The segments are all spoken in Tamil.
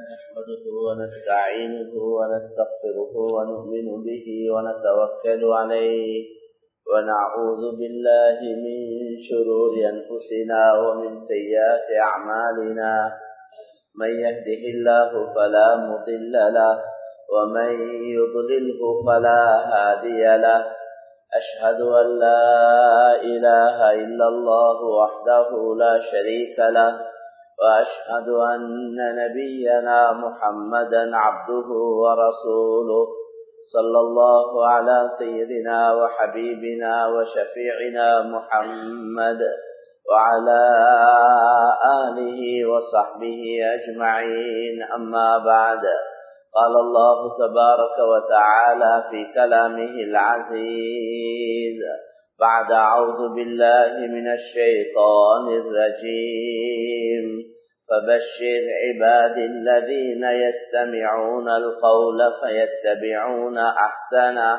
نحمده ونستعينه ونستغفره ونؤمن به ونتوكل عليه ونعوذ بالله من شرور أنفسنا ومن سيئات أعمالنا من يهده الله فلا مضل له ومن يضلله فلا هادي له أشهد أن لا إله إلا الله وحده لا شريك له وأشهد أن نبينا محمدا عبده ورسوله صلى الله على سيدنا وحبيبنا وشفيعنا محمد وعلى آله وصحبه أجمعين أما بعد قال الله تبارك وتعالى في كلامه العزيز بعد أعوذ بالله من الشيطان الرجيم فبشر عباد الذين يستمعون القول فيتبعون أحسنه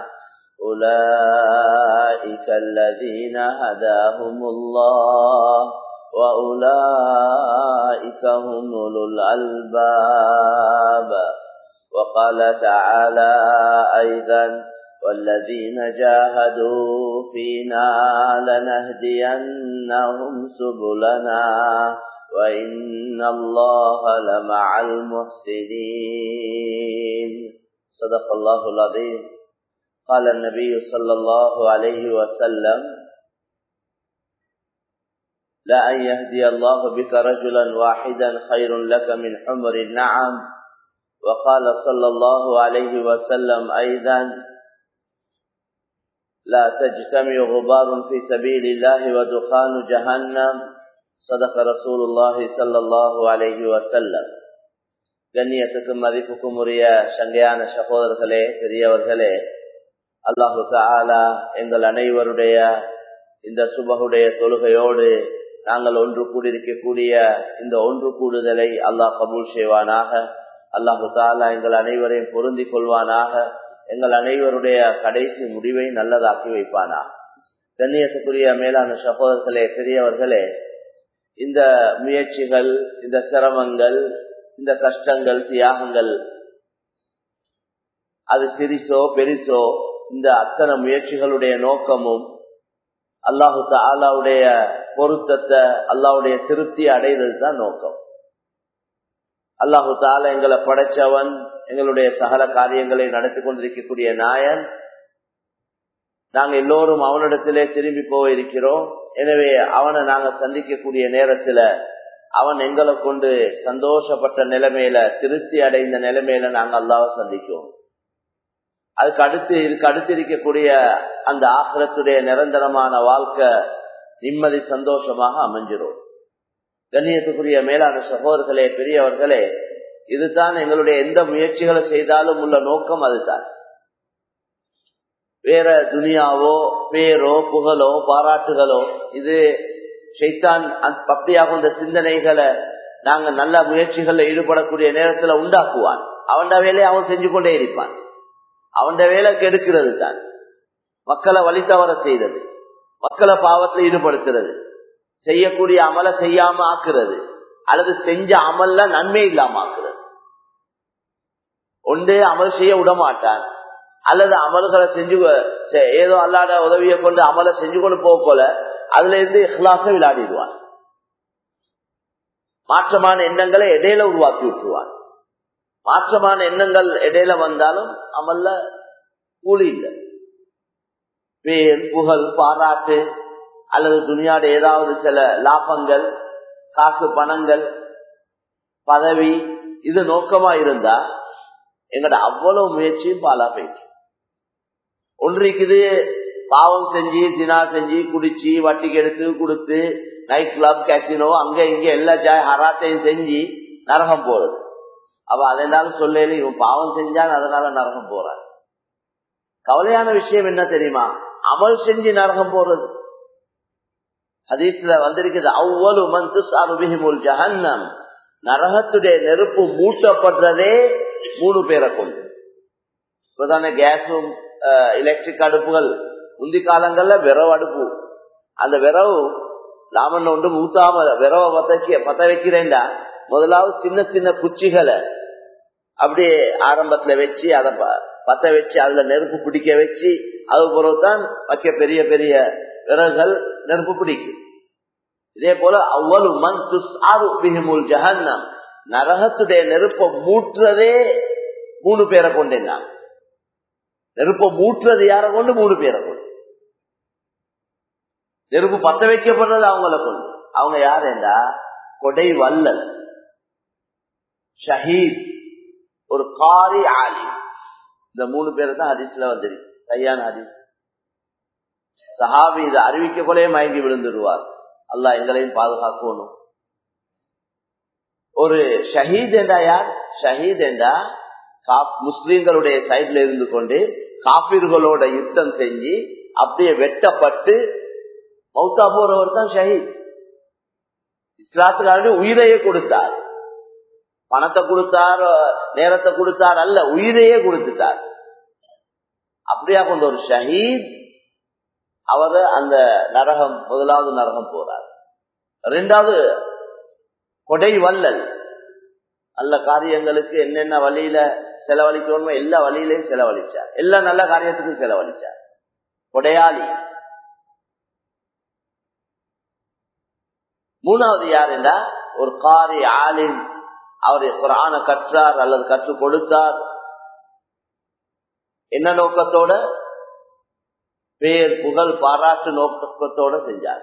أولئك الذين هداهم الله وأولئك هم أولو الألباب وقال تعالى أيضا والذين جاهدوا فينا لنهدينهم سبلنا وإن الله لمع المحسنين صدق الله العظيم قال النبي صلى الله عليه وسلم لا أن يهدي الله بك رجلا واحدا خير لك من حمر النعم وقال صلى الله عليه وسلم أيضا لا تجتمع غبار في سبيل الله ودخان جهنم صدق رسول الله صلى الله عليه وسلم கண்ணியத்துக்கும் மதிப்புக்கும் உரிய சங்கையான சகோதரர்களே பெரியவர்களே அல்லாஹு தாலா எங்கள் அனைவருடைய இந்த சுபகுடைய தொழுகையோடு நாங்கள் ஒன்று கூடியிருக்கக்கூடிய இந்த ஒன்று கூடுதலை அல்லாஹ் கபூல் செய்வானாக அல்லாஹு தாலா எங்கள் அனைவரையும் பொருந்தி கொள்வானாக எங்கள் அனைவருடைய கடைசி முடிவை நல்லதாக்கி வைப்பானா கண்ணியத்துக்குரிய மேலான சகோதரர்களே பெரியவர்களே இந்த முயற்சிகள் இந்த சிரமங்கள் இந்த கஷ்டங்கள் தியாகங்கள் அது சிறிசோ பெரிசோ இந்த அத்தனை முயற்சிகளுடைய நோக்கமும் அல்லாஹு தாலாவுடைய பொருத்தத்தை அல்லாவுடைய திருப்தி அடைவது தான் நோக்கம் அல்லாஹு தாலா எங்களை படைச்சவன் எங்களுடைய சகல காரியங்களை நடத்தி கொண்டிருக்கக்கூடிய நாயன் நாங்க எல்லோரும் அவனிடத்திலே திரும்பி போயிருக்கிறோம் எனவே அவனை நாங்க சந்திக்கக்கூடிய நேரத்துல அவன் எங்களை கொண்டு சந்தோஷப்பட்ட நிலைமையில திருப்தி அடைந்த நிலைமையில நாங்க அல்லாவை சந்திக்கும் அதுக்கு அடுத்து இதுக்கு அடுத்து இருக்கக்கூடிய அந்த ஆக்கிரத்துடைய நிரந்தரமான வாழ்க்கை நிம்மதி சந்தோஷமாக அமைஞ்சிரும் கண்ணியத்துக்குரிய மேலான சகோதரர்களே பெரியவர்களே இதுதான் எங்களுடைய எந்த முயற்சிகளை செய்தாலும் உள்ள நோக்கம் அதுதான் வேற துனியாவோ பேரோ புகழோ பாராட்டுகளோ இது ஷைத்தான் அப்படியாக இந்த சிந்தனைகளை நாங்க நல்ல முயற்சிகள்ல ஈடுபடக்கூடிய நேரத்துல உண்டாக்குவான் அவன் வேலையை அவன் செஞ்சு கொண்டே இருப்பான் அவன் வேலை கெடுக்கிறது தான் மக்களை வழி தவற செய்தது மக்களை பாவத்தில் ஈடுபடுத்துறது செய்யக்கூடிய அமலை செய்யாம ஆக்குறது அல்லது செஞ்ச அமல்ல நன்மை இல்லாம ஆக்குறது ஒன்றே அமல் செய்ய விட மாட்டான் அல்லது அமல்களை செஞ்சு ஏதோ அல்லாட உதவியை கொண்டு அமலை செஞ்சு கொண்டு போக போல அதுல இருந்து இஹ்லாச விளையாடிடுவான் மாற்றமான எண்ணங்களை இடையில உருவாக்கி விட்டுருவான் மாற்றமான எண்ணங்கள் இடையில வந்தாலும் அமல்ல கூலி இல்லை பேர் புகழ் பாராட்டு அல்லது துணியாட ஏதாவது சில லாபங்கள் காசு பணங்கள் பதவி இது நோக்கமா இருந்தா எங்கட அவ்வளவு முயற்சியும் பாலா போயிடுச்சு ஒன்றைக்குது பாவம் செஞ்சு தினா செஞ்சு குடிச்சு வட்டிக்கு எடுத்து கொடுத்து நைட் கிளப் கேசினோ அங்க இங்க எல்லா ஜாய் ஹராத்தையும் செஞ்சு நரகம் போறது அவ அதனால சொல்லல இவன் பாவம் செஞ்சான் அதனால நரகம் போறான் கவலையான விஷயம் என்ன தெரியுமா அமல் செஞ்சு நரகம் போறது ஹதீஸ்ல வந்திருக்குது அவ்வளவு மந்து சாருபிஹிமுல் ஜஹன்னம் நரகத்துடைய நெருப்பு மூட்டப்படுறதே மூணு பேரை கொண்டு இப்பதானே கேஸும் எலக்ட்ரிக் அடுப்புகள் முந்தி காலங்கள்ல விரவு அடுப்பு அந்த விரவு லாமன் ஒன்று ஊத்தாம விரவ பத்த பத்த வைக்கிறேன்டா முதலாவது சின்ன சின்ன குச்சிகளை அப்படியே ஆரம்பத்துல வச்சு அதை பத்த வச்சு அதுல நெருப்பு பிடிக்க வச்சு அது பிறகுதான் வைக்க பெரிய பெரிய விறகுகள் நெருப்பு பிடிக்கும் இதே போல அவ்வளவு மண் துஸ்ஆருல் ஜஹன்னம் நரகத்துடைய நெருப்பை மூட்டுறதே மூணு பேரை கொண்டு என்ன நெருப்பை மூட்டுறது யாரை கொண்டு மூணு பேரை கொண்டு நெருப்பு பத்த வைக்கப்படுறது அவங்கள கொண்டு அவங்க யார் என்றா கொடை வல்லல் ஷஹீத் ஒரு காரி ஆலி இந்த மூணு பேர் தான் ஹதீஸ்ல வந்துருக்கு சரியான ஹதீஸ் சஹாபி இதை அறிவிக்க கொலே மயங்கி விழுந்துருவார் அல்லாஹ் எங்களையும் பாதுகாக்கணும் ஒரு ஷஹீத் என்றா யார் ஷஹீத் என்றா முஸ்லீம்களுடைய சைட்ல இருந்து கொண்டு காபிர்களோட யுத்தம் செஞ்சு அப்படியே வெட்டப்பட்டு மௌத்தா போறவர் தான் ஷஹீத் இஸ்லாத்துக்காரடி உயிரையே கொடுத்தார் பணத்தை கொடுத்தார் நேரத்தை கொடுத்தார் அல்ல உயிரையே கொடுத்துட்டார் அப்படியா கொண்ட ஒரு ஷஹீத் அவர் அந்த நரகம் முதலாவது நரகம் போறார் ரெண்டாவது கொடை வல்லல் நல்ல காரியங்களுக்கு என்னென்ன வழியில செலவழிக்கணுமோ எல்லா வழியிலையும் செலவழிச்சார் எல்லா நல்ல காரியத்துக்கும் செலவழிச்சார் கொடையாளி மூணாவது யார் என்றா ஒரு காரி ஆலிம் அவர் குரான கற்றார் அல்லது கற்றுக் கொடுத்தார் என்ன நோக்கத்தோட பேர் புகழ் பாராட்டு நோக்கத்தோட செஞ்சார்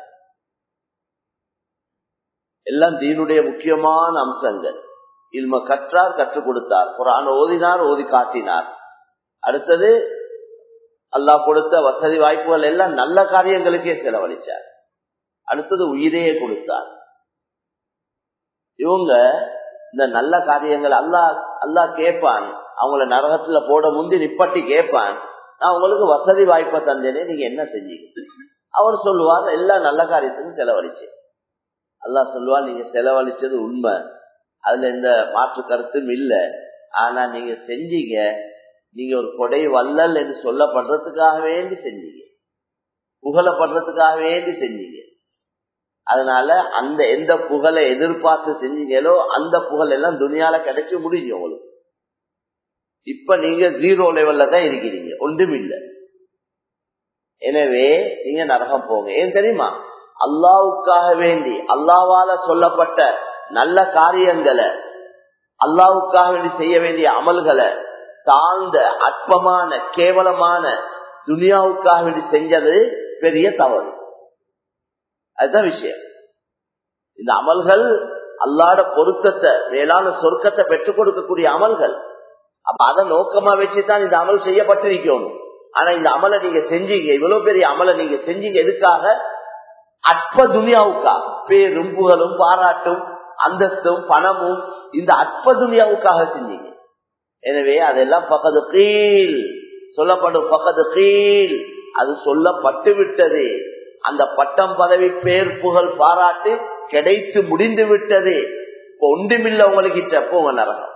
எல்லாம் தீனுடைய முக்கியமான அம்சங்கள் இல்ம கற்றார் கற்றுக் கொடுத்தார் குரான் ஓதினார் ஓதி காட்டினார் அடுத்தது அல்லாஹ் கொடுத்த வசதி வாய்ப்புகள் எல்லாம் நல்ல காரியங்களுக்கே செலவழிச்சார் அடுத்தது உயிரையே கொடுத்தார் இவங்க இந்த நல்ல காரியங்கள் அல்லா அல்லா கேட்பான் அவங்கள நரகத்துல போட முந்தி நிப்பட்டி கேட்பான் நான் உங்களுக்கு வசதி வாய்ப்பை தந்தேனே நீங்க என்ன செஞ்சீங்க அவர் சொல்லுவார் எல்லா நல்ல காரியத்துக்கும் செலவழிச்சேன் அல்லா சொல்லுவார் நீங்க செலவழிச்சது உண்மை அதுல எந்த மாற்று கருத்தும் இல்லை ஆனா நீங்க செஞ்சீங்க நீங்க ஒரு கொடை வல்லல் என்று சொல்லப்படுறதுக்காக வேண்டி செஞ்சீங்க புகழப்படுறதுக்காக வேண்டி செஞ்சீங்க அதனால அந்த எந்த புகழை எதிர்பார்த்து செஞ்சீங்களோ அந்த புகழ் எல்லாம் துணியால கிடைச்சு முடிஞ்சு உங்களுக்கு இப்ப நீங்க ஜீரோ லெவல்ல தான் இருக்கிறீங்க ஒன்றும் இல்லை எனவே நீங்க நரகம் போங்க ஏன் தெரியுமா அல்லாவுக்காக வேண்டி அல்லாவால சொல்லப்பட்ட நல்ல காரியங்களை அல்லாவுக்காக வேண்டி செய்ய வேண்டிய அமல்களை தாழ்ந்த அற்பமான கேவலமான துனியாவுக்காக வேண்டி செஞ்சது பெரிய தவறு அதுதான் விஷயம் இந்த அமல்கள் அல்லாட பொருத்தத்தை மேலான சொர்க்கத்தை பெற்றுக் கொடுக்கக்கூடிய அமல்கள் அப்ப அதை நோக்கமா வச்சுதான் இந்த அமல் செய்யப்பட்டிருக்கணும் ஆனா இந்த அமலை நீங்க செஞ்சீங்க இவ்வளவு பெரிய அமலை நீங்க செஞ்சீங்க எதுக்காக அற்ப துனியாவுக்காக பேரும் புகழும் பாராட்டும் அந்தஸ்தும் பணமும் இந்த அற்ப துனியாவுக்காக செஞ்சீங்க எனவே அதெல்லாம் பக்கத்து கீழ் சொல்லப்படும் பக்கத்து கீழ் அது சொல்லப்பட்டு விட்டது அந்த பட்டம் பதவி பேர் புகழ் பாராட்டு கிடைத்து முடிந்து விட்டது ஒன்றுமில்ல உங்களுக்கு போங்க நரகம்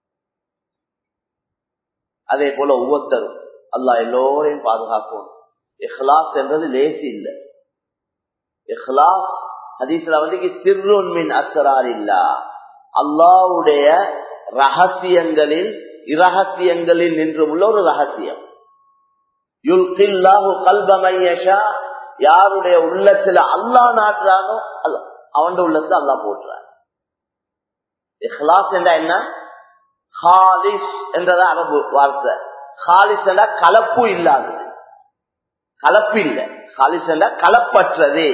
அதே போல ஒவ்வொருத்தரும் அல்லா எல்லோரையும் பாதுகாக்கணும் இஹ்லாஸ் என்றது லேசி இல்லை இஹ்லாஸ் ஹதீஸ்ல வந்து சிறுமின் அசரார் இல்லா அல்லாவுடைய ரகசியங்களில் இரகசியங்களில் நின்று உள்ள ஒரு ரகசியம் யுல்கில்லாஹு கல்பமையஷா யாருடைய உள்ளத்துல அல்லா நாட்டுறானோ அவன் உள்ளத்துல அல்லா போட்டுறான் இஹ்லாஸ் என்றா என்ன ஹாலிஸ் என்றதா அரபு வார்த்தை ஹாலிஸ் என்றா கலப்பு இல்லாதது கலப்பு இல்லை ஹாலிஸ் என்றா கலப்பற்றது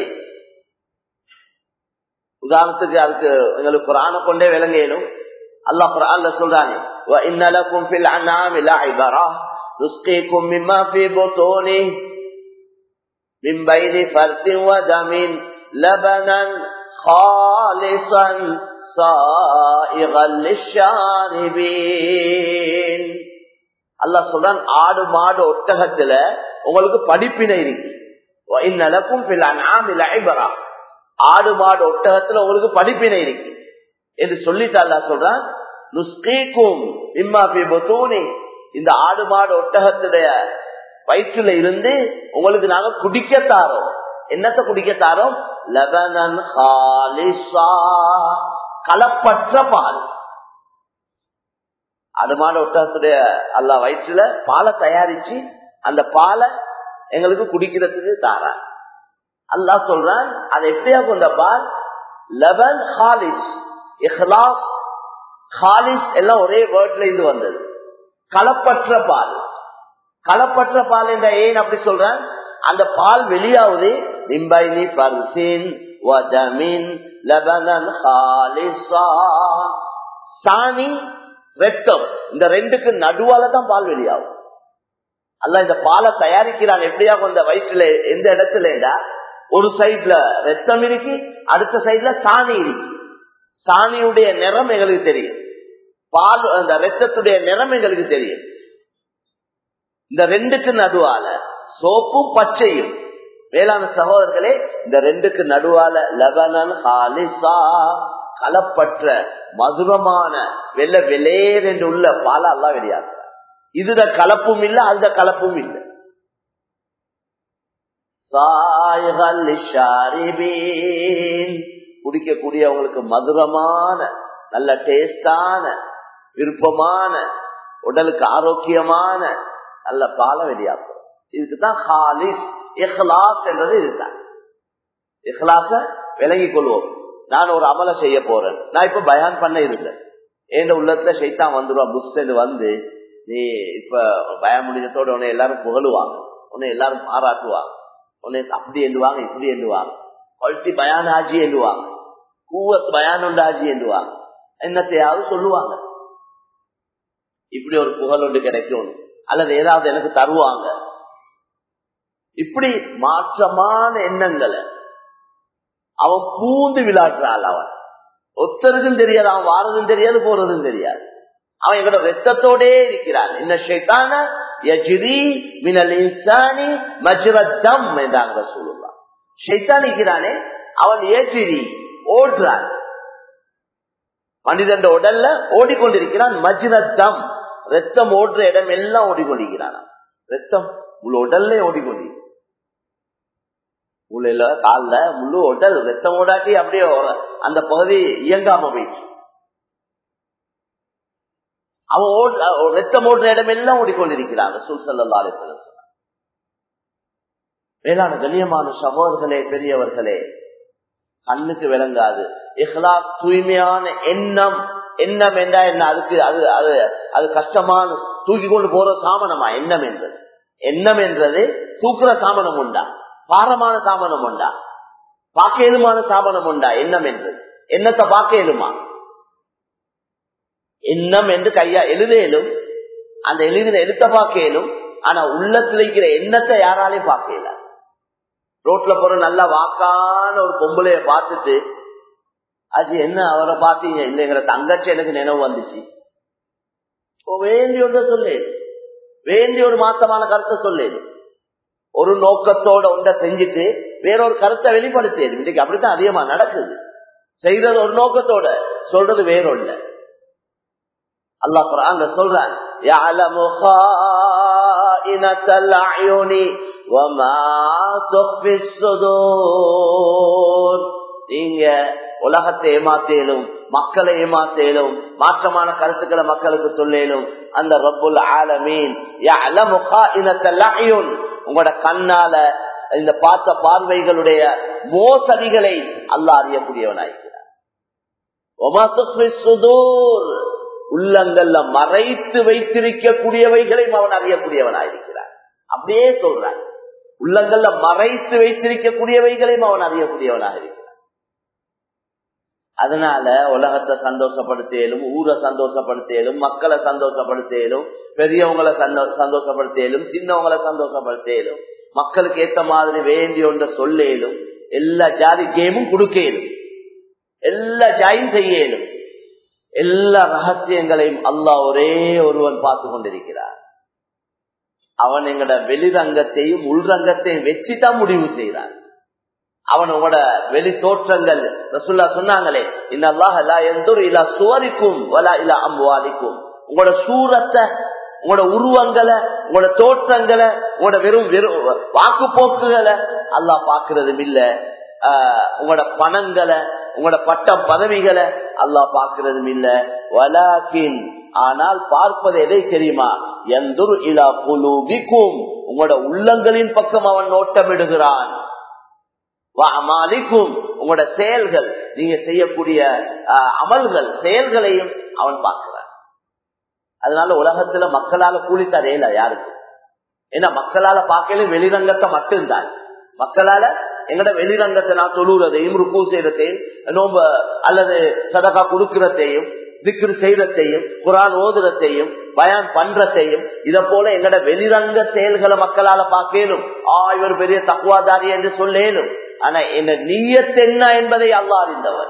உதாரணத்துக்கு அதுக்கு எங்களுக்கு குரான கொண்டே விளங்கணும் அல்லா குரான்ல சொல்றானே இன்னலக்கும் ஃபில் அன்ஆமி லஐபரா நுஸ்கீக்கும் மிம்மா ஃபீ புத்தூனி من بين فرث ودم لبنا خالصا صائغا للشاربين அல்லாஹ் சொல்றான் ஆடு மாடு ஒட்டகத்துல உங்களுக்கு படிப்பினை இருக்கு இன்னலக்கும் ஆடு மாடு ஒட்டகத்துல உங்களுக்கு படிப்பினை இருக்கு என்று சொல்லிட்டு அல்லாஹ் சொல்றான் நுஸ்கீக்கும் இம்மா பி புத்தூனி இந்த ஆடு மாடு ஒட்டகத்துடைய வயிற்றுல இருந்து உங்களுக்கு நாங்க குடிக்க தாரோம் என்னத்தை குடிக்க தாரோம் லெபனன் கலப்பற்ற பால் அது மாட ஒட்டகத்துடைய அல்லா வயிற்றுல பாலை தயாரிச்சு அந்த பாலை எங்களுக்கு குடிக்கிறதுக்கு தாரான் அல்லா சொல்றான் அதை எப்படியா கொண்ட பால் லெவன் ஹாலிஸ் இஹ்லாஸ் ஹாலிஸ் எல்லாம் ஒரே வேர்ட்ல இருந்து வந்தது களப்பற்ற பால் களப்பற்ற பால் என்ற ஏன் அப்படி சொல்றேன் அந்த பால் வெளியாவது நிம்பைனி பர்சின் வதமின் லபனன் ஹாலிசா சாணி ரத்தம் இந்த ரெண்டுக்கு நடுவால தான் பால் வெளியாகும் அல்ல இந்த பாலை தயாரிக்கிறான் எப்படியா இந்த வயிற்றுல எந்த இடத்துல ஒரு சைட்ல ரத்தம் இருக்கு அடுத்த சைட்ல சாணி இருக்கு சாணியுடைய நிறம் எங்களுக்கு தெரியும் பால் அந்த ரத்தத்துடைய நிறம் எங்களுக்கு தெரியும் இந்த ரெண்டுக்கு நடுவால சோப்பும் பச்சையும் வேளாண் சகோதரர்களே இந்த ரெண்டுக்கு நடுவால லெபனன் ஹாலிசா கலப்பற்ற மதுரமான வெள்ள வெளேர் என்று உள்ள பால எல்லாம் வெளியாகிறார் இதுல கலப்பும் இல்லை அந்த கலப்பும் இல்லை குடிக்கக்கூடியவங்களுக்கு மதுரமான நல்ல டேஸ்டான விருப்பமான உடலுக்கு ஆரோக்கியமான நல்ல பால வெளியாகும் இதுக்குதான் ஹாலிஸ் இஹ்லாஸ் என்றது இதுதான் இஹ்லாச விலகிக் கொள்வோம் நான் ஒரு அமலை செய்ய போறேன் நான் இப்ப பயான் பண்ண இருந்தேன் என் உள்ளத்துல சைத்தான் வந்துடுவான் புஷ்டு வந்து நீ இப்ப பயம் முடிஞ்சத்தோட உன்னை எல்லாரும் புகழுவாங்க உன்னை எல்லாரும் பாராட்டுவாங்க உன்னை அப்படி எண்ணுவாங்க இப்படி எண்ணுவாங்க கொல்ட்டி பயான் ஆஜி எண்ணுவாங்க கூவத் பயான் உண்டு ஆஜி எண்ணுவாங்க என்னத்தையாவது சொல்லுவாங்க இப்படி ஒரு புகழ் ஒன்று கிடைக்கும் அல்லது ஏதாவது எனக்கு தருவாங்க இப்படி மாற்றமான எண்ணங்களை அவன் பூந்து விளையாடுறாள் அவன் ஒத்தருக்கும் தெரியாது அவன் வாரதும் தெரியாது போறதும் தெரியாது அவன் எங்களோட ரத்தத்தோடே இருக்கிறான் என்ன ஷைத்தான யஜ்ரி மினல் இன்சானி மஜ்ரத்தம் என்றாங்க சொல்லுவான் ஷைத்தான் இருக்கிறானே அவன் ஏஜிரி ஓடுறான் மனிதன் உடல்ல ஓடிக்கொண்டிருக்கிறான் மஜ்ரத்தம் ரத்தம் ஓடுற இடம் எல்லாம் ஓடிக்கொண்டிருக்கிறான் ரத்தம் முழு உடல்ல ஓடிக்கொண்டிருக்கிறான் முள்ளில காலில் முழு உடல் ரத்தம் ஓடாட்டி அப்படியே அந்த பகுதி இயங்காம போயிடுச்சு அவன் ரத்தம் ஓடுற இடம் எல்லாம் ஓடிக்கொண்டிருக்கிறாங்க சுல்சல்லா வேளாண் கண்ணியமான சகோதர்களே பெரியவர்களே கண்ணுக்கு விளங்காது இஹ்லா தூய்மையான எண்ணம் எண்ணம் என்றா என்ன அதுக்கு அது அது அது கஷ்டமான தூக்கி கொண்டு போற சாமனமா எண்ணம் என்றது எண்ணம் என்றது தூக்குற சாமனம் உண்டா பாரமான சாமனம் உண்டா பாக்கேலுமான சாமனம் உண்டா எண்ணம் என்றது எண்ணத்தை பாக்கேலுமா எண்ணம் என்று கையா எழுதேலும் அந்த எழுதின எழுத்த பார்க்கலும் ஆனா உள்ளத்துல இருக்கிற எண்ணத்தை யாராலையும் பார்க்கல ரோட்ல போற நல்ல வாக்கான ஒரு பொம்பளைய பார்த்துட்டு அது என்ன அவரை பார்த்தீங்க இல்லைங்கிற தங்கச்சி எனக்கு நினைவு வந்துச்சு வேண்டி ஒன்ற சொல்லேன் வேண்டி ஒரு மாத்தமான கருத்தை சொல்லேன் ஒரு நோக்கத்தோட ஒன்றை செஞ்சுட்டு வேறொரு கருத்தை வெளிப்படுத்தேன் இன்னைக்கு அப்படித்தான் அதிகமா நடக்குது செய்யறது ஒரு நோக்கத்தோட சொல்றது வேறொல்ல அல்லாஹ் குரான் சொல்றான் يعلم خائنة الأعين وما تخفي الصدور நீங்க உலகத்தை ஏமாத்தேலும் மக்களை ஏமாத்தேலும் மாற்றமான கருத்துக்களை மக்களுக்கு சொல்லேலும் அந்த ரப்புல் ஆலமீன் உங்களோட கண்ணால இந்த பார்த்த பார்வைகளுடைய மோசடிகளை அல்லாஹ் அறியக்கூடியவனாயிருக்கிறார் உள்ளங்கள்ல மறைத்து வைத்திருக்கக்கூடியவைகளையும் அவன் அறியக்கூடியவனாயிருக்கிறான் அப்படியே சொல்றான் உள்ளங்கள்ல மறைத்து வைத்திருக்கக்கூடியவைகளையும் அவன் அறியக்கூடியவனாக இருக்கிறான் அதனால உலகத்தை சந்தோஷப்படுத்தியலும் ஊரை சந்தோஷப்படுத்தியலும் மக்களை சந்தோஷப்படுத்தியலும் பெரியவங்களை சந்தோஷப்படுத்தியலும் சின்னவங்களை சந்தோஷப்படுத்தியலும் மக்களுக்கு ஏத்த மாதிரி வேண்டி ஒன்ற சொல்லேலும் எல்லா ஜாதி கேமும் கொடுக்கலும் எல்லா ஜாயும் செய்யலும் எல்லா ரகசியங்களையும் அல்லாஹ் ஒரே ஒருவன் பார்த்து கொண்டிருக்கிறார் அவன் எங்கட வெளிரங்கத்தையும் உள்ரங்கத்தையும் வச்சுதான் முடிவு செய்கிறான் அவன் உங்களோட வெளி தோற்றங்கள் ரசுல்லா சொன்னாங்களே இன்னல்லாஹ் இல்லா சுவரிக்கும் வலா இல்லா அம்புவாதிக்கும் உங்களோட சூரத்தை உங்களோட உருவங்களை உங்களோட தோற்றங்களை உங்களோட வெறும் வெறும் வாக்கு போக்குகளை அல்லாஹ் பாக்குறதும் இல்ல உங்களோட பணங்களை உங்களோட பட்ட பதவிகளை அல்லாஹ் பாக்குறதும் இல்ல வலாக்கின் ஆனால் பார்ப்பது எதை தெரியுமா எந்தொரு இலா குலூபிக்கும் உங்களோட உள்ளங்களின் பக்கம் அவன் நோட்டமிடுகிறான் அமாலிக்கும் உங்களோட செயல்கள் நீங்க செய்யக்கூடிய அமல்கள் செயல்களையும் அவன் பார்க்கிறான் அதனால உலகத்துல மக்களால கூலி தரையில யாருக்கு ஏன்னா மக்களால பார்க்கல வெளிரங்கத்தை மட்டும்தான் மக்களால எங்கட வெளிரங்கத்தை நான் தொழுறதையும் ருக்கு செய்யறதையும் நோம்ப அல்லது சதகா கொடுக்கிறதையும் திக்ரு செய்யறதையும் குரான் ஓதுறதையும் பயான் பண்றதையும் இத போல எங்கட வெளிரங்க செயல்களை மக்களால பார்க்கலும் ஆ இவர் பெரிய தக்குவாதாரி என்று சொல்லேலும் ஆனா என்ன நீயத் என்ன என்பதை அல்லா அறிந்தவர்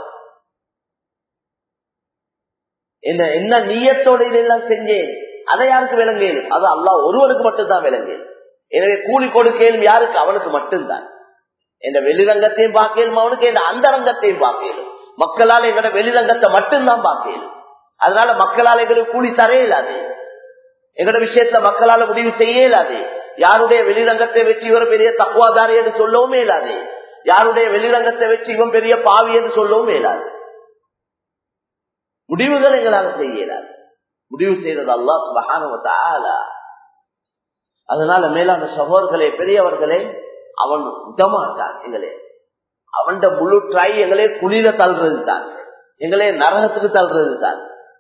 என்ன என்ன நீயத்தோட இதெல்லாம் செஞ்சேன் அதை யாருக்கு விளங்கேலும் அது அல்லா ஒருவருக்கு மட்டும்தான் விளங்கேலும் எனவே கூலி கொடுக்கலும் யாருக்கு அவனுக்கு மட்டும்தான் என்ற வெளிரங்கத்தையும் பார்க்கலும் அவனுக்கு என்ற அந்த ரங்கத்தையும் பார்க்கலும் மக்களால் எங்கட வெளிரங்கத்தை மட்டும்தான் பார்க்கலும் அதனால மக்களால் எங்களுக்கு கூலி தர இயலாது எங்கட விஷயத்துல மக்களால முடிவு செய்ய இயலாது யாருடைய வெளிரங்கத்தை வச்சு இவர் பெரிய தக்குவாதாரி என்று சொல்லவும் இயலாது யாருடைய வெளிரங்கத்தை வச்சு இவன் பெரிய பாவி என்று சொல்லவும் இயலாது முடிவுகள் எங்களால் செய்ய இயலாது முடிவு செய்தது அல்லா சுபகான அதனால மேலான சகோதர்களே பெரியவர்களே அவன் விடமாட்டான் எங்களே அவன் முழு ட்ரை எங்களே குளிர தள்ளுறது தான் எங்களே நரகத்துக்கு தள்ளுறது தான்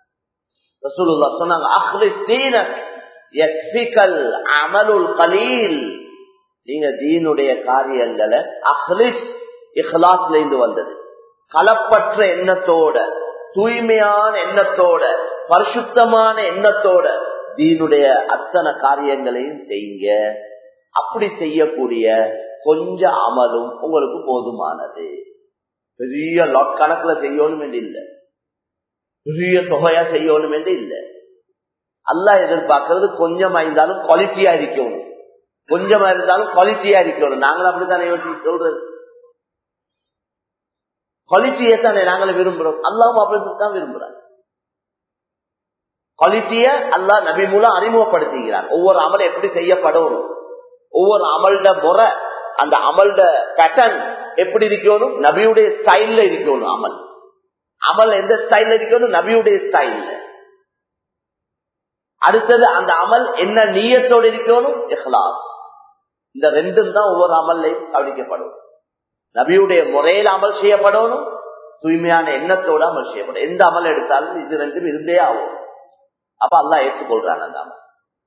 நீங்க தீனுடைய காரியங்களை அஹ்லிஸ் இஹ்லாஸ்ல இருந்து வந்தது கலப்பற்ற எண்ணத்தோட தூய்மையான எண்ணத்தோட பரிசுத்தமான எண்ணத்தோட தீனுடைய அத்தனை காரியங்களையும் செய்யுங்க அப்படி செய்யக்கூடிய கொஞ்ச அமலும் உங்களுக்கு போதுமானது பெரிய லாட் கணக்குல செய்யணும் என்று இல்லை பெரிய தொகையா செய்யணும் என்று இல்லை அல்ல எதிர்பார்க்கறது கொஞ்சமா இருந்தாலும் குவாலிட்டியா இருக்கணும் கொஞ்சமா இருந்தாலும் குவாலிட்டியா இருக்கணும் நாங்களும் அப்படித்தானே யோசிச்சு சொல்றது குவாலிட்டியை தானே நாங்களும் விரும்புறோம் அல்லாவும் அப்படித்தான் விரும்புறாங்க குவாலிட்டிய அல்லா நபி மூலம் அறிமுகப்படுத்துகிறார் ஒவ்வொரு அமல் எப்படி செய்யப்படும் ஒவ்வொரு அமல்ட முறை அந்த அமல்ட பேட்டர்ன் எப்படி இருக்கணும் நபியுடைய ஸ்டைல்ல இருக்கணும் அமல் அமல் எந்த ஸ்டைல்ல இருக்கணும் நபியுடைய ஸ்டைல்ல அடுத்தது அந்த அமல் என்ன நீயத்தோடு இருக்கணும் இஹ்லாஸ் இந்த ரெண்டும் தான் ஒவ்வொரு அமல்லையும் கவனிக்கப்படும் நபியுடைய முறையில் அமல் செய்யப்படணும் தூய்மையான எண்ணத்தோடு அமல் செய்யப்படும் எந்த அமல் எடுத்தாலும் இது ரெண்டும் இருந்தே ஆகும் அப்ப அல்லா ஏற்றுக்கொள்றான் அந்த அமல்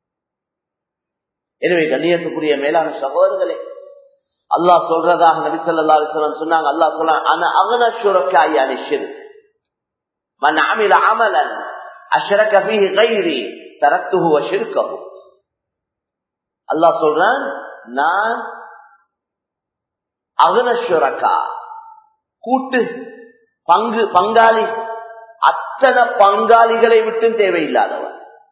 எனவே கண்ணியத்துக்குரிய மேலான சகோதரர்களே அல்லாஹ் சொல்றதாக நபி சொல்லா அலிஸ்லாம் சொன்னாங்க அல்லாஹ் சொன்னாங்க அகன சுரக்காய் அனிஷிரு மன் அமில அமலன் அஷரக ஃபீஹி கைரி தரத்துஹு வ ஷிர்கஹு அல்லாஹ் சொல்றான் நான் அகனஸ்வரக்கா கூட்டு பங்கு பங்காளி அத்தனை பங்காளிகளை விட்டு தேவையில்லாதவன்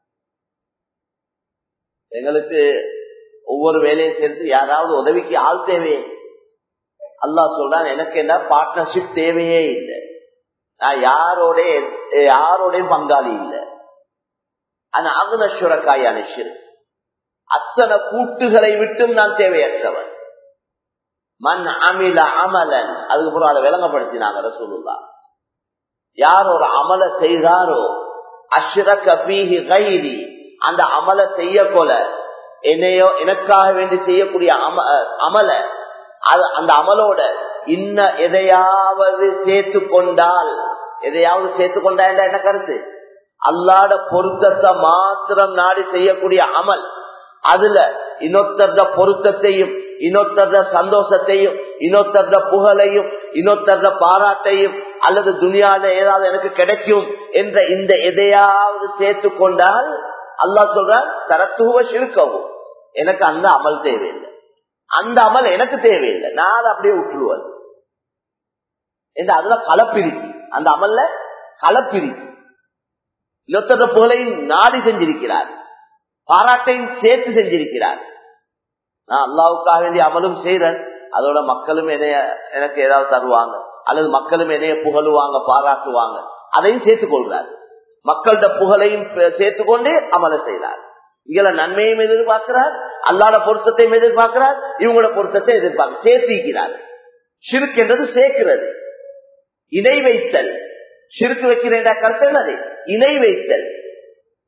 எங்களுக்கு ஒவ்வொரு வேலையும் சேர்த்து யாராவது உதவிக்கு ஆள் தேவையே அல்லாஹ் சொல்றான் எனக்கு என்ன பார்ட்னர்ஷிப் தேவையே இல்லை நான் யாரோட யாரோடையும் பங்காளி இல்லை ஆனா அகுனஸ்வரக்காய் அனுஷிரு அத்தனை கூட்டுகளை விட்டும் நான் தேவையற்றவன் மண் அமில அமலன் அதுக்கப்புறம் அதை விளங்கப்படுத்தினாங்க ரசூலுல்லா யார் ஒரு அமல செய்தாரோ அஷ்ரக பீஹி கைரி அந்த அமல செய்ய போல என்னையோ எனக்காக வேண்டி செய்யக்கூடிய அம அமல அந்த அமலோட இன்ன எதையாவது சேர்த்து கொண்டால் எதையாவது சேர்த்து கொண்டா என்ன கருத்து அல்லாட பொருத்தத்தை மாத்திரம் நாடி செய்யக்கூடிய அமல் அதுல இன்னொருத்தர்த பொருத்தத்தையும் இன்னொருத்தர்த சந்தோஷத்தையும் இன்னொருத்தர்த புகழையும் இன்னொருத்தர்த பாராட்டையும் அல்லது துணியால ஏதாவது எனக்கு கிடைக்கும் என்ற இந்த எதையாவது சேர்த்து கொண்டால் அல்லா சொல்ற தரத்துவ சிறுக்கவும் எனக்கு அந்த அமல் தேவையில்லை அந்த அமல் எனக்கு தேவையில்லை நான் அதை அப்படியே விட்டுருவேன் என்று அதுல கலப்பிரிக்கு அந்த அமல்ல கலப்பிரிக்கு இன்னொருத்தர புகழையும் நாடி செஞ்சிருக்கிறார் பாராட்டையும் சேர்த்து செஞ்சிருக்கிறார் நான் அல்லாவுக்காக வேண்டிய அமலும் செய்யறேன் அதோட மக்களும் என்னைய எனக்கு ஏதாவது தருவாங்க அல்லது மக்களும் என்னைய புகழுவாங்க பாராட்டுவாங்க அதையும் சேர்த்துக் கொள்றார் மக்களோட புகழையும் சேர்த்துக்கொண்டு அமல செய்கிறார் இங்கள நன்மையும் எதிர்பார்க்கிறார் அல்லாட பொருத்தத்தையும் எதிர்பார்க்கிறார் இவங்களோட பொருத்தத்தை எதிர்பார்க்க சேர்த்திக்கிறார் சிறுக்கு என்றது சேர்க்கிறது இணை வைத்தல் சிறுக்கு வைக்கிற கருத்து என்னது இணை வைத்தல்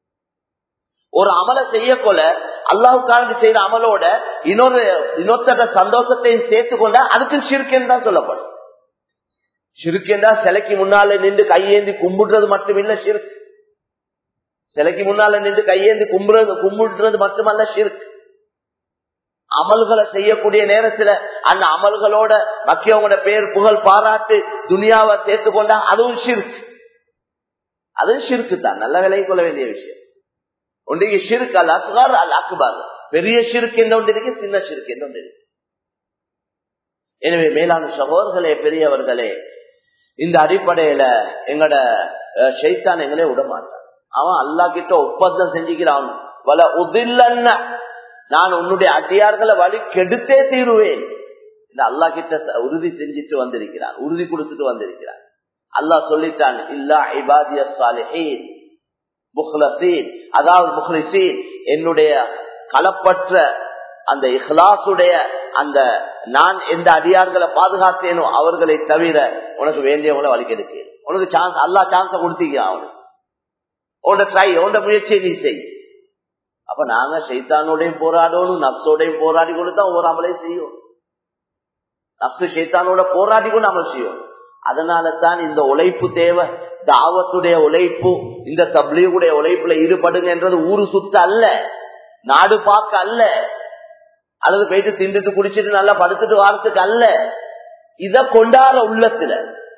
ஒரு அமலை செய்ய கொள்ள அல்லாவுக்காக செய்யற அமலோட இன்னொரு இன்னொருத்தர சந்தோஷத்தையும் சேர்த்து கொண்டா அதுக்கு சிறுக்கேன்னு தான் சொல்லப்படும் சிறுக்கேண்டா சிலைக்கு முன்னால நின்று கையேந்தி கும்பிடுறது மட்டுமில்ல சிறுக்கு சிலைக்கு முன்னால நின்று கையேந்தி கும்பிடுறது கும்பிடுறது மட்டுமல்ல சிறுக்கு அமல்களை செய்யக்கூடிய நேரத்துல அந்த அமல்களோட மக்கியவங்களோட பேர் புகழ் பாராட்டு துனியாவை சேர்த்து கொண்டா அதுவும் ஷிர்க் அதுவும் ஷிர்க்கு தான் நல்ல விலை கொள்ள வேண்டிய விஷயம் ஒன்றைக்கு ஷிர்க் அல் அஸ்கார் அல் அக்பர் பெரிய ஷிர்க் என்ற ஒன்று இருக்கு சின்ன ஷிர்க் என்ற ஒன்று இருக்கு எனவே மேலான சகோதர்களே பெரியவர்களே இந்த அடிப்படையில எங்கட ஷைத்தான் எங்களே விட மாட்டான் அவன் அல்லா கிட்ட ஒப்பந்தம் செஞ்சுக்கிறான் வல உதில்லன்ன நான் உன்னுடைய அடியார்களை வழி கெடுத்தே தீருவேன் இந்த அல்லா கிட்ட உறுதி செஞ்சுட்டு வந்திருக்கிறான் உறுதி கொடுத்துட்டு வந்திருக்கிறான் அல்லாஹ் சொல்லிட்டான் இல்லா இபாதிய சாலிஹீன் முஹ்லசீன் அதாவது முஹ்லிசீன் என்னுடைய களப்பற்ற அந்த இஹ்லாசுடைய அந்த நான் எந்த அடியார்களை பாதுகாத்தேனோ அவர்களை தவிர உனக்கு வேண்டியவங்களை வலிக்கெடுக்கு உனக்கு சான்ஸ் அல்லா சான்ஸ கொடுத்தீங்க அவனுக்கு உன்னோட ட்ரை உன்னோட முயற்சியை நீ செய் அப்ப நாங்க சைத்தானோடையும் போராடணும் நப்சோடையும் போராடி கொண்டு தான் ஒரு அமலே செய்யும் நப்சு சைத்தானோட போராடி கொண்டு அமல் செய்யும் அதனால தான் இந்த உழைப்பு தேவை தாவத்துடைய உழைப்பு இந்த தப்லீகுடைய உழைப்புல ஈடுபடுங்க என்றது ஊரு சுத்த அல்ல நாடு பார்க்க அல்ல அல்லது போயிட்டு திண்டுட்டு குடிச்சிட்டு நல்லா படுத்துட்டு வாரத்துக்கு அல்ல இத கொண்டாட உள்ளத்துல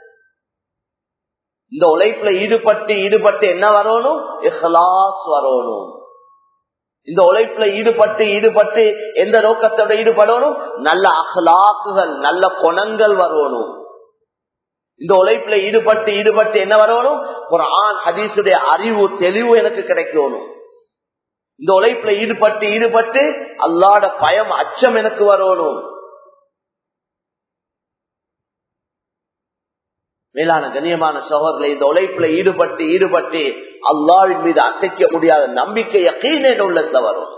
இந்த உழைப்புல ஈடுபட்டு ஈடுபட்டு என்ன வரணும் இஹ்லாஸ் வரணும் இந்த உழைப்புல ஈடுபட்டு ஈடுபட்டு எந்த நோக்கத்தோட ஈடுபடணும் நல்ல அஹ்லாக்குகள் நல்ல குணங்கள் வரணும் இந்த உழைப்புல ஈடுபட்டு ஈடுபட்டு என்ன வரணும் ஒரு ஆண் ஹதீசுடைய அறிவு தெளிவு எனக்கு கிடைக்கணும் இந்த உழைப்புல ஈடுபட்டு ஈடுபட்டு அல்லாட பயம் அச்சம் எனக்கு வரணும் மேலான கண்ணியமான சகோதரர்களை இந்த உழைப்புல ஈடுபட்டு ஈடுபட்டு அல்லாவின் மீது அசைக்க முடியாத நம்பிக்கை யக்கீனேன் உள்ளத்துல வரும்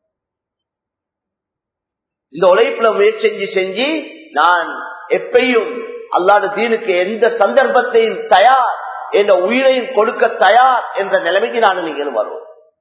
இந்த உழைப்புல முயற்சி செஞ்சு செஞ்சு நான் எப்பையும் அல்லாத தீனுக்கு எந்த சந்தர்ப்பத்தையும் தயார் என்ற உயிரையும் கொடுக்க தயார் என்ற நிலைமைக்கு நான் நீங்கள் வரும்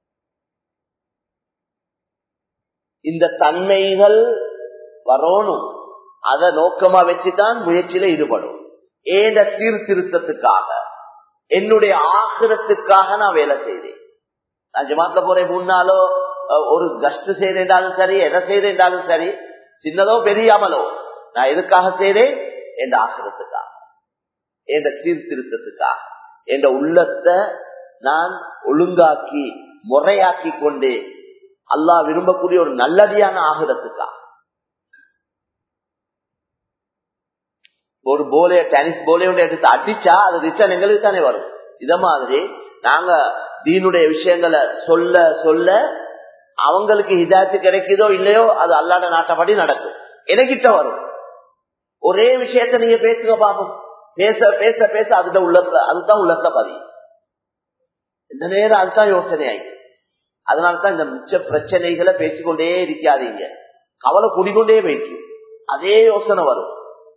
இந்த தன்மைகள் வரணும் அதை நோக்கமா வச்சுதான் முயற்சியில ஈடுபடும் ஏத சீர்திருத்தத்துக்காக என்னுடைய ஆசிரத்துக்காக நான் வேலை செய்தேன் நான் ஜமாத்த போறேன் முன்னாலோ ஒரு கஷ்ட செய்தாலும் சரி எதை செய்தாலும் சரி சின்னதோ பெரியாமலோ நான் எதுக்காக செய்தேன் என் ஆசிரத்துக்காக என் சீர்திருத்தத்துக்காக என் உள்ளத்தை நான் ஒழுங்காக்கி முறையாக்கி கொண்டு அல்லாஹ் விரும்பக்கூடிய ஒரு நல்லடியான ஆகிறதுக்காக ஒரு போலைய டெனிஸ் போலையோட எடுத்து அடிச்சா அது ரிட்டர்ன் எங்களுக்கு தானே வரும் இத மாதிரி நாங்க தீனுடைய விஷயங்களை சொல்ல சொல்ல அவங்களுக்கு ஹிதாயத்து கிடைக்குதோ இல்லையோ அது அல்லாட நாட்டப்படி நடக்கும் எனக்கிட்ட வரும் ஒரே விஷயத்த நீங்க பேசுங்க பாப்போம் பேச பேச பேச அதுதான் உள்ளத்துல அதுதான் உள்ளத்த பதி இந்த நேரம் அதுதான் யோசனை ஆயிடுச்சு அதனாலதான் இந்த மிச்ச பிரச்சனைகளை பேசிக்கொண்டே இருக்காதீங்க கவலை குடிக்கொண்டே போயிடுச்சு அதே யோசனை வரும்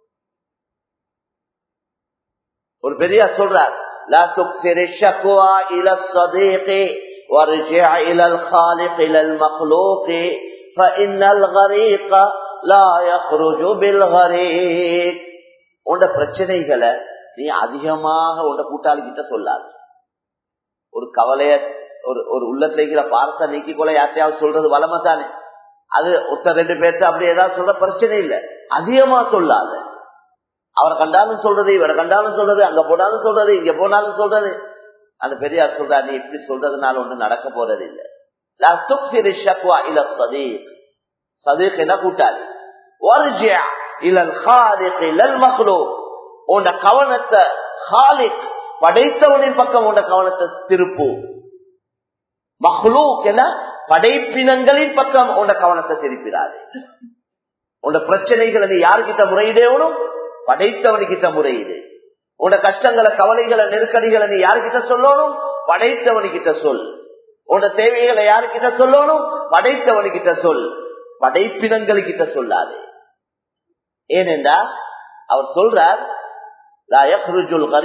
ஒரு பெரிய சொல்றார் لا تكثر الشكوى الى الصديق وارجع الى الخالق الى المخلوق فان الغريق لا يخرج بالغريق உண்ட பிரச்சனைகளை நீ அதிகமாக உண்ட கூட்டாளி கிட்ட சொல்லாது ஒரு கவலைய ஒரு ஒரு உள்ளத்துல இருக்கிற பாரத்தை நீக்கி கொள்ள யார்த்தையாவது சொல்றது வளமை தானே அது ஒத்த ரெண்டு பேர்த்த அப்படி ஏதாவது சொல்ற பிரச்சனை இல்லை அதிகமா சொல்லாத அவரை கண்டாலும் சொல்றது இவரை கண்டாலும் சொல்றது அங்க போனாலும் சொல்றது இங்க போனாலும் சொல்றது அந்த பெரியார் சொல்றாரு நீ இப்படி சொல்றதுனால ஒண்ணு நடக்க போறது இல்லை சதீக் என்ன கூட்டாது உன் கவனத்தை ஹாலிக் படைத்தவனின் பக்கம் உன் கவனத்தை திருப்பு மஹ்லூக் என படைப்பினங்களின் பக்கம் உன் கவனத்தை திருப்பிடாது உன் பிரச்சனைகளை நீ யாருக்கிட்ட முறையிடணும் படைத்தவனுக்கிட்ட முறையீடு உன கஷ்டங்களை கவலைகளை நெருக்கடிகளை நீ யாருக்கிட்ட சொல்லணும் படைத்தவனுக்கிட்ட சொல் உன தேவைகளை யாருக்கிட்ட சொல்லணும் படைத்தவனுக்கிட்ட சொல் படைப்பினங்களுக்கிட்ட சொல்லாது ஏனென்றா அவர் சொல்றார்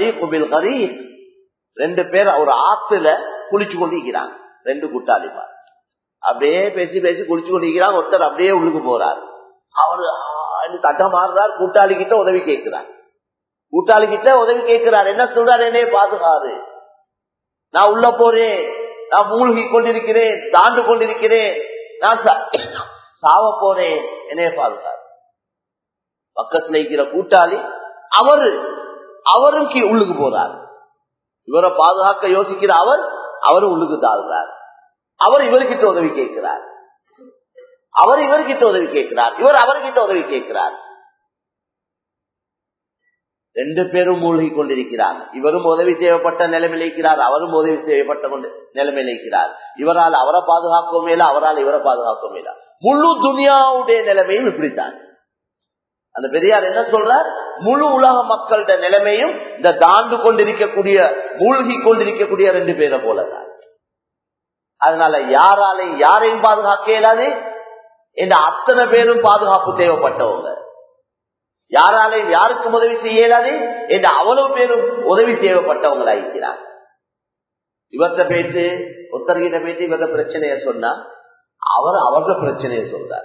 ரெண்டு பேர் ஒரு ஆத்துல குளிச்சு கொண்டிருக்கிறாங்க ரெண்டு கூட்டாளிமார் அப்படியே பேசி பேசி குளிச்சு கொண்டிருக்கிறான் ஒருத்தர் அப்படியே உள்ளுக்கு போறார் அவரு தட்ட மாறுறார் கூட்டாளி கிட்ட உதவி கேட்கிறார் கூட்டாளி கிட்ட உதவி கேட்கிறார் என்ன சொல்றாரு என்னைய பாதுகாரு நான் உள்ள போறேன் நான் மூழ்கி கொண்டிருக்கிறேன் தாண்டு கொண்டிருக்கிறேன் நான் சாவ போறேன் என்னைய பாதுகாரு பக்கத்துல இருக்கிற கூட்டாளி அவரு அவரும் உள்ளுக்கு போறார் இவரை பாதுகாக்க யோசிக்கிற அவர் அவரும் உள்ளுக்கு தாழ்றார் அவர் இவர்கிட்ட உதவி கேட்கிறார் அவர் இவர்கிட்ட உதவி கேட்கிறார் இவர் அவர்கிட்ட உதவி கேட்கிறார் ரெண்டு பேரும் மூழ்கி கொண்டிருக்கிறார் இவரும் உதவி செய்யப்பட்ட நிலைமையில் இருக்கிறார் அவரும் உதவி செய்யப்பட்ட கொண்டு நிலைமையில் இருக்கிறார் இவரால் அவரை பாதுகாக்கவும் மேல அவரால் இவரை பாதுகாக்கவும் மேல முழு துனியாவுடைய நிலைமையும் இப்படித்தான் அந்த பெரியார் என்ன சொல்றார் முழு உலக மக்களோட நிலைமையும் இந்த தாண்டு கொண்டிருக்கக்கூடிய மூழ்கி கொண்டிருக்கக்கூடிய ரெண்டு பேரை போலதான் அதனால யாராலையும் யாரையும் பாதுகாக்க இயலாது இந்த அத்தனை பேரும் பாதுகாப்பு தேவைப்பட்டவங்க யாராலையும் யாருக்கும் உதவி செய்ய இயலாது இந்த அவ்வளவு பேரும் உதவி தேவைப்பட்டவங்களா இருக்கிறார் இவர்கிட்ட பேச்சு ஒருத்தர்கிட்ட பேச்சு இவர்த பிரச்சனைய சொன்னா அவர் அவர்த பிரச்சனைய சொல்றார்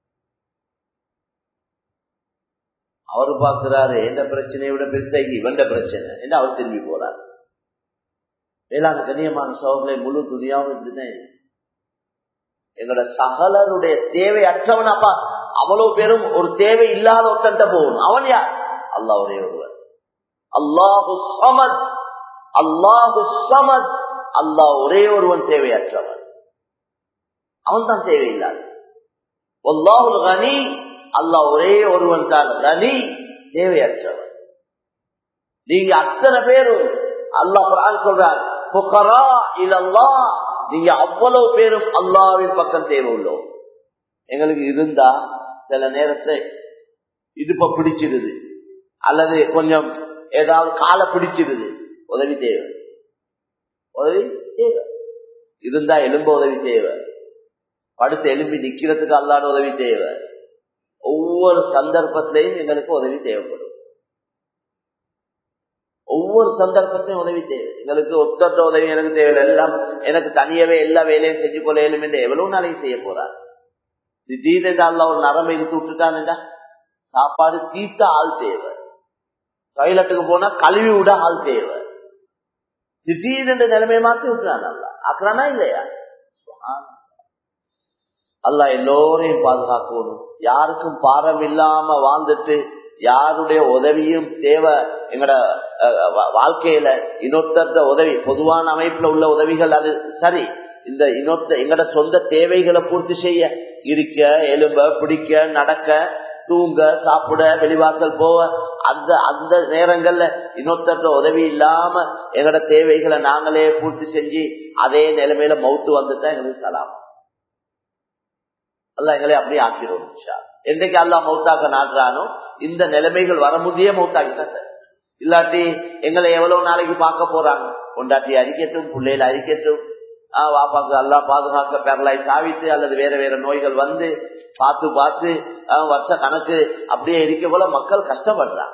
அவரு பாக்குறாரு எந்த பிரச்சனையை விட பெருசாகி இவண்ட பிரச்சனை என்று அவர் திரும்பி போறார் வேளாண் கண்ணியமான சோதனை முழு துணியாவும் இப்படிதான் எங்களோட சகலருடைய தேவை அற்றவனப்பா அவ்வளவு பேரும் ஒரு தேவை இல்லாத ஒருத்தன்ட்ட போகணும் அவன் யார் அல்லா ஒரே ஒருவர் அல்லாஹு சமத் அல்லாஹு சமத் அல்லாஹ் ஒரே ஒருவன் தேவையற்றவன் அவன் தான் தேவையில்லாத அல்லாஹுல் கனி அல்லாஹ் ஒரே ஒருவன் தான் கனி தேவையற்றவன் நீங்க அத்தனை பேரும் அல்லாஹ் குரான் சொல்றார் புகரா இல்லல்லா நீங்க அவ்வளவு பேரும் அல்லாவின் பக்கம் தேவை உள்ளோம் எங்களுக்கு இருந்தா சில நேரத்தை இடுப்ப பிடிச்சிருது அல்லது கொஞ்சம் ஏதாவது காலை பிடிச்சிருது உதவி தேவை உதவி தேவை இருந்தா எலும்ப உதவி தேவை படுத்து எலும்பி நிக்கிறதுக்கு அல்லாத உதவி தேவை ஒவ்வொரு சந்தர்ப்பத்திலையும் எங்களுக்கு உதவி தேவைப்படும் ஒவ்வொரு சந்தர்ப்பத்தையும் உதவி தேவை எங்களுக்கு ஒத்தொத்த உதவி எனக்கு தேவையில்லை எல்லாம் எனக்கு தனியவே எல்லா வேலையும் செஞ்சு கொள்ள இயலும் என்று எவ்வளவு நாளைக்கு செய்ய போறார் திடீர்னு அல்ல ஒரு நரம்பை இழுத்து விட்டுட்டான்டா சாப்பாடு தீத்த ஆள் தேவை டாய்லெட்டுக்கு போனா கழுவி விட ஆள் தேவை திடீர்னு நிலைமையை மாத்தி விட்டுறான் அல்ல ஆக்குறானா இல்லையா அல்ல எல்லோரையும் பாதுகாக்கணும் யாருக்கும் பாரம் இல்லாம வாழ்ந்துட்டு யாருடைய உதவியும் தேவை எங்கட வாழ்க்கையில இன்னொருத்த உதவி பொதுவான அமைப்புல உள்ள உதவிகள் அது சரி இந்த இன்னொருத்த எங்கட சொந்த தேவைகளை பூர்த்தி செய்ய இருக்க எலும்ப பிடிக்க நடக்க தூங்க சாப்பிட வெளிவாசல் போக அந்த அந்த நேரங்கள்ல இன்னொருத்த உதவி இல்லாம எங்கட தேவைகளை நாங்களே பூர்த்தி செஞ்சு அதே நிலைமையில மவுத்து வந்துட்டா எங்களுக்கு சலாம் அல்ல எங்களை அப்படியே ஆக்கிடும் என்றைக்கு அல்லா மௌத்தாக்க நாடுறானோ இந்த நிலைமைகள் வர முடிய மௌத்தாக்கிட்ட இல்லாட்டி எங்களை எவ்வளவு நாளைக்கு பார்க்க போறாங்க கொண்டாட்டி அரிக்கட்டும் பிள்ளைகள் அரிக்கட்டும் ஆஹ் வாப்பாக்கு அல்லா பாதுகாக்க பெரலாய் சாவித்து அல்லது வேற வேற நோய்கள் வந்து பார்த்து பார்த்து வருஷ கணக்கு அப்படியே இருக்க போல மக்கள் கஷ்டப்படுறாங்க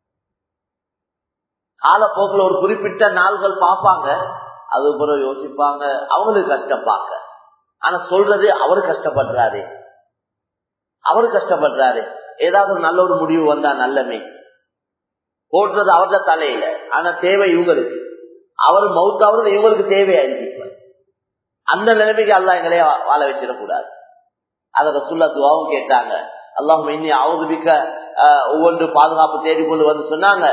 காலப்போக்கில் ஒரு குறிப்பிட்ட நாள்கள் பார்ப்பாங்க அது பிறகு யோசிப்பாங்க அவங்களுக்கு கஷ்டம் பார்க்க ஆனா சொல்றது அவரு கஷ்டப்படுறாரு அவரு கஷ்டப்படுறாரு ஏதாவது நல்ல ஒரு முடிவு வந்தா நல்லமே போடுறது அவர்த தலையில ஆனா தேவை இவங்களுக்கு அவர் மவுத்தாவது இவங்களுக்கு தேவையாயிருக்கும் அந்த நிலைமைக்கு அல்லா எங்களே வாழ வச்சிடக்கூடாது அதை சொல்ல துவாவும் கேட்டாங்க அல்லாஹ் இன்னி அவதுபிக்க ஒவ்வொன்று பாதுகாப்பு தேடிக்கொண்டு வந்து சொன்னாங்க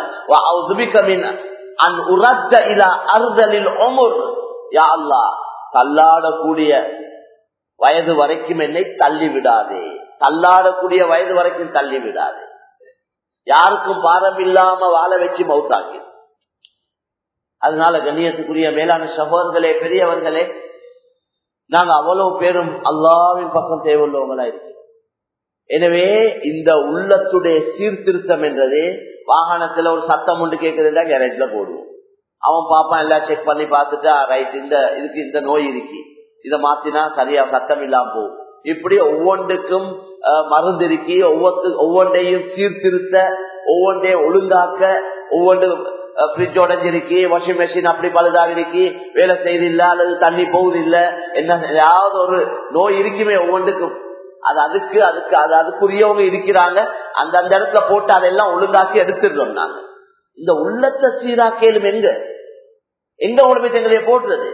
யா அல்லா தள்ளாடக்கூடிய வயது வரைக்கும் என்னை தள்ளி விடாதே தள்ளாடக்கூடிய வயது வரைக்கும் தள்ளி விடாதே யாருக்கும் பாரம் இல்லாம வாழ வச்சு மவுத்தாக்கி அதனால கண்ணியத்துக்குரிய மேலான சகோதர்களே பெரியவர்களே நாங்க அவ்வளவு பேரும் அல்லாவின் பக்கம் தேவையுள்ளவங்களா இருக்கு எனவே இந்த உள்ளத்துடைய சீர்திருத்தம் என்றது வாகனத்துல ஒரு சத்தம் ஒன்று கேட்குதுன்னா கேரேஜ்ல போடுவோம் அவன் பாப்பான் எல்லாம் செக் பண்ணி பார்த்துட்டா ரைட் இந்த இதுக்கு இந்த நோய் இருக்கு இதை மாத்தினா சரியா சத்தம் இல்லாம போகும் இப்படி ஒவ்வொன்றுக்கும் மருந்து இருக்கி ஒவ்வொரு ஒவ்வொன்றையும் சீர்திருத்த ஒவ்வொன்றையும் ஒழுங்காக்க ஒவ்வொன்று ஃப்ரிட்ஜ் உடஞ்சிருக்கு வாஷிங் மெஷின் அப்படி பழுதாக இருக்கு வேலை செய்து இல்ல அல்லது தண்ணி போகுது இல்ல என்ன ஏதாவது ஒரு நோய் இருக்குமே ஒவ்வொன்றுக்கும் அது அதுக்கு அதுக்கு அது அதுக்குரியவங்க இருக்கிறாங்க அந்த அந்த இடத்துல போட்டு அதெல்லாம் ஒழுங்காக்கி எடுத்துடுறோம் நாங்க இந்த உள்ளத்தை சீராக்கேலும் எங்க எங்க உடம்பு எங்களைய போட்டுறது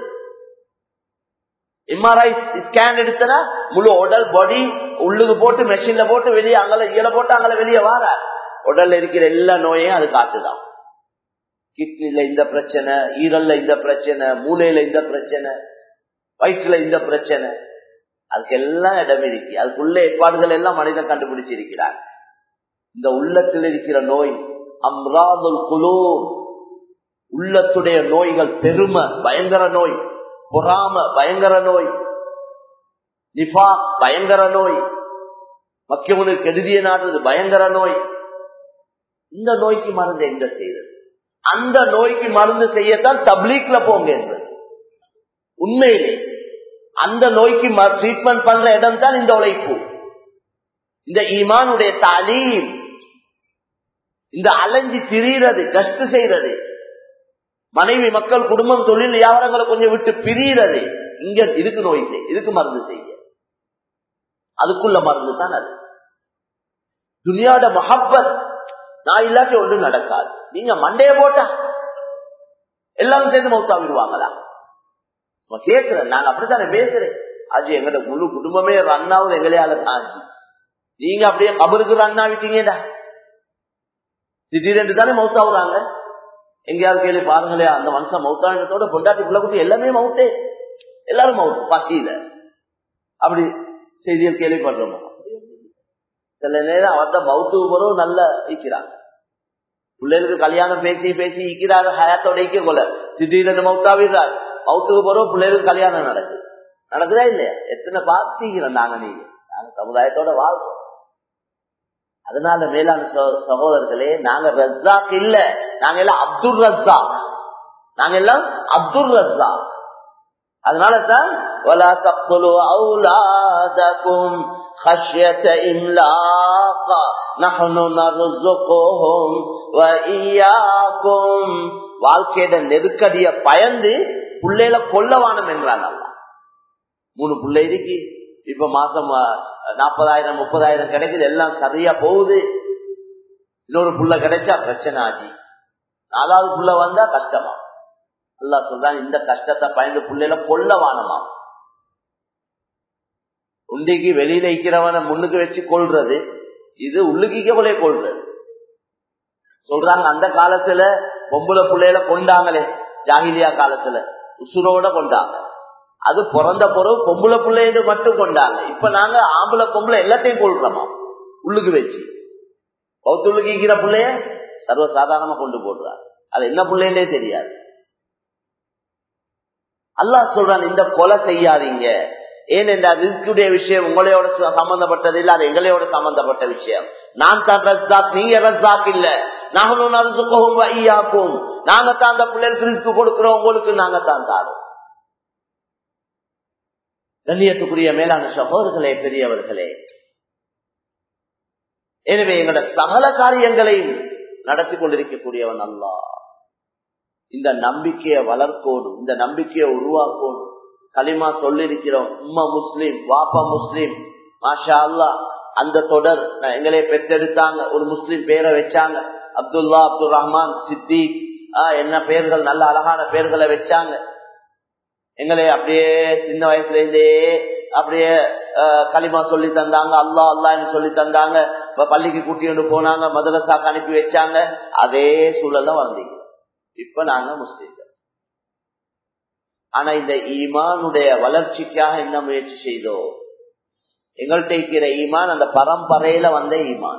எம்ஆர்ஐ ஸ்கேன் எடுத்தனா முழு உடல் பாடி உள்ளுக்கு போட்டு மெஷின்ல போட்டு வெளியே அங்கல இயல போட்டு அங்கல வெளியே வார உடல்ல இருக்கிற எல்லா நோயையும் அது காட்டுதான் கிட்னில இந்த பிரச்சனை ஈரல்ல இந்த பிரச்சனை மூளையில இந்த பிரச்சனை வயிற்றுல இந்த பிரச்சனை அதுக்கு எல்லாம் இடம் இருக்கு அதுக்குள்ள ஏற்பாடுகள் எல்லாம் மனிதன் கண்டுபிடிச்சிருக்கிறார் இந்த உள்ளத்தில் இருக்கிற நோய் அம்ராதுல் குலு உள்ளத்துடைய நோய்கள் பெருமை பயங்கர நோய் பொறாம பயங்கர நோய் நிஃபா பயங்கர நோய் மக்கியவனுக்கு கெடுதிய நாடுறது பயங்கர நோய் இந்த நோய்க்கு மருந்து எங்க செய்யறது அந்த நோய்க்கு மருந்து செய்யத்தான் தப்லீக்ல போங்க என்பது உண்மையிலே அந்த நோய்க்கு ட்ரீட்மெண்ட் பண்ற இடம் தான் இந்த உழைப்பு இந்த ஈமானுடைய தாலீம் இந்த அலைஞ்சி திரியிறது கஷ்ட செய்யறது மனைவி மக்கள் குடும்பம் தொழில் வியாபாரங்களை கொஞ்சம் விட்டு பிரியிறது இங்க இதுக்கு நோய் செய் இதுக்கு மருந்து செய்ய அதுக்குள்ள மருந்து தான் அது துனியாட மஹப்பத் நான் இல்லாட்டி ஒன்றும் நடக்காது நீங்க மண்டைய போட்டா எல்லாரும் சேர்ந்து மௌத்தாவிடுவாங்களா கேட்கிறேன் நாங்க அப்படித்தானே பேசுறேன் ஆஜி எங்கட முழு குடும்பமே ரன் ஆகுது எங்களையால தாஞ்சி நீங்க அப்படியே கபருக்கு ரன் ஆகிட்டீங்கடா திடீரென்று தானே மௌத்தாவுறாங்க எங்கேயாவது கேள்வி பாருங்களே அந்த மனுஷன் மௌத்தானத்தோட பொண்டாட்டி பிள்ளை குட்டி எல்லாமே மவுத்தே எல்லாரும் மவுத்து பசியில அப்படி செய்தியில் கேள்விப்படுறோமோ சில நேரம் அவர்த மவுத்துக்கு பிறகு நல்ல ஈக்கிறாங்க பிள்ளைகளுக்கு கல்யாணம் பேசி பேசி ஈக்கிறாரு ஹயாத்தோட ஈக்க கொள்ள திடீர்னு மவுத்தாவிடுறாரு மவுத்துக்கு பிறகு பிள்ளைகளுக்கு கல்யாணம் நடக்குது நடக்குதா இல்லையா எத்தனை பார்த்தீங்கிறோம் நாங்க நீங்க நாங்க சமுதாயத்தோட வாழ்றோம் அதனால மேலான சகோதரர்களே நாங்க ரஸ்தாக் இல்ல நாங்க எல்லாம் அப்துல் ரஸ்தாக் நாங்க எல்லாம் அப்துல் ரஸ்தாக் அதனால தான் ولا تقتلوا اولادكم خشيه املاق نحن نرزقهم واياكم வாழ்க்கையோட நெருக்கடிய பயந்து பிள்ளையில கொல்லவானம் என்றான் அல்ல மூணு பிள்ளை இருக்கு இப்ப மாசம் நாற்பதாயிரம் முப்பதாயிரம் கிடைக்குது எல்லாம் சரியா போகுது இன்னொரு புள்ள கிடைச்சா பிரச்சனை ஆச்சு நாலாவது புள்ள வந்தா கஷ்டமா அல்லா சொல்றான் இந்த கஷ்டத்தை பயந்து புள்ளையில கொல்லவானமா உண்டிக்கு வெளியில இருக்கிறவனை முன்னுக்கு வச்சு கொள்றது இது உள்ளுக்கிக்கவளே கொள்றது சொல்றாங்க அந்த காலத்துல பொம்பளை பிள்ளையில கொண்டாங்களே ஜாகிலியா காலத்துல உசுரோட கொண்டாங்க அது பிறந்த பிறகு பொம்பளை பிள்ளைன்னு மட்டும் கொண்டாங்க இப்ப நாங்க ஆம்பளை பொம்பளை எல்லாத்தையும் கொள்றோமா உள்ளுக்கு வச்சு பௌத்துள்ளுக்கு இருக்கிற பிள்ளைய சர்வசாதாரணமா கொண்டு போடுறாரு அது என்ன பிள்ளைன்னே தெரியாது அல்லாஹ் சொல்றான் இந்த கொலை செய்யாதீங்க ஏனென்றால் ரிஸ்குடைய விஷயம் உங்களையோட சம்பந்தப்பட்டது இல்ல அது எங்களையோட சம்பந்தப்பட்ட விஷயம் நான் தான் ரஸ்தாக் நீங்க ரஸ்தாக் இல்ல நாங்களும் நரசுக்கும் ஐயாக்கும் நாங்க தான் அந்த பிள்ளைகளுக்கு ரிஸ்க் கொடுக்கிறோம் உங்களுக்கு நாங்க தான் தாரோம் கண்ணியத்துக்குரிய மேலான சகோதரர்களே பெரியவர்களே எனவே எங்களோட சகல காரியங்களையும் நடத்தி கொண்டிருக்கக்கூடியவன் அல்லா இந்த நம்பிக்கையை வளர்க்கணும் இந்த நம்பிக்கையை உருவாக்கணும் களிமா சொல்லிருக்கிறோம் உம்மா முஸ்லீம் வாப்பா முஸ்லீம் மாஷா அல்லா அந்த தொடர் எங்களே பெற்றெடுத்தாங்க ஒரு முஸ்லீம் பேரை வச்சாங்க அப்துல்லா அப்துல் ரஹ்மான் சித்தி என்ன பெயர்கள் நல்ல அழகான பெயர்களை வச்சாங்க எங்களே அப்படியே சின்ன வயசுல இருந்தே அப்படியே களிமா சொல்லி தந்தாங்க அல்லா அல்லான்னு சொல்லி தந்தாங்க பள்ளிக்கு கூட்டிட்டு போனாங்க மதரசாக்கு அனுப்பி வச்சாங்க அதே சூழல்ல வந்தீங்க இப்ப நாங்க முஸ்லீம்கள் ஆனா இந்த ஈமானுடைய வளர்ச்சிக்காக என்ன முயற்சி செய்தோம் எங்கள்கிட்ட இருக்கிற ஈமான் அந்த பரம்பரையில வந்த ஈமான்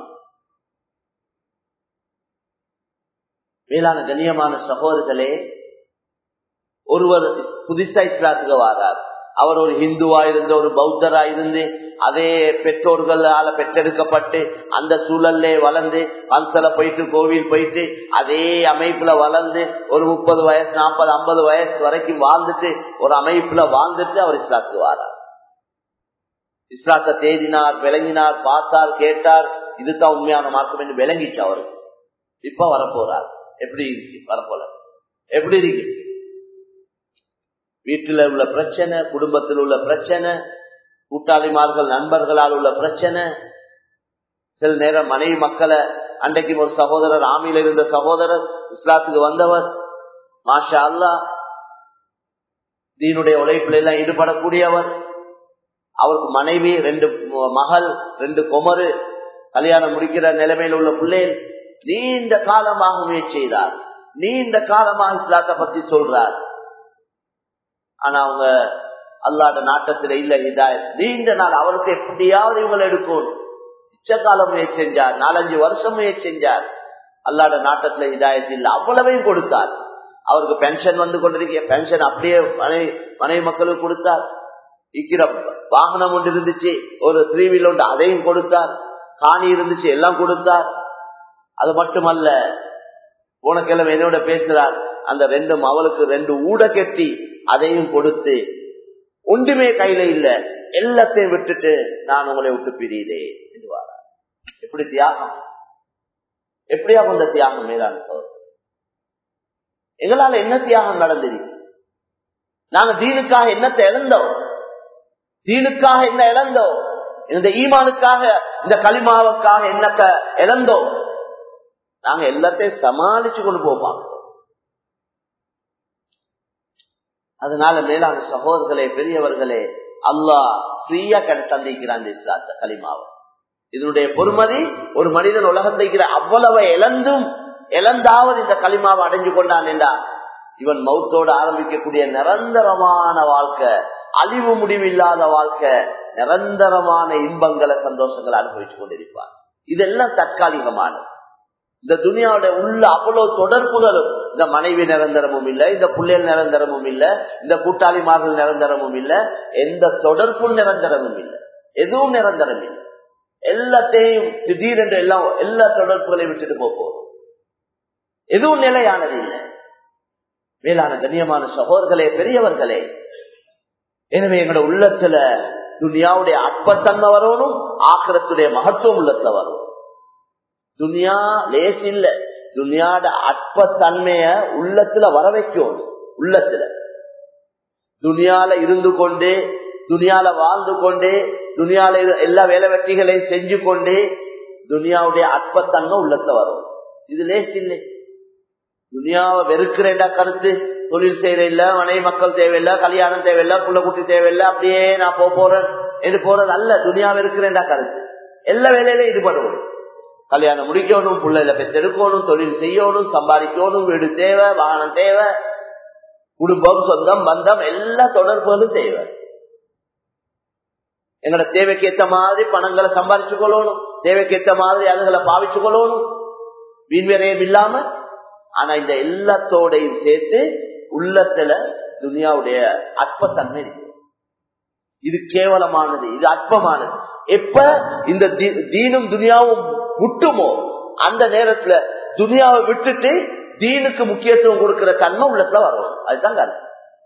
மேலான கண்ணியமான சகோதரர்களே ஒருவர் புதுசா இஸ்லாத்துக்கு வாரார் அவர் ஒரு ஹிந்துவா இருந்து ஒரு பௌத்தரா இருந்து அதே பெற்றோர்களால பெற்றெடுக்கப்பட்டு அந்த சூழல்ல வளர்ந்து பல்சல போயிட்டு கோவில் போயிட்டு அதே அமைப்புல வளர்ந்து ஒரு முப்பது வயசு நாற்பது ஐம்பது வயசு வரைக்கும் வாழ்ந்துட்டு ஒரு அமைப்புல வாழ்ந்துட்டு அவர் இஸ்லாத்துக்கு வாரார் இஸ்லாத்தை தேடினார் விளங்கினார் பார்த்தார் கேட்டார் இதுதான் உண்மையான மார்க்கம் என்று விளங்கிச்சு அவருக்கு இப்ப வரப்போறார் எப்படி இருக்கு வரப்போல எப்படி இருக்கு வீட்டில் உள்ள பிரச்சனை குடும்பத்தில் உள்ள பிரச்சனை கூட்டாளிமார்கள் நண்பர்களால் உள்ள பிரச்சனை சில நேரம் மனைவி மக்களை அன்றைக்கு ஒரு சகோதரர் ஆமியில இருந்த சகோதரர் இஸ்லாத்துக்கு வந்தவர் மாஷா அல்லா தீனுடைய உழைப்பில் எல்லாம் ஈடுபடக்கூடியவர் அவருக்கு மனைவி ரெண்டு மகள் ரெண்டு குமரு கல்யாணம் முடிக்கிற நிலைமையில் உள்ள பிள்ளைகள் நீண்ட காலமாக முயற்சி செய்தார் நீண்ட காலமாக இஸ்லாத்தை பத்தி சொல்றார் ஆனா அவங்க அல்லாத நாட்டத்துல இல்ல இதாயத் நீண்ட நாள் அவருக்கு எப்படியாவது இவங்களை எடுக்கணும் காலம் முயற்சி செஞ்சார் நாலஞ்சு வருஷம் முயற்சி செஞ்சார் அல்லாத நாட்டத்துல இதாயத்து இல்ல அவ்வளவையும் கொடுத்தார் அவருக்கு பென்ஷன் வந்து கொண்டிருக்க பென்ஷன் அப்படியே மனைவி மனைவி மக்களுக்கு கொடுத்தார் இருக்கிற வாகனம் ஒன்று இருந்துச்சு ஒரு த்ரீ வீல் ஒன்று அதையும் கொடுத்தார் காணி இருந்துச்சு எல்லாம் கொடுத்தார் அது மட்டுமல்ல போன கிழமை என்னோட பேசுறார் அந்த ரெண்டும் அவளுக்கு ரெண்டு ஊட கெட்டி அதையும் கொடுத்து ஒன்றுமே கையில இல்ல எல்லாத்தையும் விட்டுட்டு நான் உங்களை விட்டு பிரியுதே என்றுவாரா எப்படி தியாகம் எப்படியா அந்த தியாகம் மேலான சோதனை எங்களால என்ன தியாகம் நடந்தது நாங்க தீனுக்காக என்னத்தை இழந்தோம் தீனுக்காக என்ன இழந்தோம் இந்த ஈமானுக்காக இந்த களிமாவுக்காக என்னத்த இழந்தோம் நாங்க எல்லாத்தையும் சமாளிச்சு கொண்டு போவாங்க அதனால மேலான சகோதரர்களே பெரியவர்களே அல்லாஹ் ஃப்ரீயா கடை தந்திக்கிறான் இஸ்லாத்த களிமாவை இதனுடைய பொறுமதி ஒரு மனிதன் உலகத்தை அவ்வளவு இழந்தும் இழந்தாவது இந்த களிமாவை அடைஞ்சு கொண்டான் என்றா இவன் மௌத்தோடு ஆரம்பிக்கக்கூடிய நிரந்தரமான வாழ்க்கை அழிவு முடிவில்லாத வாழ்க்கை நிரந்தரமான இன்பங்களை சந்தோஷங்களை அனுபவிச்சு கொண்டிருப்பார் இதெல்லாம் தற்காலிகமானது இந்த துணியாவுடைய உள்ள அவ்வளவு தொடர்புகளும் இந்த மனைவி நிரந்தரமும் இல்லை இந்த பிள்ளைகள் நிரந்தரமும் இல்லை இந்த கூட்டாளிமார்கள் நிரந்தரமும் இல்லை எந்த தொடர்பும் நிரந்தரமும் இல்லை எதுவும் நிரந்தரம் இல்லை எல்லாத்தையும் திடீரென்று எல்லாம் எல்லா தொடர்புகளையும் விட்டுட்டு போகும் எதுவும் நிலையானது இல்லை மேலான கண்ணியமான சகோதர்களே பெரியவர்களே எனவே எங்களோட உள்ளத்துல துனியாவுடைய அற்பத்தன்மை வரணும் ஆக்கிரத்துடைய மகத்துவம் உள்ளத்துல வரும் துனியா லேஸ் இல்ல துனியாட அற்பத்தன்மைய உள்ளத்துல வர வைக்கணும் உள்ளத்துல துனியால இருந்து கொண்டு துனியால வாழ்ந்து கொண்டு துனியால எல்லா வேலை வெற்றிகளையும் செஞ்சு கொண்டு துனியாவுடைய அற்பத்தன்மை உள்ளத்துல வரும் இது லேஸ் இல்லை துனியாவை வெறுக்கிறேன்டா கருத்து தொழில் செய்யற இல்ல மனைவி மக்கள் தேவையில்லை கல்யாணம் தேவையில்லை புள்ள குட்டி தேவையில்லை அப்படியே நான் போக போறேன் என்று போறது அல்ல துனியா வெறுக்கிறேன்டா கருத்து எல்லா வேலையிலும் ஈடுபடுவோம் கல்யாணம் முடிக்கணும் பிள்ளைல பெற்றெடுக்கணும் தொழில் செய்யணும் சம்பாதிக்கணும் வீடு தேவை வாகனம் தேவை குடும்பம் சொந்தம் பந்தம் எல்லா தொடர்புகளும் தேவை எங்களோட தேவைக்கு ஏத்த மாதிரி பணங்களை சம்பாதிச்சு கொள்ளணும் தேவைக்கு ஏத்த மாதிரி அதுகளை பாவிச்சு கொள்ளணும் வீண்வரையும் இல்லாம ஆனா இந்த எல்லாத்தோடையும் சேர்த்து உள்ளத்துல துனியாவுடைய அற்பத்தன்மை இருக்கு இது கேவலமானது இது அற்பமானது எப்ப இந்த தீனும் துனியாவும் முட்டுமோ அந்த நேரத்துல துனியாவை விட்டுட்டு தீனுக்கு முக்கியத்துவம் கொடுக்கிற தன்மை உள்ளத்துல வரும் அதுதான் காரணம்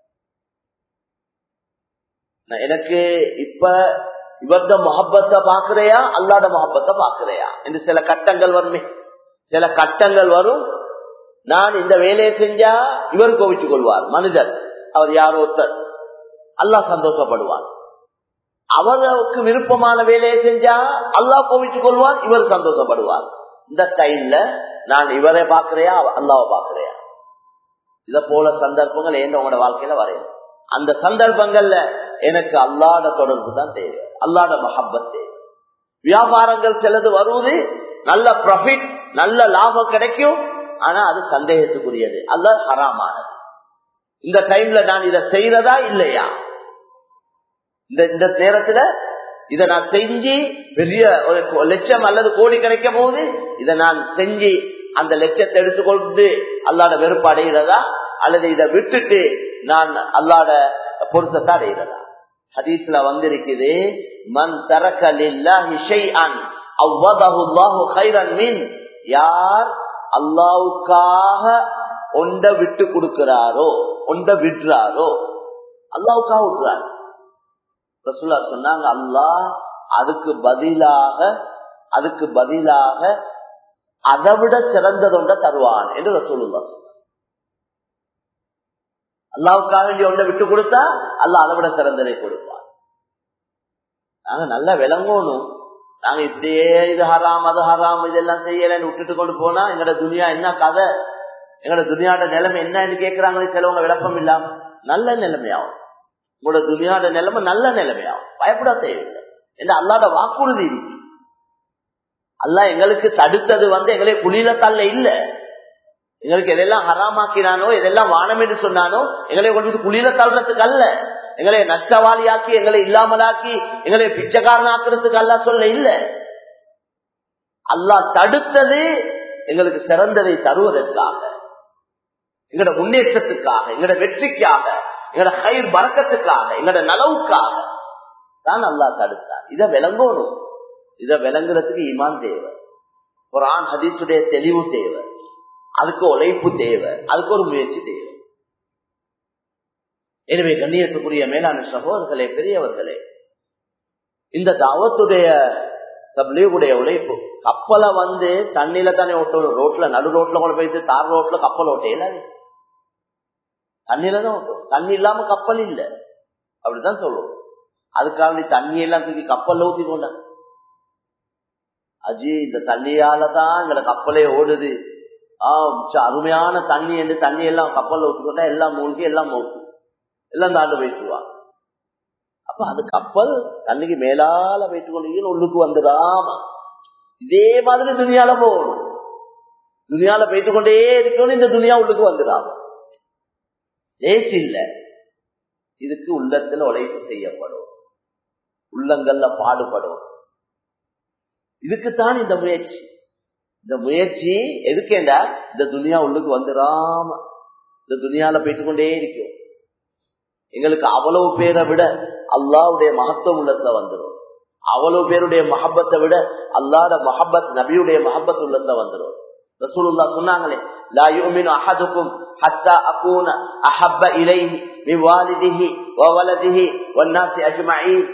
எனக்கு இப்ப இவர்த மொஹப்பத்தை பாக்குறையா அல்லாத மொஹப்பத்தை பாக்குறையா என்று சில கட்டங்கள் வருமே சில கட்டங்கள் வரும் நான் இந்த வேலையை செஞ்சா இவர் கோவிச்சுக் கொள்வார் மனிதர் அவர் யாரோ ஒருத்தர் அல்லாஹ் சந்தோஷப்படுவார் அவருக்கு விருப்பமான வேலையை செஞ்சா அல்லாஹ் கோவிச்சுக் கொள்வார் இவர் சந்தோஷப்படுவார் இந்த டைம்ல நான் இவரை பாக்குறையா அல்லாவை பாக்குறையா இத போல சந்தர்ப்பங்கள் ஏன் உங்களோட வாழ்க்கையில வரையும் அந்த சந்தர்ப்பங்கள்ல எனக்கு அல்லாத தொடர்பு தான் தேவை அல்லாத மஹப்பத் தேவை வியாபாரங்கள் சிலது வருவது நல்ல ப்ராஃபிட் நல்ல லாபம் கிடைக்கும் ஆனா அது சந்தேகத்துக்குரியது அல்ல ஹராமானது இந்த டைம்ல நான் இதை செய்யறதா இல்லையா இந்த இந்த நேரத்துல இதை நான் செஞ்சு பெரிய ஒரு லட்சம் அல்லது கோடி கிடைக்க போது இதை நான் செஞ்சு அந்த லட்சத்தை எடுத்துக்கொண்டு அல்லாட வெறுப்பு அடைகிறதா அல்லது இதை விட்டுட்டு நான் அல்லாட பொருத்தத்தை அடைகிறதா ஹதீஸ்ல வந்திருக்குது மண் தரக்கலின் யார் அல்லாவுக்காக ஒண்ட விட்டு கொடுக்கிறாரோ ஒண்ட விடுறாரோ அல்லாவுக்காக விட்டுறாரு ரசுல்லா சொன்னாங்க அல்லாஹ் அதுக்கு பதிலாக அதுக்கு பதிலாக அதை விட சிறந்ததொண்ட தருவான் என்று ரசூலுல்லா சொன்னார் அல்லாவுக்காக வேண்டிய ஒன்றை விட்டு கொடுத்தா அல்லாஹ் அதை விட சிறந்ததை கொடுப்பான் நாங்க நல்லா விளங்கணும் நாங்க இப்படியே இது ஹராம் அது ஹராம் இதெல்லாம் செய்யலன்னு விட்டுட்டு கொண்டு போனா எங்கட துனியா என்ன கதை எங்களோட துனியாட நிலைமை என்னன்னு கேட்கிறாங்களே சிலவங்க விளப்பம் இல்லாம நல்ல நிலைமையாகும் உங்களோட துனியாட நிலைமை நல்ல நிலைமையாகும் பயப்பட தேவையில்லை என்ன அல்லாட வாக்குறுதி இருக்கு அல்லா எங்களுக்கு தடுத்தது வந்து எங்களை புலியில தள்ள இல்ல எங்களுக்கு எதெல்லாம் ஹராமாக்கினானோ எதெல்லாம் வானம் என்று சொன்னானோ எங்களை கொண்டு குளிர தள்ளுறதுக்கு அல்ல எங்களை நஷ்டவாளியாக்கி எங்களை இல்லாமலாக்கி எங்களை பிச்சைக்காரனாக்குறதுக்கு அல்ல சொல்ல இல்ல அல்லா தடுத்தது எங்களுக்கு சிறந்ததை தருவதற்காக எங்களோட முன்னேற்றத்துக்காக எங்களோட வெற்றிக்காக எங்களோட கயிர் பறக்கத்துக்காக எங்களோட நலவுக்காக தான் அல்லா தடுத்தார் இதை விளங்கணும் இதை விளங்குறதுக்கு ஈமான் தேவை ஒரு ஆண் ஹதீசுடைய தெளிவு தேவை அதுக்கு உழைப்பு தேவை அதுக்கு ஒரு முயற்சி தேவை எனவே கண்ணியத்துக்குரிய மேலான சகோதரர்களே பெரியவர்களே இந்த தாவத்துடைய தப்லீகுடைய உழைப்பு கப்பலை வந்து தண்ணியில தானே ஓட்டணும் ரோட்ல நடு ரோட்ல கொண்டு போயிட்டு தார் ரோட்ல கப்பல் ஓட்டையில தண்ணியில தான் ஓட்டும் தண்ணி இல்லாம கப்பல் இல்லை அப்படிதான் சொல்லுவோம் அதுக்காக நீ தண்ணி எல்லாம் தூக்கி கப்பல்ல ஊத்தி கொண்டாங்க அஜி இந்த தண்ணியால தான் எங்களை கப்பலே ஓடுது ஆஹ் அருமையான தண்ணி என்று தண்ணி எல்லாம் கப்பல்ல ஊற்றிக்கொண்டா எல்லாம் மூழ்கி எல்லாம் மூழ்கும் எல்லாம் தாண்டு போயிட்டுருவாங்க அப்ப அது கப்பல் தண்ணிக்கு மேலால போயிட்டு கொண்டு உள்ளுக்கு வந்துடாம இதே மாதிரி துணியால போகணும் துணியால போயிட்டு கொண்டே இருக்கணும் இந்த துணியா உள்ளுக்கு வந்துடாம லேஸ் இல்ல இதுக்கு உள்ளத்துல உழைப்பு செய்யப்படும் உள்ளங்கள்ல பாடுபடும் இதுக்குத்தான் இந்த முயற்சி இந்த முயற்சி எதுக்கேண்டா இந்த துணியா உள்ளுக்கு வந்துடாம இந்த துணியால போயிட்டு கொண்டே இருக்கும் எங்களுக்கு அவ்வளவு பேரை விட அல்லாவுடைய மகத்துவம் உள்ளத்துல வந்துடும் அவ்வளவு பேருடைய மஹப்பத்தை விட அல்லாட மஹப்பத் நபியுடைய மஹப்பத் உள்ளத்துல வந்துடும் ரசூலுல்லா சொன்னாங்களே லா யுமினு அஹதுக்கும் ஹத்தா அகூன அஹப்ப இலைஹி மின் வாலிதிஹி வ வலதிஹி வன்னாசி அஜ்மஈன்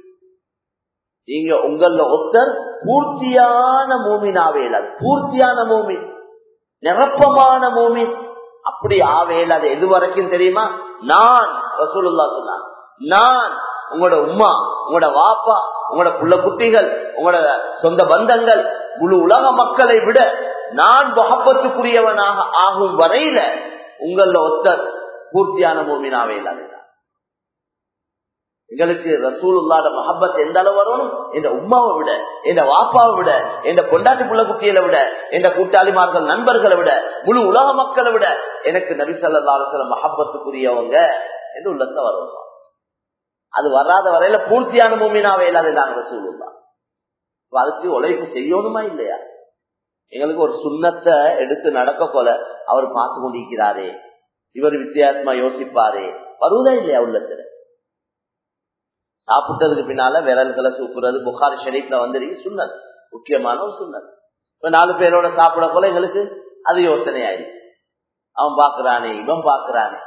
நீங்க உங்கள ஒருத்தர் பூர்த்தியான மூமின் ஆவேலாது பூர்த்தியான மூமின் நிரப்பமான மூமின் அப்படி ஆவேலாது எது வரைக்கும் தெரியுமா நான் ரசூலுல்லா சொன்னான் நான் உங்களோட உமா உங்களோட வாப்பா உங்களோட புள்ள குட்டிகள் உங்களோட சொந்த பந்தங்கள் முழு உலக மக்களை விட நான் முகப்பத்துக்குரியவனாக ஆகும் வரையில உங்கள ஒத்தர் பூர்த்தியான மூமினாவே இல்லாத எங்களுக்கு ரசூலுல்லாட மஹப்பத் எந்த அளவு வரணும் எந்த உமாவை விட எந்த வாப்பாவை விட எந்த பொண்டாட்டி புள்ள குட்டிகளை விட எந்த கூட்டாளிமார்கள் நண்பர்களை விட முழு உலக மக்களை விட எனக்கு நபிசல்லாசில மஹப்பத்துக்குரியவங்க என்று உள்ளத்தை வரணும் அது வராத வரையில பூர்த்தியான மூமினாவே இல்லாத நாங்க ரசூலுல்லா அதுக்கு உழைப்பு செய்யணுமா இல்லையா எங்களுக்கு ஒரு சுண்ணத்தை எடுத்து நடக்க போல அவர் பார்த்து கொண்டிருக்கிறாரே இவர் வித்தியாசமா யோசிப்பாரே வருவதா இல்லையா உள்ளத்துல சாப்பிட்டதுக்கு பின்னால விரல்களை சூப்புறது புகார் ஷெரீப்ல வந்துருக்கு சுண்ணது முக்கியமான ஒரு சுண்ணது இப்ப நாலு பேரோட சாப்பிட போல எங்களுக்கு அது யோசனை ஆயிடுச்சு அவன் பாக்குறானே இவன் பாக்குறானே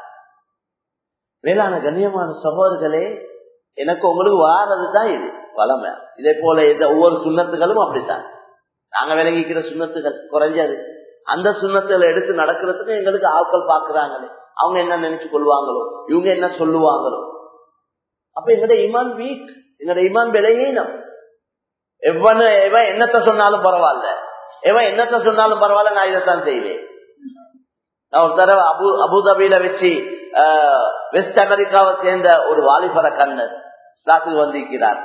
வேளாண் கண்ணியமான சகோதரர்களே எனக்கு உங்களுக்கு வாரது தான் இது வளமை இதே போல ஒவ்வொரு சுண்ணத்துகளும் அப்படித்தான் நாங்க விளங்கிக்கிற சுண்ணத்துகள் குறைஞ்சது அந்த சுண்ணத்துகளை எடுத்து நடக்கிறதுக்கு எங்களுக்கு ஆட்கள் பாக்குறாங்களே அவங்க என்ன நினைச்சு கொள்வாங்களோ இவங்க என்ன சொல்லுவாங்களோ அப்ப எங்கட இமான் வீக் எங்கட இமான் விலையீனம் எவன எவன் என்னத்த சொன்னாலும் பரவாயில்ல எவன் என்னத்த சொன்னாலும் பரவாயில்ல நான் இதைத்தான் செய்வேன் நான் ஒரு தடவை அபு அபுதாபியில வச்சு வெஸ்ட் அமெரிக்காவை சேர்ந்த ஒரு வாலிபரை கண்ணர் ஸ்லாத்துக்கு வந்திருக்கிறார்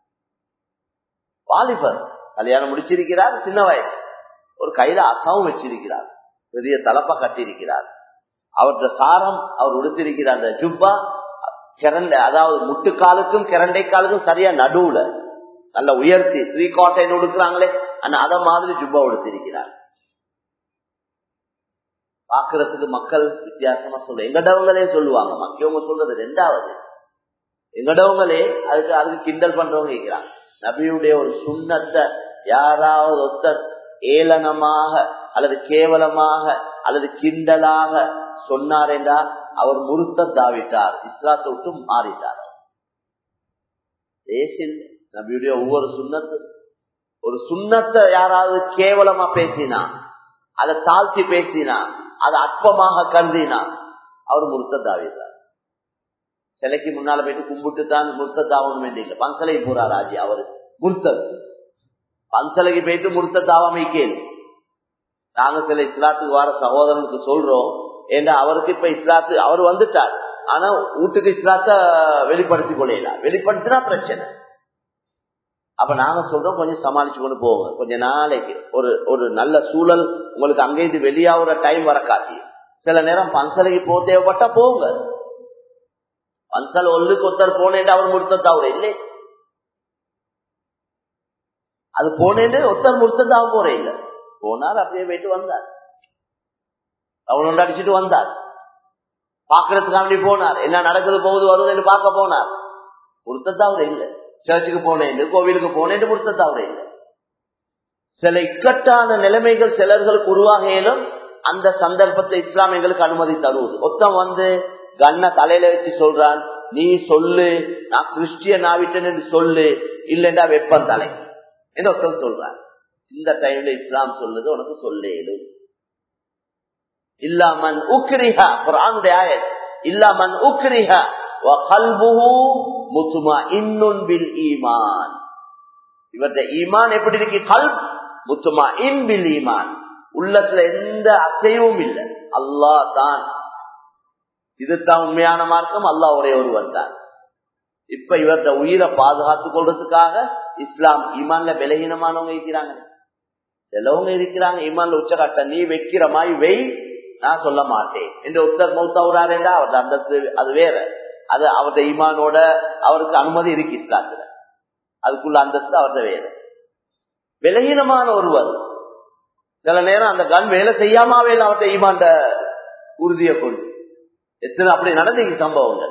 வாலிபர் கல்யாணம் முடிச்சிருக்கிறார் சின்ன வயசு ஒரு கையில அசாவும் வச்சிருக்கிறார் பெரிய தலப்பா கட்டியிருக்கிறார் அவற்ற சாரம் அவர் உடுத்திருக்கிறார் அந்த ஜுப்பா கிரண்டை அதாவது முட்டுக்காலுக்கும் கிரண்டை காலுக்கும் சரியா நடுவுல நல்ல உயர்த்தி த்ரீ காட்டைன் உடுக்கிறாங்களே அத மாதிரி ஜுப்பா உடுத்திருக்கிறார் பாக்குறதுக்கு மக்கள் வித்தியாசமா சொல்ல எங்கடவங்களே சொல்லுவாங்க மக்கியவங்க சொல்றது ரெண்டாவது எங்கடவங்களே அதுக்கு அதுக்கு கிண்டல் பண்றவங்க கேட்கிறாங்க நபியுடைய ஒரு சுண்ணத்தை யாராவது ஒருத்தர் ஏளனமாக அல்லது கேவலமாக அல்லது கிண்டலாக சொன்னார் என்றால் அவர் முருத்த தாவிட்டார் இஸ்லாத்தை விட்டு மாறிட்டார் தேசில் நபியுடைய ஒவ்வொரு சுண்ணத்து ஒரு சுண்ணத்தை யாராவது கேவலமா பேசினா அதை தாழ்த்தி பேசினா அதை அற்பமாக கருதினா அவர் முருத்ததாவிதார் சிலைக்கு முன்னால போயிட்டு கும்பிட்டு தான் முருத்ததாவணும் என்று இல்லை பன்சலைக்கு போறார் ராஜி அவரு முருத்தது பன்சலைக்கு போயிட்டு முருத்ததாவாம கேள்வி நாங்க சில இஸ்லாத்துக்கு வர சகோதரனுக்கு சொல்றோம் ஏன்னா அவருக்கு இப்ப இஸ்லாத்து அவர் வந்துட்டார் ஆனா வீட்டுக்கு இஸ்லாத்த வெளிப்படுத்தி கொள்ளல வெளிப்படுத்தினா பிரச்சனை அப்ப நாங்க சொல்றோம் கொஞ்சம் சமாளிச்சு கொண்டு போவோங்க கொஞ்ச நாளைக்கு ஒரு ஒரு நல்ல சூழல் உங்களுக்கு அங்கேருந்து வெளியாகிற டைம் வர காட்டி சில நேரம் பன்சலைக்கு போக தேவைப்பட்டா போங்க பன்சல் ஒல்லுக்கு ஒருத்தர் போனேன் அவர் முடுத்தா அவர் இல்லை அது போனேன்னு ஒருத்தர் முடுத்ததாக போறே இல்லை போனார் அப்படியே போயிட்டு வந்தார் அவனோட அடிச்சுட்டு வந்தார் பாக்குறதுக்காண்டி போனார் என்ன நடக்குது போகுது வருதுன்னு பார்க்க போனார் முடுத்தத்தாவர இல்லை சர்ச்சுக்கு போனேன் கோவிலுக்கு போனேன் முடுத்தத்தாவர இல்லை சில இக்கட்டான நிலைமைகள் சிலர்களுக்கு உருவாகையிலும் அந்த சந்தர்ப்பத்தை இஸ்லாம் எங்களுக்கு அனுமதி தருவது ஒத்தம் வந்து கண்ண தலையில வச்சு சொல்றான் நீ சொல்லு நான் கிறிஸ்டியன் ஆவிட்டேன்னு சொல்லு இல்லைண்டா வெப்பம் தலை என்று ஒருத்தன் சொல்றான் இந்த டைம்ல இஸ்லாம் சொல்லுது உனக்கு சொல்லேலும் இல்லாமன் உக்ரிஹா குரானுடைய ஆயத் இல்லாமன் உக்ரிஹா இவருடைய ஈமான் எப்படி இருக்கு கல் முத்துமா இன்பில் ஈமான் உள்ளத்துல எந்த அசைவும் இல்லை அல்லா தான் இதுதான் உண்மையான மார்க்கம் அல்லா ஒரே ஒருவன் தான் இப்ப இவர்த உயிரை பாதுகாத்துக் கொள்றதுக்காக இஸ்லாம் ஈமான்ல விலகீனமானவங்க இருக்கிறாங்க சிலவங்க இருக்கிறாங்க ஈமான்ல உச்சகாட்ட நீ வைக்கிற மாதிரி வெய் நான் சொல்ல மாட்டேன் என்று உத்தர் மௌத்தாவுறாருண்டா அவரது அந்தஸ்து அது வேற அது அவருடைய ஈமானோட அவருக்கு அனுமதி இருக்கு இஸ்லாத்துல அதுக்குள்ள அந்தஸ்து அவரது வேற விலகீனமான ஒருவர் சில நேரம் அந்த கண் வேலை செய்யாமவே அவர்கிட்ட ஈமாண்ட உறுதியை கொண்டு எத்தனை அப்படி நடந்தீங்க சம்பவங்கள்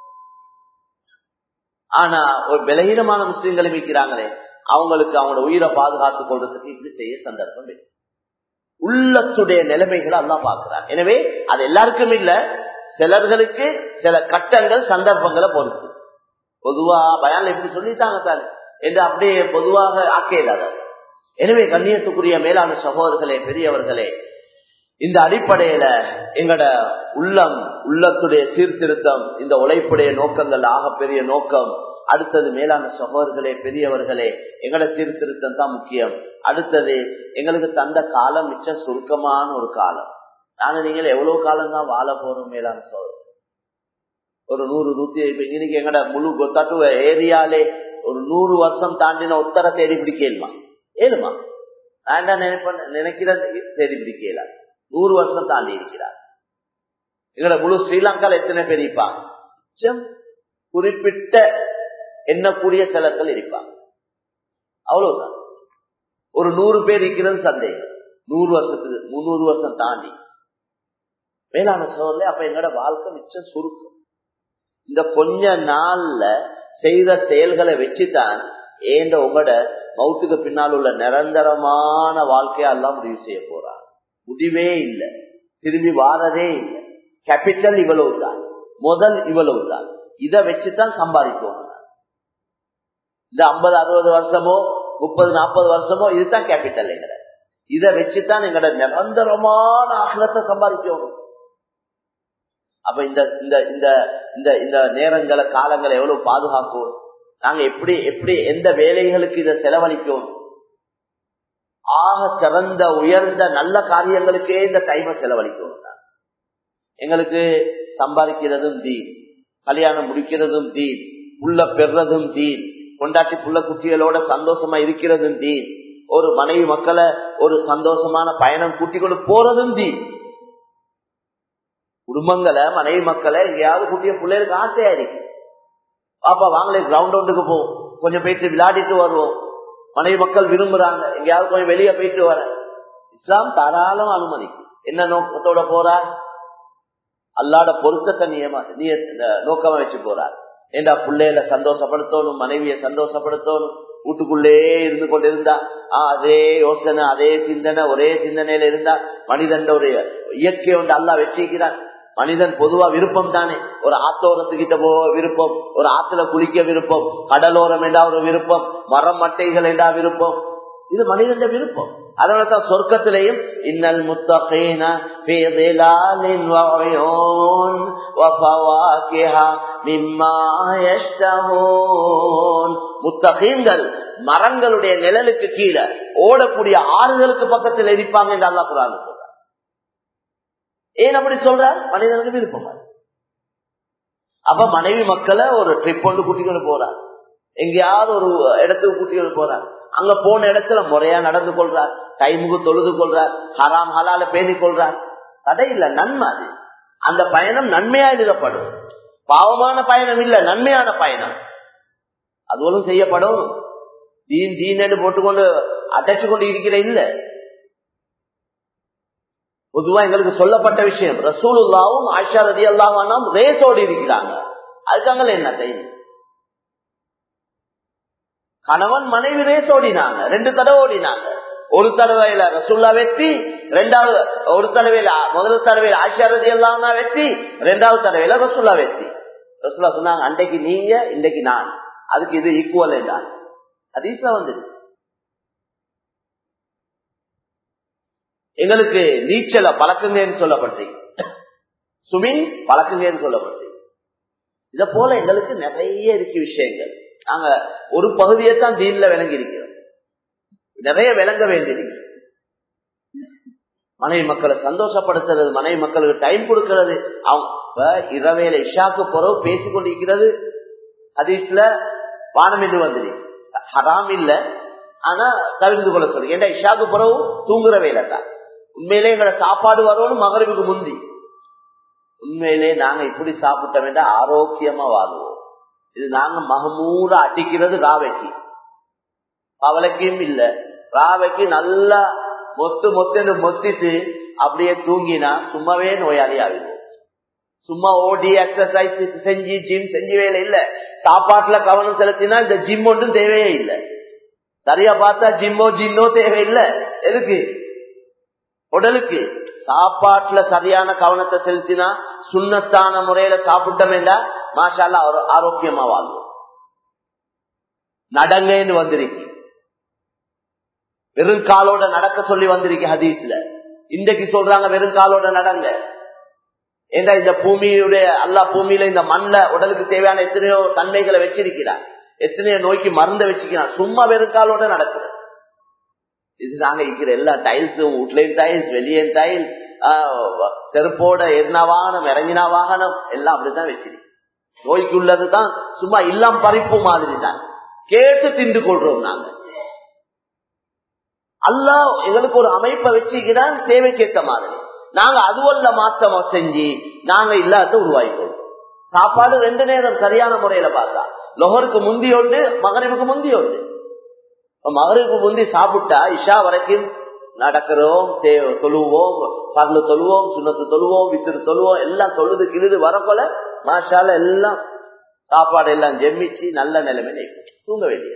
ஆனா ஒரு பலகீனமான முஸ்லீம்களை வைக்கிறாங்களே அவங்களுக்கு அவங்களோட உயிரை பாதுகாத்துக் கொள்றதுக்கு இப்படி செய்ய சந்தர்ப்பம் இல்லை உள்ளத்துடைய நிலைமைகளை எல்லாம் பார்க்கிறார் எனவே அது எல்லாருக்கும் இல்ல சிலர்களுக்கு சில கட்டங்கள் சந்தர்ப்பங்களை பொறுத்து பொதுவா பயான் எப்படி சொல்லிட்டாங்க தானே என்று அப்படியே பொதுவாக ஆக்கையிடாத எனவே கண்ணியத்துக்குரிய மேலான சகோதரர்களே பெரியவர்களே இந்த அடிப்படையில எங்கட உள்ளம் உள்ளத்துடைய சீர்திருத்தம் இந்த உழைப்புடைய நோக்கங்கள் ஆகப்பெரிய நோக்கம் அடுத்தது மேலான சகோதரர்களே பெரியவர்களே எங்கட சீர்திருத்தம் தான் முக்கியம் அடுத்தது எங்களுக்கு தந்த காலம் மிச்சம் சுருக்கமான ஒரு காலம் நாங்க நீங்கள் எவ்வளவு காலம் தான் வாழ போறோம் மேலான சோதர் ஒரு நூறு நூத்தி இன்னைக்கு எங்கட முழு தத்துவ ஏரியாலே ஒரு நூறு வருஷம் தாண்டின உத்தர தேடி பிடிக்கலுமா ஏழுமா நான் என்ன நினைப்பேன் நினைக்கிறேன் தேடி பிடிக்கல நூறு வருஷம் தாண்டி இருக்கிறார் எங்கட முழு ஸ்ரீலங்கால எத்தனை பேர் இருப்பாங்க குறிப்பிட்ட எண்ணக்கூடிய சிலர்கள் இருப்பாங்க அவ்வளவுதான் ஒரு நூறு பேர் இருக்கிறது சந்தேகம் நூறு வருஷத்துக்கு முன்னூறு வருஷம் தாண்டி மேலான சோழல அப்ப எங்கட வாழ்க்கை மிச்சம் சுருக்கம் இந்த கொஞ்ச நாள்ல செய்த செயல்களை வச்சுதான் ஏண்ட உங்களோட மவுத்துக்கு பின்னால் உள்ள நிரந்தரமான வாழ்க்கையெல்லாம் முடிவு செய்ய போறான் முடிவே இல்லை திரும்பி வாரதே இல்லை கேபிட்டல் இவ்வளவு தான் முதல் இவ்வளவு தான் இதை வச்சுதான் சம்பாதிப்போம் இந்த ஐம்பது அறுபது வருஷமோ முப்பது நாற்பது வருஷமோ இதுதான் கேபிட்டல் எங்கட இதை வச்சுதான் எங்கட நிரந்தரமான ஆகலத்தை சம்பாதிக்கணும் அப்ப இந்த இந்த இந்த இந்த இந்த நேரங்களை காலங்களை எவ்வளவு பாதுகாக்கும் நாங்க எப்படி எப்படி எந்த வேலைகளுக்கு இதை செலவழிக்கும் ஆக சிறந்த உயர்ந்த நல்ல காரியங்களுக்கே இந்த டைமை செலவழிக்கும் எங்களுக்கு சம்பாதிக்கிறதும் தீன் கல்யாணம் முடிக்கிறதும் தீன் புள்ள பெறதும் தீன் கொண்டாட்டி புள்ள குட்டிகளோட சந்தோஷமா இருக்கிறதும் தீன் ஒரு மனைவி மக்களை ஒரு சந்தோஷமான பயணம் கூட்டிக் கொண்டு போறதும் தீன் குடும்பங்களை மனைவி மக்களை எங்கேயாவது குட்டிய பிள்ளைகளுக்கு ஆசையா இருக்கு பாப்பா வாங்களே கிரவுண்ட் ஒன்றுக்கு போவோம் கொஞ்சம் போயிட்டு விளையாடிட்டு வருவோம் மனைவி மக்கள் விரும்புறாங்க எங்கேயாவது கொஞ்சம் வெளியே போயிட்டு வர இஸ்லாம் தாராளம் அனுமதிக்கும் என்ன நோக்கத்தோட போறார் அல்லாட பொருத்தத்தை நியமா நீ நோக்கமா வச்சு போறார் ஏண்டா பிள்ளையில சந்தோஷப்படுத்தணும் மனைவிய சந்தோஷப்படுத்தணும் வீட்டுக்குள்ளே இருந்து கொண்டு இருந்தா அதே யோசனை அதே சிந்தனை ஒரே சிந்தனையில இருந்தா மனிதன் ஒரு இயற்கை ஒன்று அல்லா வச்சிருக்கிறான் மனிதன் பொதுவா விருப்பம் தானே ஒரு ஆத்தோரத்துக்கிட்ட போ விருப்பம் ஒரு ஆத்துல குளிக்க விருப்பம் கடலோரம் என்றா ஒரு விருப்பம் மரம் மட்டைகள் என்றா விருப்பம் இது மனிதனுடைய விருப்பம் அதனாலதான் சொர்க்கத்திலேயும் இன்னல் முத்தகீன ஃபீ ظلالٍ وعيون وفواكه مما يشتهون முத்தகீன்கள் மரங்களுடைய நிழலுக்கு கீழே ஓடக்கூடிய ஆறுகளுக்கு பக்கத்தில் இருப்பாங்க என்று அல்லாஹ் குர்ஆன்ல சொல்றார் ஏன் அப்படி சொல்றார் மனிதனுக்கு விருப்பம் அது. அப்ப மனைவி மக்களை ஒரு ட்ரிப் ஒன்று கூட்டிக்கொண்டு போறார் எங்கேயாவது ஒரு இடத்துக்கு கூட்டிக்கொண்டு போறார் அங்க போன இடத்துல முறையா நடந்து கொள்றார் டைமுக்கு தொழுது கொள்றார் ஹராம் ஹலால பேணி கொள்றார் தடை இல்ல நன்மை அது அந்த பயணம் நன்மையா எழுதப்படும் பாவமான பயணம் இல்ல நன்மையான பயணம் அதுவும் செய்யப்படும் தீன் தீன் போட்டுக்கொண்டு அடைச்சு கொண்டு இருக்கிற இல்ல பொதுவா எங்களுக்கு சொல்லப்பட்ட விஷயம் ரசூலுல்லாவும் ஆஷா ரதி அல்லாவும் ரேஸோடு இருக்கிறாங்க அதுக்காக என்ன டைம் கணவன் மனைவி ரேஸ் ஓடினாங்க ரெண்டு தடவை ஓடினாங்க ஒரு தடவையில ரசுல்லா வெற்றி ரெண்டாவது ஒரு தடவையில முதல் தடவையில ஆஷா ரதி அல்லாம வெற்றி ரெண்டாவது தடவையில ரசுல்லா வெற்றி ரசுல்லா சொன்னாங்க அன்றைக்கு நீங்க இன்றைக்கு நான் அதுக்கு இது ஈக்குவல் என்றான் அதீஸ்ல வந்துது எங்களுக்கு நீச்சல பழக்குங்கன்னு சொல்லப்பட்டு சுமின் பழக்குங்கன்னு சொல்லப்பட்டு இத போல எங்களுக்கு நிறைய இருக்கு விஷயங்கள் நாங்க ஒரு பகுதியை தான் தீன்ல விளங்கி இருக்கிறோம் நிறைய விளங்க வேண்டியிருக்கு மனைவி மக்களை சந்தோஷப்படுத்துறது மனைவி மக்களுக்கு டைம் கொடுக்கிறது அவங்க இரவேல இஷாக்கு பிறகு பேசிக் கொண்டிருக்கிறது ஹதீஸ்ல வானம் என்று வந்துடு ஹராம் இல்ல ஆனா தவிர்த்து கொள்ள சொல்லு ஏன்னா இஷாக்கு பிறகு தூங்குற வேலை தான் உண்மையிலே எங்களை சாப்பாடு வரணும் மகரிவுக்கு முந்தி உண்மையிலே நாங்க இப்படி சாப்பிட்ட வேண்டாம் ஆரோக்கியமா வாங்குவோம் இது நாங்க மகமூட அடிக்கிறது ராவைக்கு அவளைக்கும் இல்ல ராவைக்கு நல்லா மொத்து மொத்து மொத்திட்டு அப்படியே தூங்கினா சும்மாவே நோயாளி ஆகிடும் சும்மா ஓடி எக்ஸசைஸ் செஞ்சு ஜிம் செஞ்சு வேலை இல்ல சாப்பாட்டுல கவனம் செலுத்தினா இந்த ஜிம் ஒன்றும் தேவையே இல்லை சரியா பார்த்தா ஜிம்மோ ஜின்னோ தேவையில்லை எதுக்கு உடலுக்கு சாப்பாட்டுல சரியான கவனத்தை செலுத்தினா சுண்ணத்தான முறையில சாப்பிட்ட வேண்டாம் மாஷால ஆரோக்கியமா வாழ்வோம் நடங்கன்னு வந்திருக்கு வெறும் காலோட நடக்க சொல்லி வந்திருக்கு ஹதீஸ்ல இன்றைக்கு சொல்றாங்க வெறும் காலோட நடங்க ஏண்டா இந்த பூமியுடைய அல்லா பூமியில இந்த மண்ல உடலுக்கு தேவையான எத்தனையோ தன்மைகளை வச்சிருக்கிறார் எத்தனையோ நோய்க்கு மருந்த வச்சுக்கிறான் சும்மா வெறும் காலோட நடக்குது இது நாங்க இருக்கிற எல்லா டைல்ஸும் வீட்லயும் டைல்ஸ் வெளியே டைல்ஸ் செருப்போட என்ன வாகனம் இறங்கினா வாகனம் எல்லாம் அப்படிதான் வச்சிருக்கு நோய்க்கு உள்ளதுதான் சும்மா இல்லாம் பறிப்பு மாதிரி தான் கேட்டு தின்று கொள்றோம் நாங்க அல்லா எங்களுக்கு ஒரு அமைப்பை வச்சுக்கிறான் தேவைக்கேற்ற மாதிரி நாங்க அதுவல்ல மாற்றம் செஞ்சு நாங்க இல்லாத உருவாக்கிக்கொள்வோம் சாப்பாடு ரெண்டு நேரம் சரியான முறையில பார்த்தா லொஹருக்கு முந்தி உண்டு மகரிவுக்கு முந்தி உண்டு மகரிவுக்கு முந்தி சாப்பிட்டா இஷா வரைக்கும் நடக்கிறோம் தொழுவோம் பகலு தொழுவோம் சுண்ணத்து தொழுவோம் வித்திரு தொழுவோம் எல்லாம் தொழுது கிழுது வரப்போல மாஷால எல்லாம் சாப்பாடு எல்லாம் ஜெம்மிச்சு நல்ல நிலைமை தூங்க வேண்டியது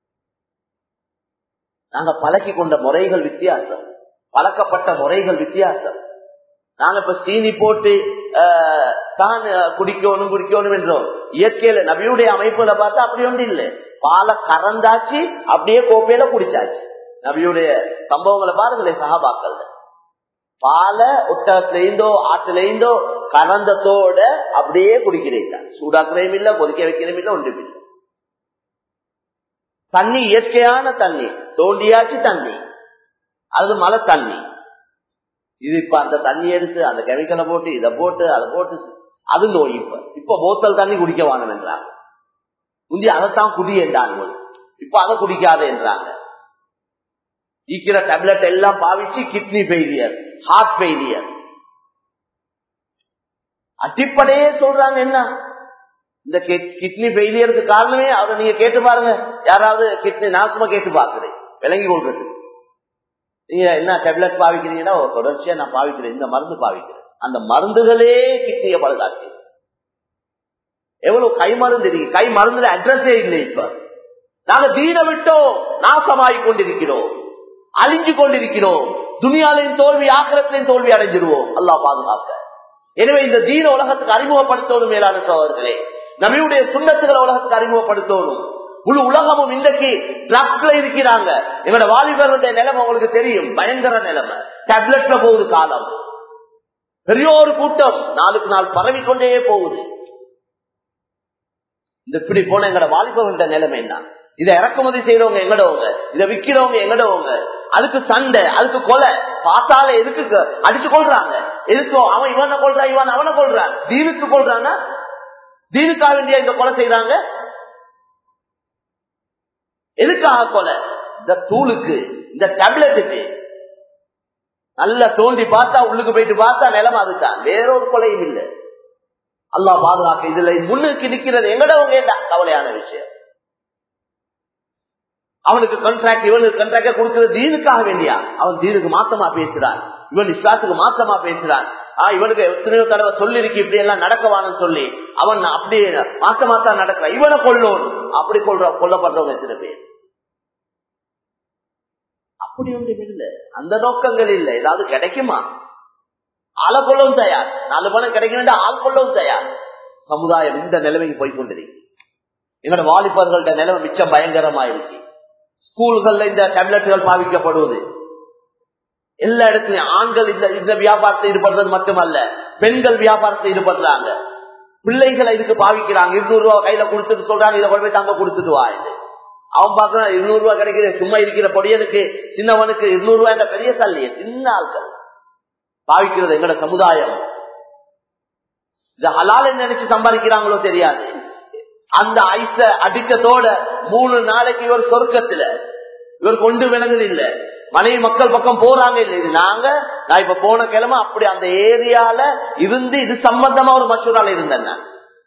நாங்க பழக்கி கொண்ட முறைகள் வித்தியாசம் பழக்கப்பட்ட முறைகள் வித்தியாசம் நாங்க இப்ப சீனி போட்டு தான் குடிக்கணும் குடிக்கணும் என்றோம் இயற்கையில நபியுடைய அமைப்புல பார்த்தா அப்படி ஒன்று இல்லை பாலை கறந்தாச்சு அப்படியே கோப்பையில குடிச்சாச்சு நபியுடைய சம்பவங்களை பாருங்களேன் சகாபாக்கள் பாலை ஒட்டகத்துல இருந்தோ ஆற்றுல இருந்தோ கறந்தத்தோட அப்படியே குடிக்கிறீங்க சூடாக்குறையும் இல்ல கொதிக்க வைக்கிறதும் இல்ல ஒன்றும் இல்லை தண்ணி இயற்கையான தண்ணி தோண்டியாச்சு தண்ணி அது மழை தண்ணி இது இப்ப அந்த தண்ணி எடுத்து அந்த கெமிக்கலை போட்டு இதை போட்டு அதை போட்டு அது நோய் இப்ப இப்ப போத்தல் தண்ணி குடிக்க வாங்க என்றாங்க முந்தி அதைத்தான் குடி என்றாங்க இப்ப அதை குடிக்காத என்றாங்க ஈக்கிற டேப்லெட் எல்லாம் பாவிச்சு கிட்னி ஃபெயிலியர் ஹார்ட் ஃபெயிலியர் அடிப்படையே சொல்றாங்க என்ன இந்த கிட்னி ஃபெயிலியருக்கு காரணமே அவரை நீங்க கேட்டு பாருங்க யாராவது கிட்னி நாசமா கேட்டு பாக்குறேன் விளங்கி கொள்றது நீங்க என்ன டேப்லெட் பாவிக்கிறீங்கன்னா தொடர்ச்சியா நான் பாவிக்கிறேன் இந்த மருந்து பாவிக்கிறேன் அந்த மருந்துகளே கிட்னிய பழுதாச்சு எவ்வளவு கை மருந்து இருக்கு கை மருந்துல அட்ரஸே இல்லை இப்ப நாங்க தீன விட்டோம் நாசமாகி கொண்டிருக்கிறோம் அழிஞ்சு கொண்டிருக்கிறோம் துணியாலையும் தோல்வி ஆக்கிரத்திலையும் தோல்வி அடைஞ்சிருவோம் அல்லா பாதுகாக்க எனவே இந்த தீன உலகத்துக்கு அறிமுகப்படுத்தணும் மேலான சோதர்களே நபியுடைய சுண்ணத்துகளை உலகத்துக்கு அறிமுகப்படுத்தணும் முழு உலகமும் இன்றைக்கு ட்ரக்ஸ்ல இருக்கிறாங்க எங்களோட வாலிபர்களுடைய நிலைமை உங்களுக்கு தெரியும் பயங்கர நிலைமை டேப்லெட்ல போகுது காலம் பெரிய ஒரு கூட்டம் நாளுக்கு நாள் பரவி கொண்டே போகுது இந்த இப்படி போன எங்கட வாலிபர்கள நிலைமை என்ன இதை இறக்குமதி செய்யறவங்க எங்கடவங்க இதை விக்கிறவங்க எங்கடவங்க அதுக்கு சண்டை அதுக்கு கொலை பார்த்தால எதுக்கு க- அடிச்சு கொள்றாங்க எதுக்கோ அவன் இவனை கொள்றான் இவன் அவனை கொள்றான் தீனுக்கு கொள்றான்னா தீனுக்காக வேண்டிய இந்த கொலை செய்யறாங்க எதுக்காக கொலை இந்த தூளுக்கு இந்த டேப்லெட்டுக்கு நல்லா தோண்டி பார்த்தா உள்ளுக்கு போயிட்டு பார்த்தா நிலைமை அதுதான் வேற ஒரு கொலையும் இல்லை அல்லா பாதுகாக்க இதுல முன்னுக்கு நிக்கிறது எங்கடவங்க ஏண்டா கவலையான விஷயம் அவனுக்கு கண்ட்ராக்ட் இவனுக்கு கண்ட்ராக்ட் கொடுக்கிறது தீனுக்காக வேண்டியா அவன் தீனுக்கு மாத்தமா பேசுறான் இவன் இஸ்லாத்துக்கு மாத்தமா பேசுறான் ஆஹ் இவனுக்கு எத்தனையோ தடவை சொல்லி இருக்கு இப்படி எல்லாம் நடக்கவான்னு சொல்லி அவன் அப்படியே மாத்த மாத்தா நடக்கிறான் இவனை கொள்ளணும் அப்படி கொள்ற கொல்லப்படுறவங்க எத்தனை பேர் அப்படி ஒன்றும் இல்லை அந்த நோக்கங்கள் இல்லை ஏதாவது கிடைக்குமா ஆளை கொள்ளவும் தயார் நாலு பணம் கிடைக்க வேண்டிய ஆள் கொள்ளவும் தயார் சமுதாயம் இந்த நிலைமைக்கு போய் கொண்டிருக்கு எங்களோட வாலிபர்கள்ட்ட நிலைமை மிச்சம் பயங்கரமா இருக்கு ஸ்கூல்கள்ல இந்த டேப்லெட்டுகள் பாவிக்கப்படுவது எல்லா இடத்துலயும் ஆண்கள் இந்த இந்த வியாபாரத்தில் ஈடுபடுறது மட்டுமல்ல பெண்கள் வியாபாரத்தில் ஈடுபடுறாங்க பிள்ளைகளை இதுக்கு பாவிக்கிறாங்க இருநூறு ரூபாய் கையில கொடுத்துட்டு சொல்றாங்க இதை கொண்டு போய் தங்க கொடுத்துட்டு வா இது அவன் பாக்குறான் இருநூறு ரூபாய் கிடைக்கிற சும்மா இருக்கிற பொடியனுக்கு சின்னவனுக்கு இருநூறு ரூபாய் என்ற பெரிய சல்லிய சின்ன ஆட்கள் பாவிக்கிறது எங்கட சமுதாயம் இந்த ஹலால் நினைச்சு சம்பாதிக்கிறாங்களோ தெரியாது அந்த ஐச அடிக்கத்தோட மூணு நாளைக்கு இவர் சொர்க்கத்துல இவர் கொண்டு விலங்குது இல்ல மனைவி மக்கள் பக்கம் போறாங்க இல்ல இது நாங்க நான் இப்ப போன கிழமை அப்படி அந்த ஏரியால இருந்து இது சம்பந்தமா ஒரு மசூரால இருந்தேன் நான்.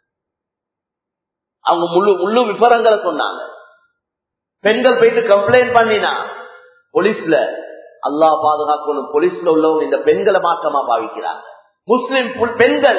அவங்க முழு முழு விவரங்களை சொன்னாங்க பெண்கள் போயிட்டு கம்ப்ளைண்ட் பண்ணினா போலீஸ்ல அல்லாஹ் பாதுகாக்கணும் போலீஸ்ல உள்ளவங்க இந்த பெண்களை மாற்றமா பாவிக்கிறாங்க முஸ்லிம் புல்- பெண்கள்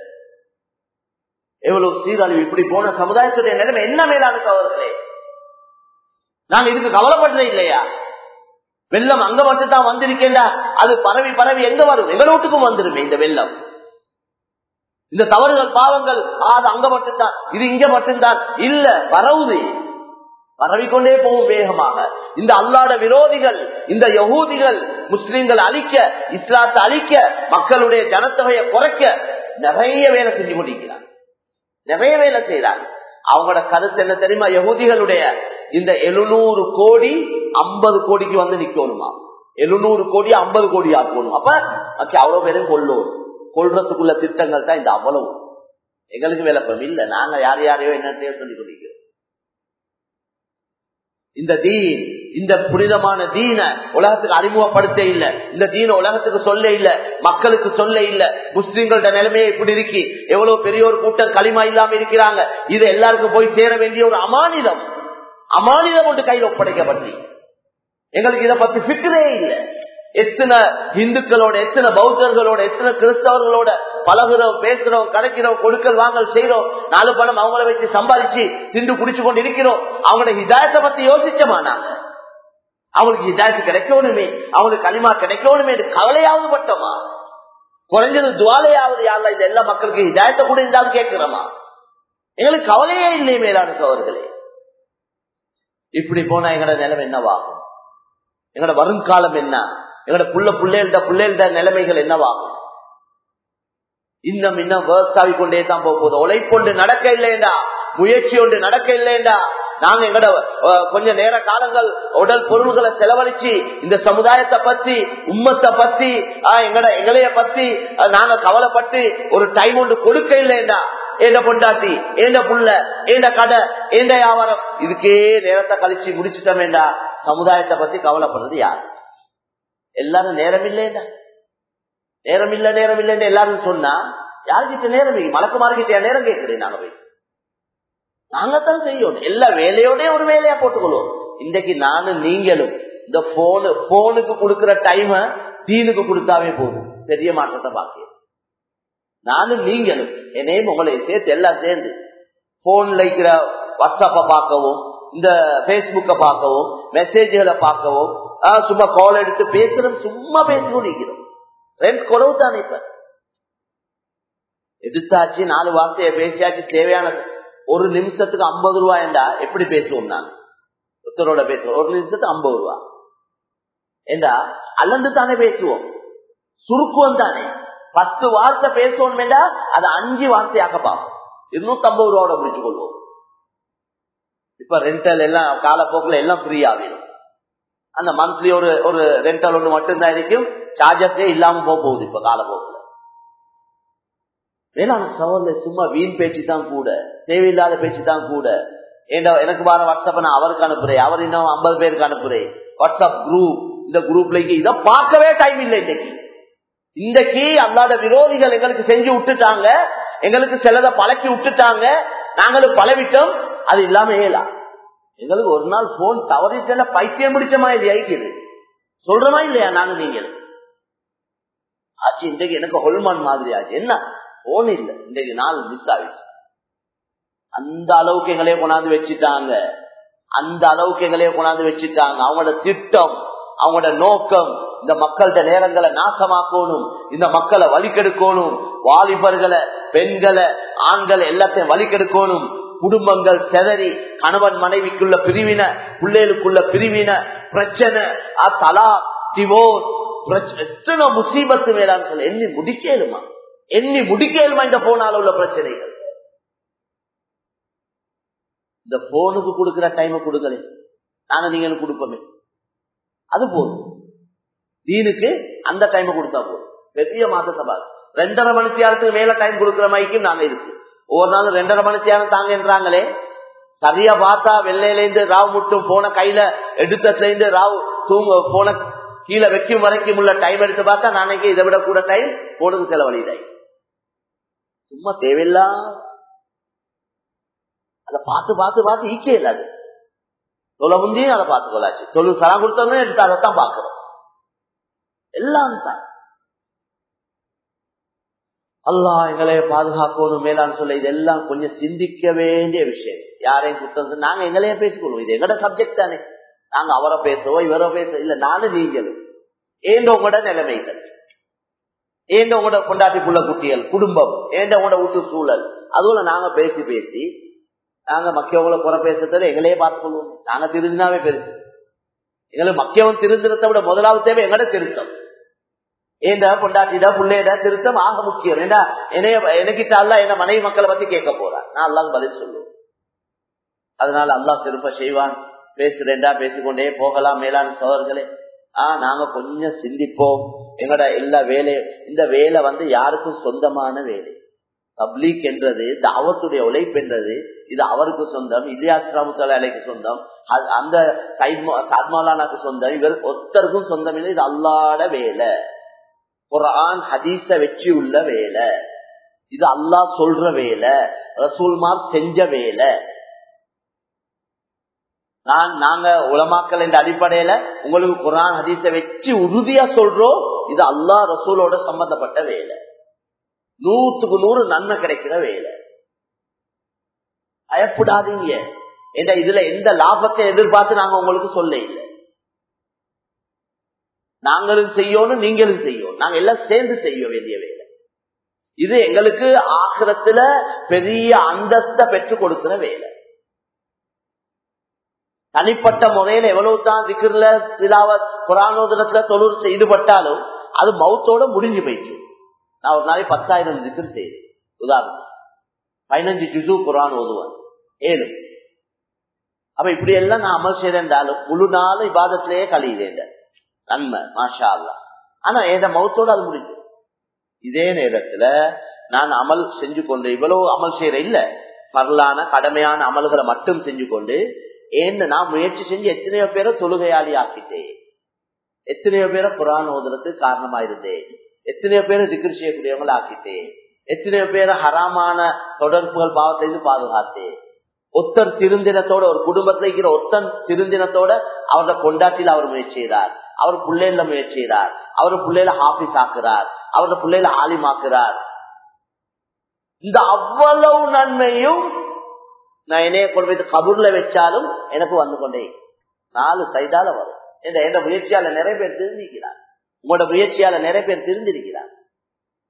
எவ்வளவு சீரழிவு இப்படி போன சமுதாயத்துடைய நிலைமை என்ன மேலான சோதர்களே நாங்க இதுக்கு கவலைப்படுறே இல்லையா வெள்ளம் அங்க மட்டும் தான் வந்திருக்கேண்டா அது பரவி பரவி எங்க வரும் எங்க வீட்டுக்கும் வந்துருமே இந்த வெள்ளம் இந்த தவறுகள் பாவங்கள் ஆ, அது அங்க மட்டும்தான் இது இங்க மட்டும்தான் இல்ல பரவுது பரவிக்கொண்டே போகும் வேகமாக இந்த அல்லாட விரோதிகள் இந்த யகூதிகள் முஸ்லிம்கள் அழிக்க இஸ்லாத்தை அழிக்க மக்களுடைய ஜனத்தொகையை குறைக்க நிறைய வேலை செஞ்சு கொண்டிருக்கிறார் நிறைய வேலை செய்யறாங்க அவங்களோட கருத்து என்ன தெரியுமா யகுதிகளுடைய இந்த எழுநூறு கோடி ஐம்பது கோடிக்கு வந்து நிக்கணுமா எழுநூறு கோடி ஐம்பது கோடி ஆக்கணும் அப்ப மக்கி அவ்வளவு பேரும் கொள்ளும் கொள்றதுக்குள்ள திட்டங்கள் தான் இந்த அவ்வளவு எங்களுக்கு விளப்பம் இல்ல நாங்க யார் யாரையோ என்னத்தையோ சொல்லி கொண்டிருக்கிறோம் இந்த தீன் இந்த புனிதமான தீன உலகத்துக்கு அறிமுகப்படுத்த இல்ல இந்த தீன உலகத்துக்கு சொல்ல இல்ல மக்களுக்கு சொல்ல இல்ல முஸ்லிம்களோட நிலைமையை இப்படி இருக்கு எவ்வளவு பெரிய ஒரு கூட்டம் களிமா இல்லாம இருக்கிறாங்க இது எல்லாருக்கும் போய் சேர வேண்டிய ஒரு அமானிதம் அமானிதம் ஒன்று கையில் ஒப்படைக்கப்பட்டு எங்களுக்கு இதை பத்தி ஃபிக்கரே இல்லை எத்தனை இந்துக்களோட எத்தனை பௌத்தர்களோட எத்தனை கிறிஸ்தவர்களோட பழகுறோம் பேசுறோம் கணக்கிறோம் கொடுக்கல் வாங்கல் செய்யறோம் நாலு பணம் அவங்கள வச்சு சம்பாதிச்சு திண்டு குடிச்சு கொண்டு இருக்கிறோம் அவங்களோட ஹிதாயத்தை பத்தி யோசிச்சோமா நாங்க அவங்களுக்கு ஹிதாயத்து கிடைக்கணுமே அவங்களுக்கு களிமா கிடைக்கணுமே என்று கவலையாவது பட்டோமா குறைஞ்சது துவாலையாவது யாரில் இந்த எல்லா மக்களுக்கு ஹிதாயத்தை கூட இருந்தாலும் கேட்கிறோமா எங்களுக்கு கவலையே இல்லை மேலான சோழர்களே இப்படி போனா எங்களோட நிலைமை என்னவாகும் எங்களோட வருங்காலம் என்ன எங்களோட புள்ள பிள்ளைகள பிள்ளைகள நிலைமைகள் என்னவாகும் இன்னும் இன்னும் வேர்ஸ்டாவி கொண்டே தான் போக போகுது உழைப்பொண்டு நடக்க இல்லையண்டா முயற்சி ஒன்று நடக்க இல்லையண்டா நாங்க எங்கட அஹ், கொஞ்ச நேர காலங்கள் உடல் பொருள்களை செலவழிச்சு இந்த சமுதாயத்தை பத்தி உம்மத்தை பத்தி ஆஹ், எங்கட எங்களைய பத்தி அஹ், நாங்க கவலைப்பட்டு ஒரு டைம் ஒன்று கொடுக்க இல்லையண்டா ஏண்ட பொண்டாட்டி ஏண்ட புள்ள ஏண்ட கடை ஏண்ட வியாபாரம் இதுக்கே நேரத்தை கழிச்சு முடிச்சுட்டோமேண்டா சமுதாயத்தை பத்தி கவலைப்படுறது யார் எல்லாரும் நேரம் இல்லையா நேரம் இல்ல நேரம் இல்லைன்னு எல்லாரும் சொன்னா யாருக்கிட்ட நேரம் இல்லை மலக்குமார்கிட்ட நேரம் கேட்கிறேன் நாங்க போய் நாங்கத்தான் செய்யணும் எல்லா வேலையோட ஒரு வேலையா போட்டுக்கொள்வோம் இன்றைக்கு நானும் நீங்களும் இந்த போனு போனுக்கு கொடுக்கிற டைம தீனுக்கு கொடுத்தாவே போதும் பெரிய மாற்றத்தை பார்க்க நானும் நீங்களும் என்னையும் உங்களை சேர்த்து எல்லாம் சேர்ந்து போன்ல இருக்கிற வாட்ஸ்அப்ப பார்க்கவும் இந்த பேஸ்புக்க பார்க்கவும் மெசேஜ்களை பார்க்கவும் ஆஹ் சும்மா கால் எடுத்து பேசுறோம் சும்மா பேசிக்கொண்டு இருக்கிறோம் ரெண்ட் குறவு தானே இப்ப எதிர்த்தாச்சு நாலு வார்த்தையை பேசியாச்சு தேவையான ஒரு நிமிஷத்துக்கு ஐம்பது ரூபாய்டா எப்படி பேசுவோம் நான் ஒருத்தரோட பேசுவோம் ஒரு நிமிஷத்துக்கு ஐம்பது ரூபா ஏண்டா அல்லந்து தானே பேசுவோம் சுருக்குவம் தானே பத்து வார்த்தை பேசுவோம் வேண்டா அது அஞ்சு வார்த்தையாக பார்ப்போம் இருநூத்தி ஐம்பது ரூபாவோட முடிச்சு கொள்வோம் இப்ப ரெண்டல் எல்லாம் காலப்போக்கில் எல்லாம் ஃப்ரீ ஆகிடும் அந்த மந்த்லி ஒரு ஒரு ரெண்டல் ஒன்று மட்டும்தான் இருக்கும் சார்ஜஸே இல்லாம போக போகுது இப்ப காலப்போக்கில் வேளாண் சவால்ல சும்மா வீண் பேச்சு தான் கூட தேவையில்லாத பேச்சு தான் கூட ஏண்டா எனக்கு வர வாட்ஸ்அப் நான் அவருக்கு அனுப்புறேன் அவர் இன்னும் ஐம்பது பேருக்கு அனுப்புறேன் வாட்ஸ்அப் குரூப் இந்த குரூப்ல இதை பார்க்கவே டைம் இல்லை இன்னைக்கு இன்றைக்கு அல்லாத விரோதிகள் எங்களுக்கு செஞ்சு விட்டுட்டாங்க எங்களுக்கு சிலதை பழக்கி விட்டுட்டாங்க நாங்களும் பழவிட்டோம் அது இல்லாம ஏலா எங்களுக்கு ஒரு நாள் போன் தவறிச்சல பைத்தியம் பிடிச்ச மாதிரி ஐக்கியது சொல்றமா இல்லையா நாங்க நீங்க ஆச்சு இன்றைக்கு எனக்கு ஹொல்மான் மாதிரி ஆச்சு என்ன போன் இல்லை இன்றைக்கு நாள் மிஸ் ஆயிடுச்சு அந்த அளவுக்கு எங்களே கொண்டாந்து வச்சுட்டாங்க அந்த அளவுக்கு எங்களே கொண்டாந்து வச்சுட்டாங்க அவங்களோட திட்டம் அவங்களோட நோக்கம் இந்த மக்கள்கிட்ட நேரங்களை நாசமாக்கணும் இந்த மக்களை வலிக்கெடுக்கணும் வாலிபர்களை பெண்களை ஆண்களை எல்லாத்தையும் வலிக்கெடுக்கணும் குடும்பங்கள் செதறி கணவன் மனைவிக்குள்ள பிரிவின பிள்ளைகளுக்குள்ள பிரிவின பிரச்சனை தலா டிவோர்ஸ் எத்தனை முசீபத்து மேலான்னு சொல்ல எண்ணி முடிக்கலுமா எண்ணி முடிக்கலுமா இந்த போனால உள்ள பிரச்சனைகள் இந்த போனுக்கு கொடுக்கிற டைம் கொடுக்கல நாங்க நீங்க கொடுப்போமே அது போதும் தீனுக்கு அந்த டைம் கொடுத்தா போதும் பெரிய மாத சபா ரெண்டரை மணி நேரத்துக்கு மேல டைம் கொடுக்கிற மாதிரிக்கும் நாங்க இருக்கு ஒவ்வொரு நாளும் ரெண்டரை மணி நேரம் தாங்கன்றாங்களே சரியா பார்த்தா வெள்ளையில இருந்து ராவ் முட்டும் போன கையில எடுத்ததுல இருந்து ராவ் தூங்க போன கீழே வைக்கும் வரைக்கும் உள்ள டைம் எடுத்து பார்த்தா நாளைக்கு இதை விட கூட டைம் போனுக்கு செலவழிதாய் சும்மா தேவையில்லா அதை பார்த்து பார்த்து பார்த்து ஈக்கே இல்லை அது தொலை முந்தியும் அதை பார்த்து கொள்ளாச்சு தொழில் சலாம் கொடுத்தவங்க எடுத்து அதைத்தான் பார்க்கிறோம் எல்லாம் தான் அல்லா எங்களை பாதுகாக்கணும் மேலான்னு சொல்ல இதெல்லாம் கொஞ்சம் சிந்திக்க வேண்டிய விஷயம் யாரையும் குத்தம் நாங்க எங்களையே பேசிக்கொள்வோம் இது எங்கட சப்ஜெக்ட் தானே நாங்க அவரை பேசுவோம் இவரை பேச இல்ல நானும் நீங்களும் ஏண்ட உங்களோட நிலைமைகள் ஏண்ட உங்களோட கொண்டாட்டி புள்ள குட்டிகள் குடும்பம் ஏண்ட உங்களோட வீட்டு சூழல் அதுல நாங்க பேசி பேசி நாங்க மக்கியவங்களை குறை பேசுறத எங்களையே பார்த்துக்கொள்வோம் நாங்க திருந்தினாவே பெருசு எங்களுக்கு மக்கியவன் திருந்தினத்தை விட முதலாவது தேவை எங்கட திருத்தம் ஏண்டா பொண்டாட்டிடா புள்ளையடா திருத்தம் ஆக முக்கியம் ஏண்டா என்னைய எனக்கிட்ட அல்ல என்ன மனைவி மக்களை பத்தி கேட்க போறான் நான் அல்லாஹ் பதில் சொல்லுவேன் அதனால அல்லாஹ் திருப்ப செய்வான் பேசுறேன்டா பேசிக்கொண்டே போகலாம் மேலான சோதர்களே ஆஹ் நாங்க கொஞ்சம் சிந்திப்போம் எங்கட எல்லா வேலையும் இந்த வேலை வந்து யாருக்கும் சொந்தமான வேலை தப்லீக் என்றது தாவத்துடைய உழைப்பு என்றது இது அவருக்கு சொந்தம் இல்லியாஸ் ராமுத்தலைக்கு சொந்தம் அந்த சாத்மௌலானாக்கு சொந்தம் இவர் ஒத்தருக்கும் சொந்தம் இல்லை இது அல்லாட வேலை குரான் ஹதீஸ வச்சு உள்ள வேலை இது அல்லாஹ் சொல்ற வேலை ரசூல்மார் செஞ்ச வேலை நான் நாங்க உலமாக்கல் என்ற அடிப்படையில உங்களுக்கு குரான் ஹதீஸ வச்சு உறுதியா சொல்றோம் இது அல்லாஹ் ரசூலோட சம்பந்தப்பட்ட வேலை நூத்துக்கு நூறு நன்மை கிடைக்கிற வேலை பயப்படாதீங்க என்ற இதுல எந்த லாபத்தை எதிர்பார்த்து நாங்க உங்களுக்கு சொல்ல இல்லை நாங்களும் செய்யணும் நீங்களும் செய்யணும் நாங்க எல்லாம் சேர்ந்து செய்ய வேண்டிய வேலை இது எங்களுக்கு ஆக்கிரத்துல பெரிய அந்தஸ்த பெற்றுக் கொடுக்கிற வேலை தனிப்பட்ட முறையில எவ்வளவு தான் திக்கிறல சிலாவ புராணோதனத்துல தொழில் ஈடுபட்டாலும் அது மௌத்தோட முடிஞ்சு போயிடுச்சு நான் ஒரு நாளைக்கு பத்தாயிரம் திக்கர் செய்தேன் உதாரணம் பதினஞ்சு ஜுசு குரான் ஓதுவேன் ஏழு அப்ப இப்படி எல்லாம் நான் அமல் செய்தாலும் முழு நாள் இபாதத்திலேயே கழியுதேன் நன்மை மாஷா அல்லா ஆனா ஏத மௌத்தோட அது முடிஞ்சு இதே நேரத்துல நான் அமல் செஞ்சு கொண்டு இவ்வளவு அமல் செய்யற இல்ல பரலான கடமையான அமல்களை மட்டும் செஞ்சு கொண்டு ஏன்னு நான் முயற்சி செஞ்சு எத்தனையோ பேரை தொழுகையாளி ஆக்கிட்டேன் எத்தனையோ பேரை புராண ஓதுறதுக்கு காரணமா இருந்தேன் எத்தனையோ பேரை திக்ரு செய்யக்கூடியவங்களை ஆக்கிட்டேன் எத்தனையோ பேரை ஹராமான தொடர்புகள் பாவத்திலிருந்து பாதுகாத்தேன் ஒத்தர் திருந்தினத்தோட ஒரு குடும்பத்துல இருக்கிற ஒத்தன் திருந்தினத்தோட அவரோட கொண்டாட்டில அவர் முயற்சி செய்கிறார் அவர் பிள்ளைல முயற்சி செய்கிறார் அவர் பிள்ளைல ஹாபிஸ் ஆக்குறார் அவரோட பிள்ளைல ஆலிமாக்குறார் இந்த அவ்வளவு நன்மையும் நான் என்னைய கொண்டு போய் கபூர்ல வச்சாலும் எனக்கு வந்து கொண்டே நாலு சைதால வரும் என்ற முயற்சியால நிறைய பேர் தெரிஞ்சிருக்கிறார் உங்களோட முயற்சியால நிறைய பேர் தெரிஞ்சிருக்கிறார்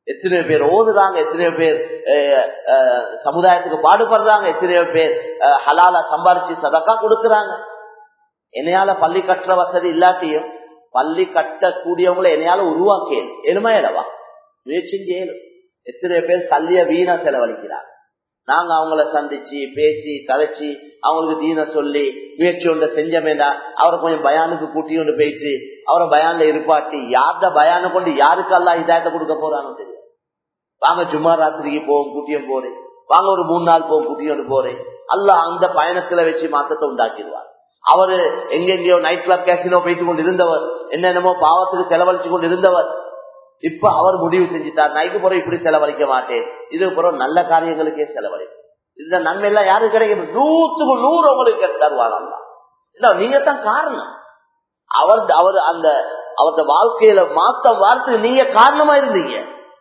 எத்தனையோ பேர் ஓதுறாங்க எத்தனையோ பேர் அஹ், அஹ், சமுதாயத்துக்கு பாடுபடுறாங்க எத்தனையோ பேர் அஹ், ஹலாலா சம்பாரிச்சு சதக்கா கொடுக்கறாங்க என்னையால பள்ளி கட்டுற வசதி இல்லாட்டியும் பள்ளி கட்டக்கூடியவங்களை என்னையால உருவாக்கேன் எலுமா இடவா முயற்சி செய்யணும் எத்தனையோ பேர் கல்லிய வீணா செலவழிக்கிறாங்க நாங்க அவங்கள சந்திச்சு பேசி கலைச்சி அவங்களுக்கு தீன சொல்லி முயற்சி ஒன்றை செஞ்சமேடா அவரை கொஞ்சம் பயானுக்கு கூட்டி கொண்டு போயிட்டு அவரை பயான்ல இருப்பாட்டி யார்த பயான கொண்டு யாருக்கெல்லாம் இதாயத்தை கொடுக்க போறானோ தெரியும் வாங்க சும்மா ராத்திரிக்கு போவோம் கூட்டியும் போறேன் வாங்க ஒரு மூணு நாள் போவோம் கூட்டியோடு போறேன் அல்ல அந்த பயணத்துல வச்சு மாற்றத்தை உண்டாக்கிடுவார் அவரு எங்கெங்கயோ நைட் கிளப் கேசினோ போயிட்டு கொண்டு இருந்தவர் என்னென்னமோ பாவத்துக்கு செலவழிச்சு கொண்டு இருந்தவர் இப்ப அவர் முடிவு செஞ்சுட்டார் நைட்டு புறம் இப்படி செலவழிக்க மாட்டேன் இது புறம் நல்ல காரியங்களுக்கே செலவழிக்கும் இந்த நன்மை எல்லாம் யாருக்கு கிடைக்கும் நூற்றுக்கு நூறு உங்களுக்கு தருவாங்க நீங்க தான் காரணம் அவர் அவர் அந்த அவரது வாழ்க்கையில மாத்த வார்த்தை நீங்க காரணமா இருந்தீங்க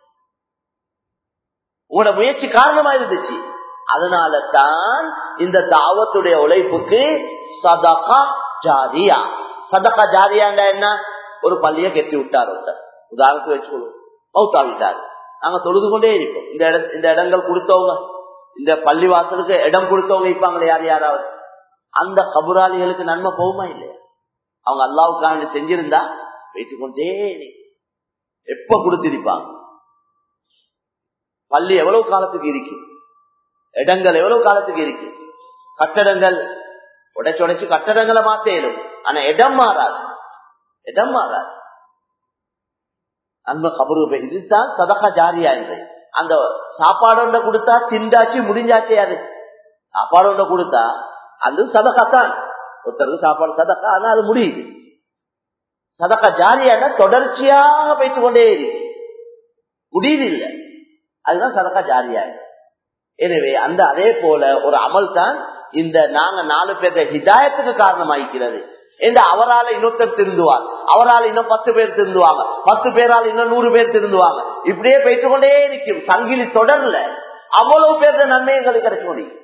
உங்களோட முயற்சி காரணமா இருந்துச்சு அதனால தான் இந்த தாவத்துடைய உழைப்புக்கு சதகா ஜாரியா சதகா ஜாரியாண்டா என்ன ஒரு பள்ளிய கெட்டி விட்டார் ஒருத்தர் உதாரணத்துக்கு வச்சுக்கொள்ளும் மௌத்தாவிட்டார் நாங்க தொழுது கொண்டே இருக்கோம் இந்த இட இந்த இடங்கள் கொடுத்தவங்க இந்த பள்ளி வாசலுக்கு இடம் கொடுத்தவங்க இருப்பாங்களே யார் யாராவது அந்த கபுராளிகளுக்கு நன்மை போகுமா இல்லையா அவங்க அல்லாவுக்காக செஞ்சிருந்தா வைத்துக் கொண்டே எப்ப கொடுத்திருப்பாங்க பள்ளி எவ்வளவு காலத்துக்கு இருக்கு இடங்கள் எவ்வளவு காலத்துக்கு இருக்கு கட்டடங்கள் உடைச்சு உடைச்சு கட்டடங்களை மாத்தேலும் ஆனா இடம் மாறாது இடம் மாறாது அன்ப கபரு இதுதான் சதகா ஜாரியா என்று அந்த சாப்பாடு கொடுத்தா திண்டாச்சு முடிஞ்சாச்சு யாரு சாப்பாடு கொடுத்தா அது சதகா தான் ஒருத்தருக்கு சாப்பாடு சதக்கா ஆனா அது முடியுது சதக்கா ஜாரியான தொடர்ச்சியாக பேசிக் கொண்டே இருக்கு முடியுது இல்லை அதுதான் சதக்கா ஜாரியா எனவே அந்த அதே போல ஒரு அமல் தான் இந்த நாங்க நாலு பேர்த்த ஹிதாயத்துக்கு காரணமாகிறது என்று அவரால் இன்னொருத்தர் திருந்துவார் அவரால் இன்னும் பத்து பேர் திருந்துவாங்க பத்து பேரால் இன்னும் நூறு பேர் திருந்துவாங்க இப்படியே போயிட்டு கொண்டே இருக்கும் சங்கிலி தொடர்ல அவ்வளவு பேர்த்த நன்மை எங்களுக்கு கிடைக்க முடியும்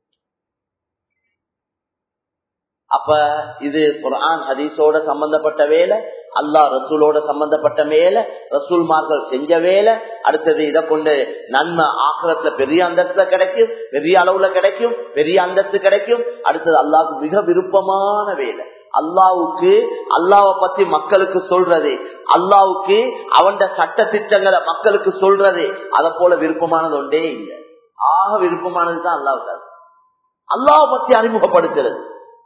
அப்ப இது குரான் ஹதீஸோட சம்பந்தப்பட்ட வேலை அல்லா ரசூலோட சம்பந்தப்பட்ட வேலை ரசூல்மார்கள் செஞ்ச வேலை அடுத்தது இதை கொண்டு நன்மை ஆக்கிரத்துல பெரிய அந்தஸ்துல கிடைக்கும் பெரிய அளவுல கிடைக்கும் பெரிய அந்தஸ்து கிடைக்கும் அடுத்தது அல்லாவுக்கு மிக விருப்பமான வேலை அல்லாவுக்கு அல்லாவை பத்தி மக்களுக்கு சொல்றது அல்லாவுக்கு அவன் சட்ட திட்டங்களை மக்களுக்கு சொல்றது அதை போல விருப்பமானது ஒன்றே இல்லை ஆக விருப்பமானது தான் அல்லாவுக்கு அல்லாவை பத்தி அறிமுகப்படுத்துறது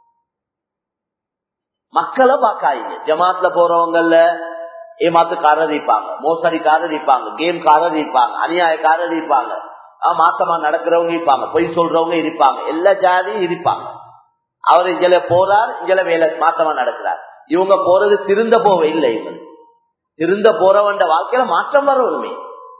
மக்களை பார்க்காதீங்க ஜமாத்ல போறவங்கல்ல ஏமாத்துக்காரர் இருப்பாங்க மோசடிக்காரர் இருப்பாங்க கேம் காரர் இருப்பாங்க அநியாயக்காரர் இருப்பாங்க மாத்தமா நடக்கிறவங்க இருப்பாங்க பொய் சொல்றவங்க இருப்பாங்க எல்லா ஜாதியும் இருப்பாங்க அவர் இங்கல போறார் இங்கல வேலை மாத்தமா நடக்கிறார் இவங்க போறது திருந்த போவ இல்லை இவங்க திருந்த போறவன் வாழ்க்கையில மாற்றம் வர உண்மை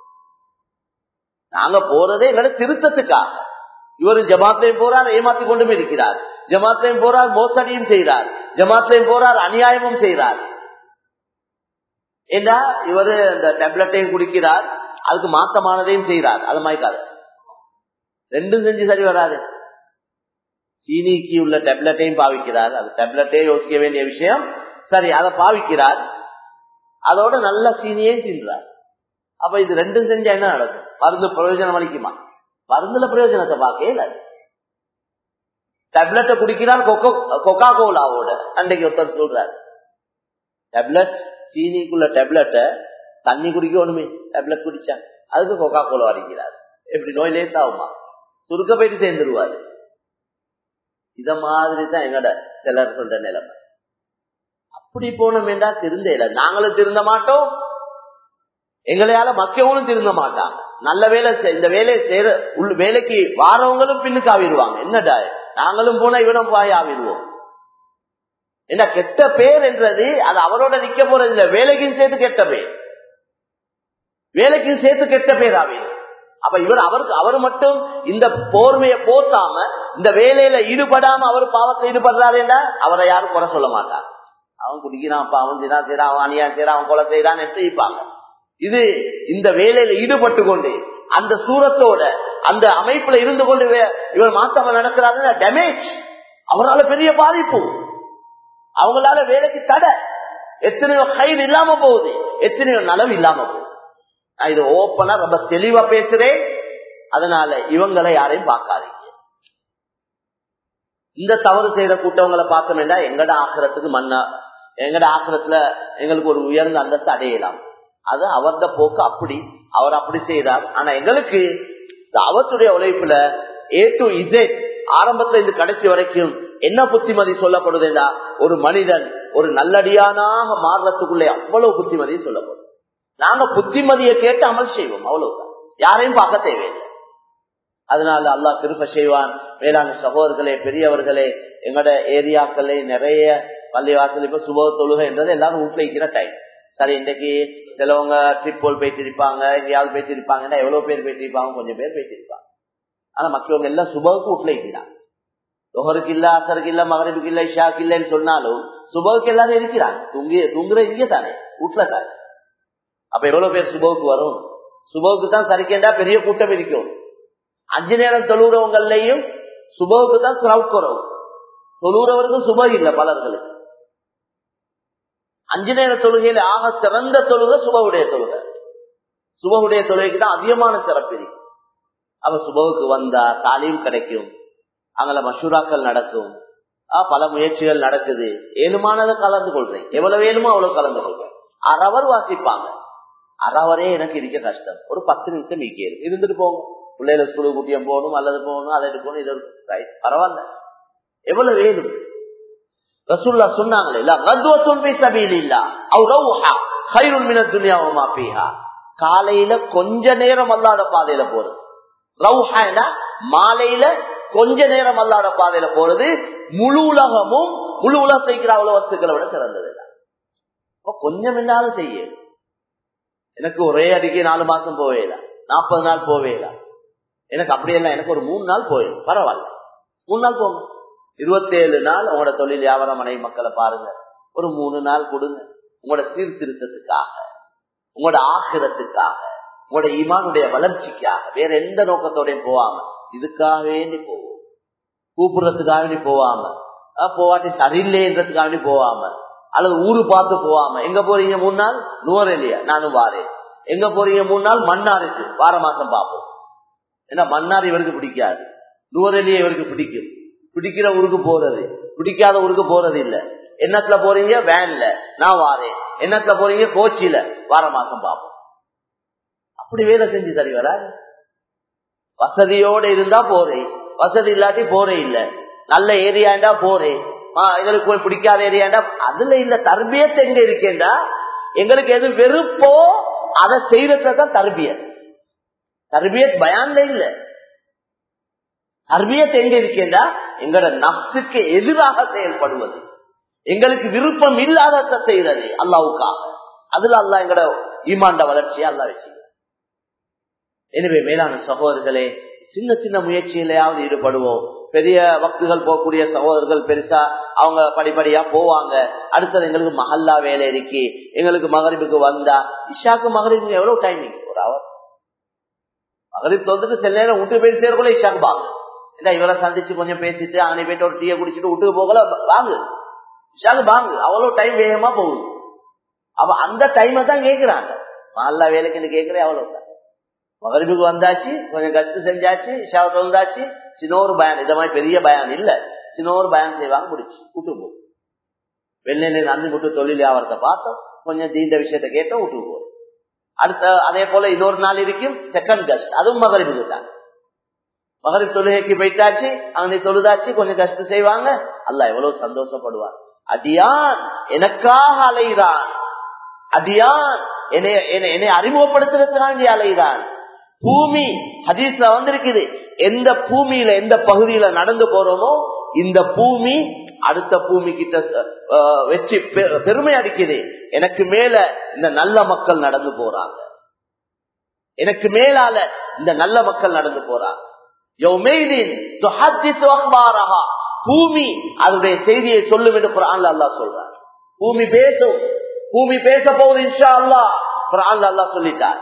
நாங்க போறதே எங்களோட திருத்தத்துக்காக இவர் ஜமாத்லையும் போறார் ஏமாத்தி கொண்டும் இருக்கிறார் ஜமாத்லையும் போறார் மோசடியும் செய்கிறார் ஜமாத்லையும் போறார் அநியாயமும் செய்கிறார் ஏன்னா இவரு இந்த டேப்லெட்டையும் குடிக்கிறார் அதுக்கு மாத்தமானதையும் செய்கிறார் அது மாதிரி ரெண்டும் செஞ்சு சரி வராது சீனிக்கு உள்ள டேப்லெட்டையும் பாவிக்கிறார் அது டேப்லெட்டே யோசிக்க வேண்டிய விஷயம் சரி அதை பாவிக்கிறார் அதோட நல்ல சீனியையும் தின்றார் அப்ப இது ரெண்டும் செஞ்சா என்ன நடக்கும் மருந்து பிரயோஜனம் அளிக்குமா மருந்துல பிரயோஜனத்தை பார்க்கல டேப்லெட்டை குடிக்கிறார் கொக்கா கோலாவோட அன்றைக்கு ஒருத்தர் சொல்றாரு டேப்லெட் சீனிக்குள்ள டேப்லெட்டை தண்ணி குடிக்கணுமே டேப்லெட் குடிச்சா அதுக்கு கொக்கா கோலா அடிக்கிறார் எப்படி நோய் லேசாகுமா சுருக்க போயிட்டு சேர்ந்துருவாரு இத மாதிரி தான் எங்கட சிலர் சொல்ற நிலைமை அப்படி போனோமேண்டா திருந்த இல்லை நாங்களும் திருந்த மாட்டோம் எங்களையால மக்களும் திருந்த மாட்டாங்க நல்ல வேலை இந்த வேலையை செய்யற உள்ள வேலைக்கு வாரவங்களும் பின்னுக்கு ஆவிடுவாங்க என்னடா நாங்களும் போனா இவனும் பாய் ஆவிடுவோம் என்ன கெட்ட பேர் என்றது அது அவரோட நிக்க போறது இல்ல வேலைக்கும் சேர்த்து கெட்ட பேர் வேலைக்கும் சேர்த்து கெட்ட பேர் ஆவிடும் அப்ப இவர் அவருக்கு அவர் மட்டும் இந்த போர்மையை போத்தாம இந்த வேலையில ஈடுபடாம அவர் பாவத்தை ஈடுபடுறாருன்னா அவரை யாரும் குறை சொல்ல மாட்டார் அவன் குடிக்கிறான் அப்ப அவன் தினா செய்யறான் அவன் அணியா செய்யறான் அவன் கொலை செய்யறான் எடுத்துப்பாங்க இது இந்த வேலையில ஈடுபட்டு கொண்டு அந்த சூரத்தோட அந்த அமைப்புல இருந்து கொண்டு இவர் மாத்தவ நடக்கிறாரு டேமேஜ் அவரால பெரிய பாதிப்பு அவங்களால வேலைக்கு தடை எத்தனையோ கயிறு இல்லாம போகுது எத்தனையோ நலவு இல்லாம போகுது நான் இது ஓப்பனா ரொம்ப தெளிவா பேசுறேன் அதனால இவங்களை யாரையும் பார்க்காதீங்க இந்த தவறு செய்யற கூட்டவங்களை பார்த்தோம்னா எங்கட ஆக்கிரத்துக்கு மண்ணா எங்கட ஆக்கிரத்துல எங்களுக்கு ஒரு உயர்ந்த அந்தஸ்து அடையலாம் அது அவர்த போக்கு அப்படி அவர் அப்படி செய்தார் ஆனா எங்களுக்கு அவத்துடைய உழைப்புல ஏ டு இசட் ஆரம்பத்துல இருந்து கடைசி வரைக்கும் என்ன புத்திமதி சொல்லப்படுதுன்னா ஒரு மனிதன் ஒரு நல்லடியானாக மாறுறதுக்குள்ளே அவ்வளவு புத்திமதி சொல்லப்படும் நாங்க புத்திமதியை கேட்டு அமல் செய்வோம் அவ்வளவுதான் யாரையும் பார்க்க தேவையில்லை அதனால அல்லா திருப்ப செய்வான் வேளாண் சகோதரர்களே பெரியவர்களே எங்கட ஏரியாக்களே நிறைய பள்ளிவாசல் இப்ப சுப தொழுகை என்றது எல்லாரும் வீட்டுல இருக்கிற டைம் சரி இன்றைக்கு சிலவங்க ட்ரிப் போல் போயிட்டு இருப்பாங்க எங்கேயாவது போயிட்டு இருப்பாங்கன்னா எவ்வளவு பேர் போயிட்டு இருப்பாங்க கொஞ்சம் பேர் போயிட்டு இருப்பாங்க ஆனா மற்றவங்க எல்லாம் சுபவுக்கு வீட்டுல இருக்கிறாங்க தொகருக்கு இல்ல அசருக்கு இல்ல மகரிபுக்கு இல்ல இஷாக்கு இல்லன்னு சொன்னாலும் சுபவுக்கு எல்லாரும் இருக்கிறாங்க தூங்கி தூங்குற இங்க தானே வீட்டுல தானே அப்ப எவ்வளவு பேர் சுபவுக்கு வரும் சுபவுக்கு தான் சரிக்கேண்டா பெரிய கூட்டம் இருக்கும் அஞ்சு நேரம் தொழுறவங்களையும் சுபவுக்கு தான் கிரௌட் குறவு தொழுறவருக்கும் சுப இல்லை பலர்களுக்கு அஞ்சு நேர தொழுகையில ஆக சிறந்த தொழுகை சுபவுடைய தொழுகை சுபவுடைய தொழுகைக்கு தான் அதிகமான சிறப்பு இருக்கு அவ சுபவுக்கு வந்தா தாலியும் கிடைக்கும் அங்கே மஷூராக்கள் நடக்கும் பல முயற்சிகள் நடக்குது ஏழுமானதை கலந்து கொள்றேன் எவ்வளவு வேணுமோ அவ்வளவு கலந்து கொள்றேன் அறவர் வாசிப்பாங்க அறவரே எனக்கு இருக்க கஷ்டம் ஒரு பத்து நிமிஷம் ஈக்கியது இருந்துட்டு போகும் பிள்ளைகளை ஸ்கூலுக்கு குட்டியம் போகணும் அல்லது போகணும் அதை எடுக்கணும் இது பரவாயில்ல எவ்வளவு வேணும் ரசூல்லா சொன்னாங்களே காலையில கொஞ்ச நேரம் அல்லாட பாதையில போறது ரவுஹா மாலையில கொஞ்ச நேரம் அல்லாட பாதையில போறது முழு உலகமும் முழு உலகத்தைக்கிற அவ்வளவு வஸ்துக்களை விட சிறந்தது கொஞ்சம் என்னாலும் செய்ய எனக்கு ஒரே அடிக்கே நாலு மாசம் போவேல நாற்பது நாள் போவேல எனக்கு அப்படியெல்லாம் எனக்கு ஒரு மூணு நாள் போயிடும் பரவாயில்ல மூணு நாள் போங்க இருபத்தேழு நாள் உங்களோட தொழில் வியாபாரம் மனைவி மக்களை பாருங்க ஒரு மூணு நாள் கொடுங்க உங்களோட சீர்திருத்தத்துக்காக உங்களோட ஆக்கிரத்துக்காக உங்களோட ஈமானுடைய வளர்ச்சிக்காக வேற எந்த நோக்கத்தோடையும் போவாம இதுக்காக வேண்டி போவோம் கூப்பிடுறதுக்காக வேண்டி போவாம போவாட்டி சரியில்லைன்றதுக்காக வேண்டி போவாம அல்லது ஊரு பார்த்து போவாம எங்க போறீங்க மூணு நாள் நுவரெலியா நானும் வாரேன் எங்க போறீங்க மூணு நாள் மன்னாருக்கு வார மாசம் பார்ப்போம் ஏன்னா மன்னார் இவருக்கு பிடிக்காது நுவரெலியா இவருக்கு பிடிக்கும் பிடிக்கிற ஊருக்கு போறது பிடிக்காத ஊருக்கு போறது இல்ல என்னத்துல போறீங்க வேன்ல நான் வாரேன் என்னத்துல போறீங்க கோச்சியில வார மாசம் பார்ப்போம் அப்படி வேலை செஞ்சு சரி வர வசதியோட இருந்தா போறேன் வசதி இல்லாட்டி போறே இல்ல நல்ல ஏரியாண்டா போறேன் எங்களுக்கு போய் பிடிக்காத ஏரியாண்டா அதுல இல்ல தர்பியத்து எங்க இருக்கேண்டா எங்களுக்கு எது வெறுப்போ அதை செய்யறதுதான் தர்பியத் தர்பியத் பயான்ல இல்ல தர்பியத் எங்க இருக்கேண்டா எங்களோட நப்சுக்கு எதிராக செயல்படுவது எங்களுக்கு விருப்பம் இல்லாதத செய்யறது அல்லாவுக்காக அதுல அல்லா எங்களோட ஈமாண்ட வளர்ச்சியை அல்லா வச்சு எனவே மேலான சகோதரர்களே சின்ன சின்ன முயற்சியிலையாவது ஈடுபடுவோம் பெரிய வக்குகள் போகக்கூடிய சகோதரர்கள் பெருசா அவங்க படிப்படியா போவாங்க அடுத்தது எங்களுக்கு மஹல்லா வேலை இருக்கு எங்களுக்கு மகரிபுக்கு வந்தா இஷாக்கு மகரிபுக்கு எவ்வளவு டைமிங் ஒரு அவர் மகரிப் வந்துட்டு சில நேரம் விட்டு போயிட்டு சேரக்குள்ள இஷாக்கு வாங்க இல்ல இவரை சந்திச்சு கொஞ்சம் பேசிட்டு அவனை போயிட்டு ஒரு டீயை குடிச்சிட்டு விட்டுக்கு போகல வாங்கு இஷாக்கு வாங்கு அவ்வளவு டைம் வேகமா போகுது அவ அந்த டைமை தான் கேட்கிறாங்க மஹல்லா வேலைக்குன்னு கேட்கிறேன் அவ்வளவு மகரிபுக்கு வந்தாச்சு கொஞ்சம் கஷ்டம் செஞ்சாச்சு இஷாவை தொந்தாச்சு சின்னோரு பயான் இத மாதிரி பெரிய பயான் இல்ல சின்னோரு பயான் செய்வாங்க முடிச்சு விட்டு போ வெள்ளை நன்றி விட்டு தொழில் வியாபாரத்தை பார்த்தோம் கொஞ்சம் தீண்ட விஷயத்த கேட்டோம் விட்டு போ அடுத்த அதே போல இன்னொரு நாள் இருக்கும் செகண்ட் கஸ்ட் அதுவும் மகரிபுக்கு தான் மகரிப் தொழுகைக்கு போயிட்டாச்சு அவங்க தொழுதாச்சு கொஞ்சம் கஷ்டம் செய்வாங்க அல்ல எவ்வளவு சந்தோஷப்படுவார் அடியான் எனக்காக அலைகிறான் அடியான் என்னை என்னை அறிமுகப்படுத்துறதுக்காண்டி அலைகிறான் பூமி ஹதீஸ்ல வந்திருக்குது எந்த பூமியில எந்த பகுதியில நடந்து போறோமோ இந்த பூமி அடுத்த பூமி கிட்ட வச்சு பெருமை அடிக்குது எனக்கு மேல இந்த நல்ல மக்கள் நடந்து போறாங்க எனக்கு மேலால இந்த நல்ல மக்கள் நடந்து போறாங்க பூமி அதனுடைய செய்தியை சொல்லும் என்று குரான்ல அல்லா சொல்றார் பூமி பேசும் பூமி பேச போகுது இன்ஷா அல்லா குரான்ல அல்லா சொல்லிட்டார்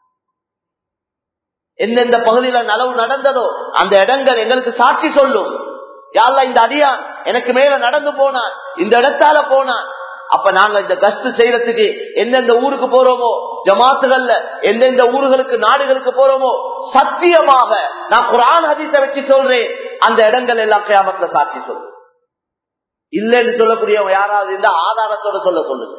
எந்தெந்த பகுதியில நலவு நடந்ததோ அந்த இடங்கள் எங்களுக்கு சாட்சி சொல்லும் யாழ்லா இந்த அடியான் எனக்கு மேல நடந்து போனான் இந்த இடத்தால போனான் அப்ப நாங்க இந்த கஸ்ட் செய்யறதுக்கு எந்தெந்த ஊருக்கு போறோமோ ஜமாத்துகள்ல எந்தெந்த ஊர்களுக்கு நாடுகளுக்கு போறோமோ சத்தியமாக நான் குரான் ஹதீஸை வச்சு சொல்றேன் அந்த இடங்கள் எல்லாம் கியாமத்துல சாட்சி சொல்றேன் இல்லைன்னு சொல்லக்கூடியவங்க யாராவது இருந்தா ஆதாரத்தோட சொல்ல சொல்லுங்க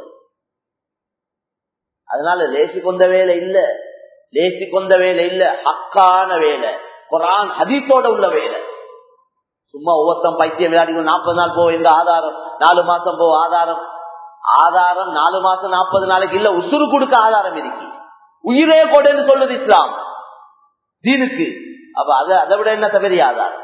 அதனால லேசி கொண்ட வேலை இல்ல லேசி கொண்ட வேலை இல்ல ஹக்கான வேலை குரான் ஹதீஸோட உள்ள வேலை சும்மா ஒவ்வொருத்தம் பைத்தியம் விளையாடி நாற்பது நாள் போ இந்த ஆதாரம் நாலு மாசம் போ ஆதாரம் ஆதாரம் நாலு மாசம் நாற்பது நாளைக்கு இல்ல உசுறு கொடுக்க ஆதாரம் இருக்கு உயிரே கொடுன்னு சொல்லுது இஸ்லாம் தீனுக்கு அப்ப அது அதை விட என்ன பெரிய ஆதாரம்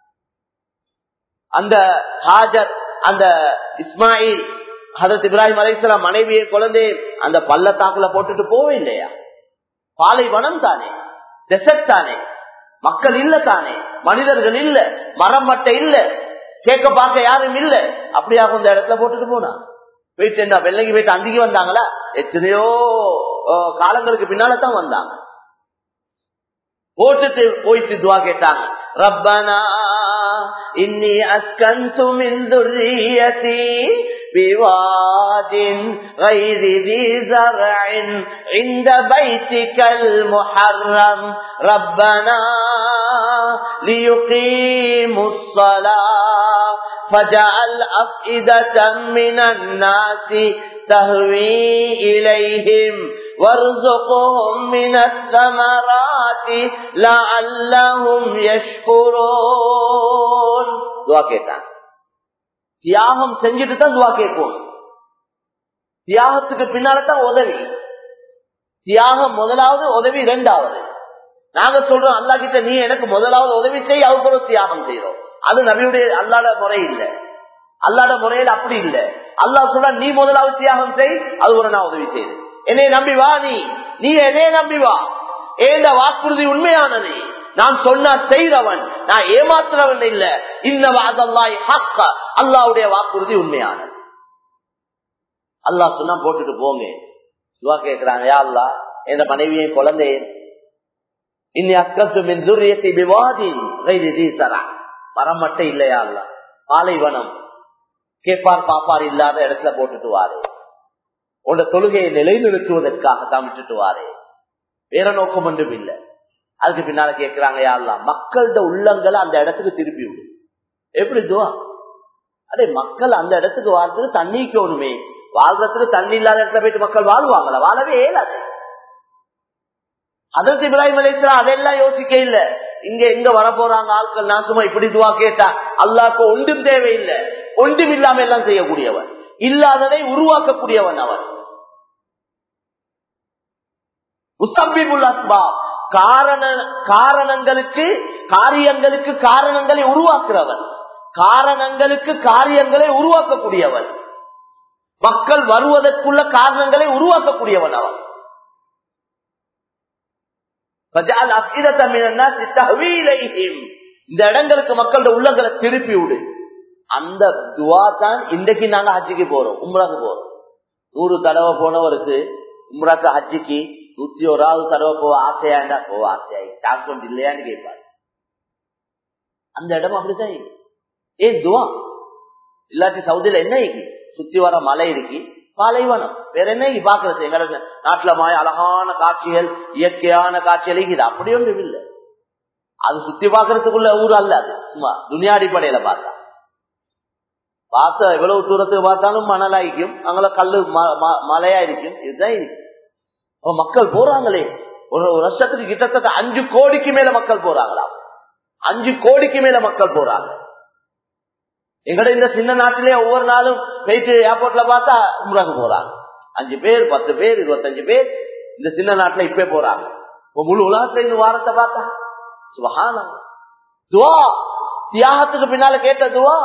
அந்த ஹாஜர் அந்த இஸ்மாயில் ஹதரத் இப்ராஹிம் அலைசலாம் மனைவியை குழந்தை அந்த பள்ளத்தாக்குல போட்டுட்டு போவே இல்லையா பாலைவனம் தானே டெசர்ட் தானே மக்கள் இல்ல தானே மனிதர்கள் இல்ல மரம் மட்டை இல்ல கேட்க பார்க்க யாரும் இல்ல அப்படியாக இந்த இடத்துல போட்டுட்டு போனா போயிட்டு என்ன வெள்ளங்கி போயிட்டு அந்திக்கு வந்தாங்களா எத்தனையோ காலங்களுக்கு பின்னால்தான் வந்தாங்க போட்டுட்டு போயிட்டு துவா கேட்டாங்க ரப்பனா இன்னி அஸ்கந்து மின் துர்ரியதி بواد غير ذي زرع عند بيتك المحرم ربنا ليقيموا الصلاة فجعل أفئدة من الناس تهوي إليهم وارزقهم من الثمرات لعلهم يشكرون دعا கேட்டாங்க தியாகம் செஞ்சுட்டு தான் துவா கேட்போம் தியாகத்துக்கு பின்னால்தான் உதவி தியாகம் முதலாவது உதவி இரண்டாவது நாங்க சொல்றோம் அல்லா கிட்ட நீ எனக்கு முதலாவது உதவி செய் அவங்களோட தியாகம் செய்யறோம் அது நபியுடைய அல்லாட முறை இல்லை அல்லாட முறையில் அப்படி இல்லை அல்லா சொல்ற நீ முதலாவது தியாகம் செய் அது ஒரு நான் உதவி செய்யுது என்னை நம்பி வா நீ நீ என்னைய நம்பி வா ஏந்த வாக்குறுதி உண்மையானது நான் சொன்ன செய்தவன் நான் ஏமாத்துறவன் இல்ல இந்த வாதல்லாய் ஹக்க அல்லாவுடைய வாக்குறுதி உண்மையானது அல்லா சொன்னா போட்டுட்டு போங்க சுவா கேட்கிறாங்க யா அல்லா என் மனைவியை குழந்தையன் இன்னி அக்கத்து மின் துரியத்தை விவாதின் மரம் மட்டும் இல்லையா அல்ல பாலைவனம் கேப்பார் பாப்பார் இல்லாத இடத்துல போட்டுட்டு வாரு உன்னோட தொழுகையை நிலைநிறுத்துவதற்காக தான் விட்டுட்டு வாரு வேற நோக்கம் ஒன்றும் இல்லை அதுக்கு பின்னால கேட்கிறாங்க யாரெல்லாம் மக்களோட உள்ளங்களை அந்த இடத்துக்கு திருப்பி விடு எப்படி துவா அடே மக்கள் அந்த இடத்துக்கு வாழ்றதுக்கு தண்ணிக்கு ஒண்ணுமே வாழ்றதுக்கு தண்ணி இல்லாத இடத்துல போயிட்டு மக்கள் வாழ்வாங்களா வாழவே இயலாது அதற்கு இப்ராஹிம் அலிஸ்லாம் அதெல்லாம் யோசிக்க இல்ல இங்க எங்க வர போறாங்க ஆட்கள் நான் சும்மா இப்படி துவா கேட்டா அல்லாக்கு ஒன்றும் தேவையில்லை ஒன்றும் இல்லாம எல்லாம் செய்யக்கூடியவன் இல்லாததை உருவாக்கக்கூடியவன் அவன் முஸ்தபிபுல் அஸ்பா காரண காரணங்களுக்கு காரியங்களுக்கு காரணங்களை உருவாக்குறவன் காரணங்களுக்கு காரியங்களை உருவாக்கக்கூடியவன் மக்கள் வருவதற்குள்ள காரணங்களை உருவாக்கக்கூடியவன் அவன் இந்த இடங்களுக்கு மக்களோட உள்ளங்களை திருப்பி விடு அந்த துவா தான் இன்றைக்கு நாங்க ஹஜ்ஜிக்கு போறோம் உம்ராக்கு போறோம் நூறு தடவை போனவருக்கு உம்ராக்கு ஹஜ்ஜிக்கு நூத்தி ஓராவது தடவை போக ஆசையாண்டா போக ஆசையாயி சான்ஸ் ஒன்று இல்லையான்னு கேட்பாரு அந்த இடம் அப்படித்தான் ஏ துவா இல்லாட்டி சவுதியில என்ன இருக்கு சுத்தி வர மலை இருக்கு பாலைவனம் வேற என்ன பாக்குறது எங்க நாட்டுல மாய அழகான காட்சிகள் இயற்கையான காட்சிகள் இருக்குது அப்படி ஒன்றும் இல்லை அது சுத்தி பாக்குறதுக்குள்ள ஊர் அல்ல அது சும்மா துணியா அடிப்படையில பார்த்தா பார்த்த எவ்வளவு தூரத்துக்கு பார்த்தாலும் மணலாய்க்கும் அங்கே கல்லு மலையா இருக்கும் இதுதான் இருக்கு மக்கள் போறாங்களே ஒரு வருஷத்துக்கு கிட்டத்தட்ட அஞ்சு கோடிக்கு மேல மக்கள் போறாங்களா அஞ்சு கோடிக்கு மேல மக்கள் போறாங்க எங்கட இந்த சின்ன நாட்டிலே ஒவ்வொரு நாளும் போயிட்டு ஏர்போர்ட்ல பார்த்தா உம்ராக்கு போறாங்க அஞ்சு பேர் பத்து பேர் இருபத்தஞ்சு பேர் இந்த சின்ன நாட்டுல இப்ப போறாங்க முழு உலகத்துல இந்த வாரத்தை பார்த்தா சுகானம் துவா தியாகத்துக்கு பின்னால கேட்ட துவா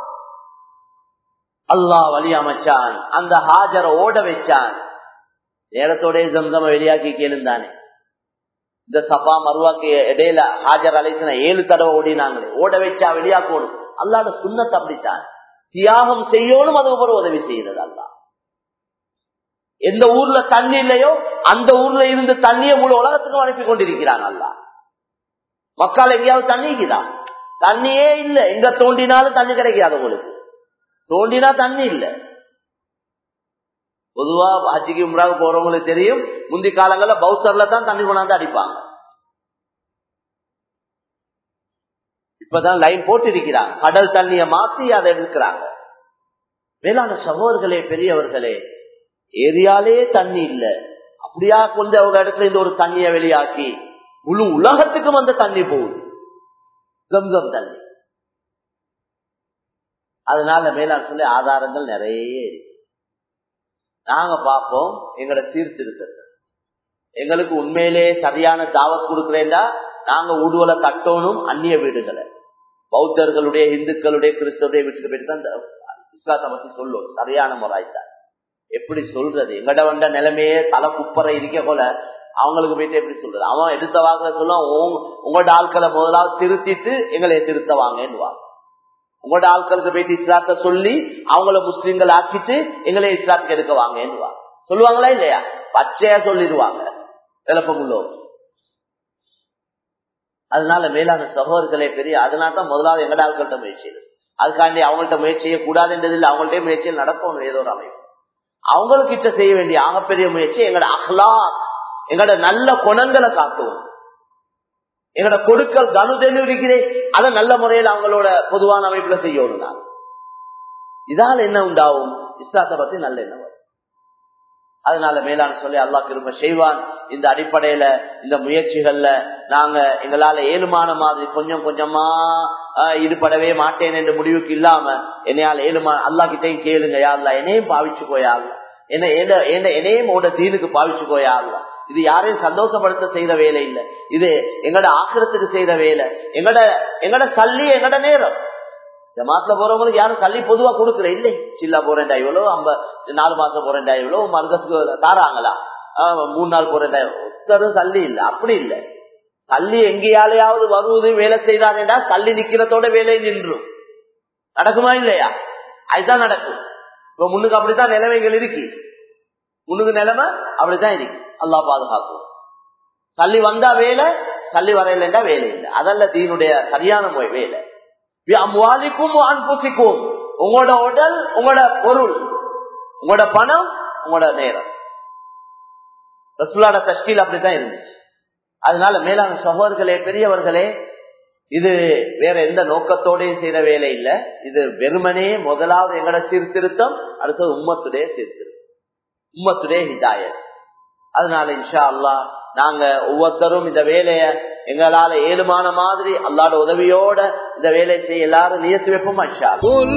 அல்லாஹ் வழி அமைச்சான் அந்த ஹாஜரை ஓட வச்சான் நேரத்தோட ஜம்சம வெளியாக்கி கேளுந்தானே இந்த சபா மருவாக்கு இடையில ஹாஜர் அழைச்சின ஏழு தடவை ஓடினாங்களே ஓட வச்சா வெளியாக்கணும் அல்லாட சுண்ணத்தை அப்படித்தான் தியாகம் செய்யணும் அது ஒரு உதவி செய்யறது அல்லா எந்த ஊர்ல தண்ணி இல்லையோ அந்த ஊர்ல இருந்து தண்ணியை முழு உலகத்துக்கும் அனுப்பி கொண்டிருக்கிறான் அல்லா மக்கள் எங்கேயாவது தண்ணிக்குதான் தண்ணியே இல்லை எங்க தோண்டினாலும் தண்ணி கிடைக்காது உங்களுக்கு தோண்டினா தண்ணி இல்லை பொதுவா ஹஜ்ஜிக்கு உம்ராவுக்கு போறவங்களுக்கு தெரியும் முந்தி காலங்கள்ல பௌத்தர்ல தான் தண்ணி கொண்டாந்து அடிப்பாங்க இப்பதான் லைன் போட்டு இருக்கிறாங்க கடல் தண்ணிய மாத்தி அதை எடுக்கிறாங்க வேளாண் சகோதர்களே பெரியவர்களே ஏரியாலே தண்ணி இல்ல அப்படியா கொண்டு ஒரு இடத்துல இந்த ஒரு தண்ணிய வெளியாக்கி முழு உலகத்துக்கும் அந்த தண்ணி போகுது கம்கம் தண்ணி அதனால மேலாண் சொல்லி ஆதாரங்கள் நிறைய இருக்கு நாங்க பார்ப்போம் எங்களோட சீர்திருத்தத்தை எங்களுக்கு உண்மையிலே சரியான தாவத் கொடுக்கிறேன்டா நாங்க ஊடுவலை கட்டணும் அந்நிய வீடுகளை பௌத்தர்களுடைய இந்துக்களுடைய கிறிஸ்தவருடைய வீட்டுக்கு போயிட்டு தான் இஸ்லாத்தை பத்தி சொல்லும் சரியான முறைத்தான் எப்படி சொல்றது எங்கட வந்த நிலைமையே தலை குப்பரை இருக்க போல அவங்களுக்கு போயிட்டு எப்படி சொல்றது அவன் எடுத்த வாங்க சொல்லுவான் உங்களோட ஆட்களை முதலாவது திருத்திட்டு எங்களை திருத்த வாங்கன்னு உங்களோட ஆட்களுக்கு போயிட்டு இஸ்லாத்தை சொல்லி அவங்கள முஸ்லீம்கள் ஆக்கிட்டு எங்களை இஸ்லாத்துக்கு எடுக்க வாங்கன்னு சொல்லுவாங்களா இல்லையா பச்சையா சொல்லிடுவாங்க விளப்பமுள்ளோ அதனால மேலான சகோதரர்களே பெரிய அதனால தான் முதலாவது எங்கட ஆட்கள்கிட்ட முயற்சி அதுக்காண்டி அவங்கள்ட்ட முயற்சி செய்யக்கூடாதுன்றது இல்லை அவங்கள்ட்ட முயற்சியில் நடக்கணும் ஏதோ ஒரு அமைப்பு அவங்களுக்கிட்ட செய்ய வேண்டிய ஆகப்பெரிய முயற்சி எங்களோட அஹ்லா எங்களோட நல்ல குணங்களை காட்டுவோம் எங்களோட கொடுக்கல் கனு இருக்கிறேன் அதை நல்ல முறையில் அவங்களோட பொதுவான அமைப்புல செய்யணும் நான் இதால் என்ன உண்டாகும் இஸ்லாத்தை பத்தி நல்ல எண்ணம் வரும் அதனால மேலான சொல்லி அல்லா திரும்ப செய்வான் இந்த அடிப்படையில இந்த முயற்சிகள்ல நாங்க எங்களால ஏழுமான மாதிரி கொஞ்சம் கொஞ்சமா ஈடுபடவே மாட்டேன் என்ற முடிவுக்கு இல்லாம என்னையால ஏழுமா அல்லா கிட்டையும் கேளுங்க யாருல என்னையும் பாவிச்சுக்கோயா என்ன என்னையும் உட தீனுக்கு பாவிச்சுக்கோயா இது யாரையும் சந்தோஷப்படுத்த செய்த வேலை இல்லை இது எங்கட ஆக்கிரத்துக்கு செய்த வேலை எங்கட எங்கட கல்வி எங்கட நேரம் ஜமாத்துல போறவங்களுக்கு யாரும் கல்வி பொதுவா கொடுக்கற இல்லை சில்லா போறேன்டா இவ்வளவு ஐம்ப நாலு மாசம் போறேன்டா இவ்வளவு மருகத்துக்கு தாராங்களா மூணு நாள் போறேன்டா ஒருத்தரும் கல்வி இல்லை அப்படி இல்லை கல்வி எங்கேயாலையாவது வருவது வேலை செய்தானேடா கல்வி நிக்கிறதோட வேலை நின்றும் நடக்குமா இல்லையா அதுதான் நடக்கும் இப்ப முன்னுக்கு அப்படித்தான் நிலைமைகள் இருக்கு முன்னுக்கு நிலைமை அப்படித்தான் இருக்கு அல்லா பாதுகாக்கும் கல்வி வந்தா வேலை கல்வி வரையிலண்டா வேலை இல்லை அதல்ல தீனுடைய சரியான வேலை அம்வாலிக்கும் அன்புசிக்கும் உங்களோட உடல் உங்களோட பொருள் உங்களோட பணம் உங்களோட நேரம் ரசுலாட கஷ்டியில் அப்படித்தான் இருந்துச்சு அதனால மேலான சகோதரர்களே பெரியவர்களே இது வேற எந்த நோக்கத்தோடையும் செய்த வேலை இல்லை இது வெறுமனே முதலாவது எங்களோட சீர்திருத்தம் அடுத்தது உம்மத்துடைய சீர்திருத்தம் உம்மத்துடைய ஹிதாயத் அதனால இன்ஷா அல்லா நாங்க ஒவ்வொருத்தரும் இந்த வேலைய எங்களால ஏழுமான மாதிரி அல்லாட உதவியோட இந்த வேலையை செய்ய எல்லாரும் நியத்து வைப்போமா இன்ஷா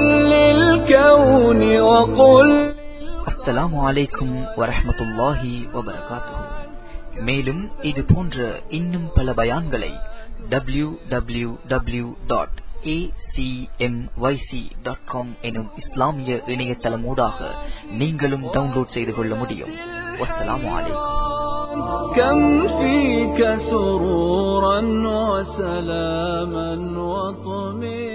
அஸ்ஸலாமு அலைக்கும் வரஹமத்துல்லாஹி வபரகாத்துஹு மேலும் இது போன்ற இன்னும் பல பயான்களை W W W dot acmyc.com எனும் இஸ்லாமிய இணையதளமூடாக நீங்களும் டவுன்லோட் செய்து கொள்ள முடியும் வஸ்ஸலாமு அலைக்கும் كم فيك سرورا وسلاما وطمئنا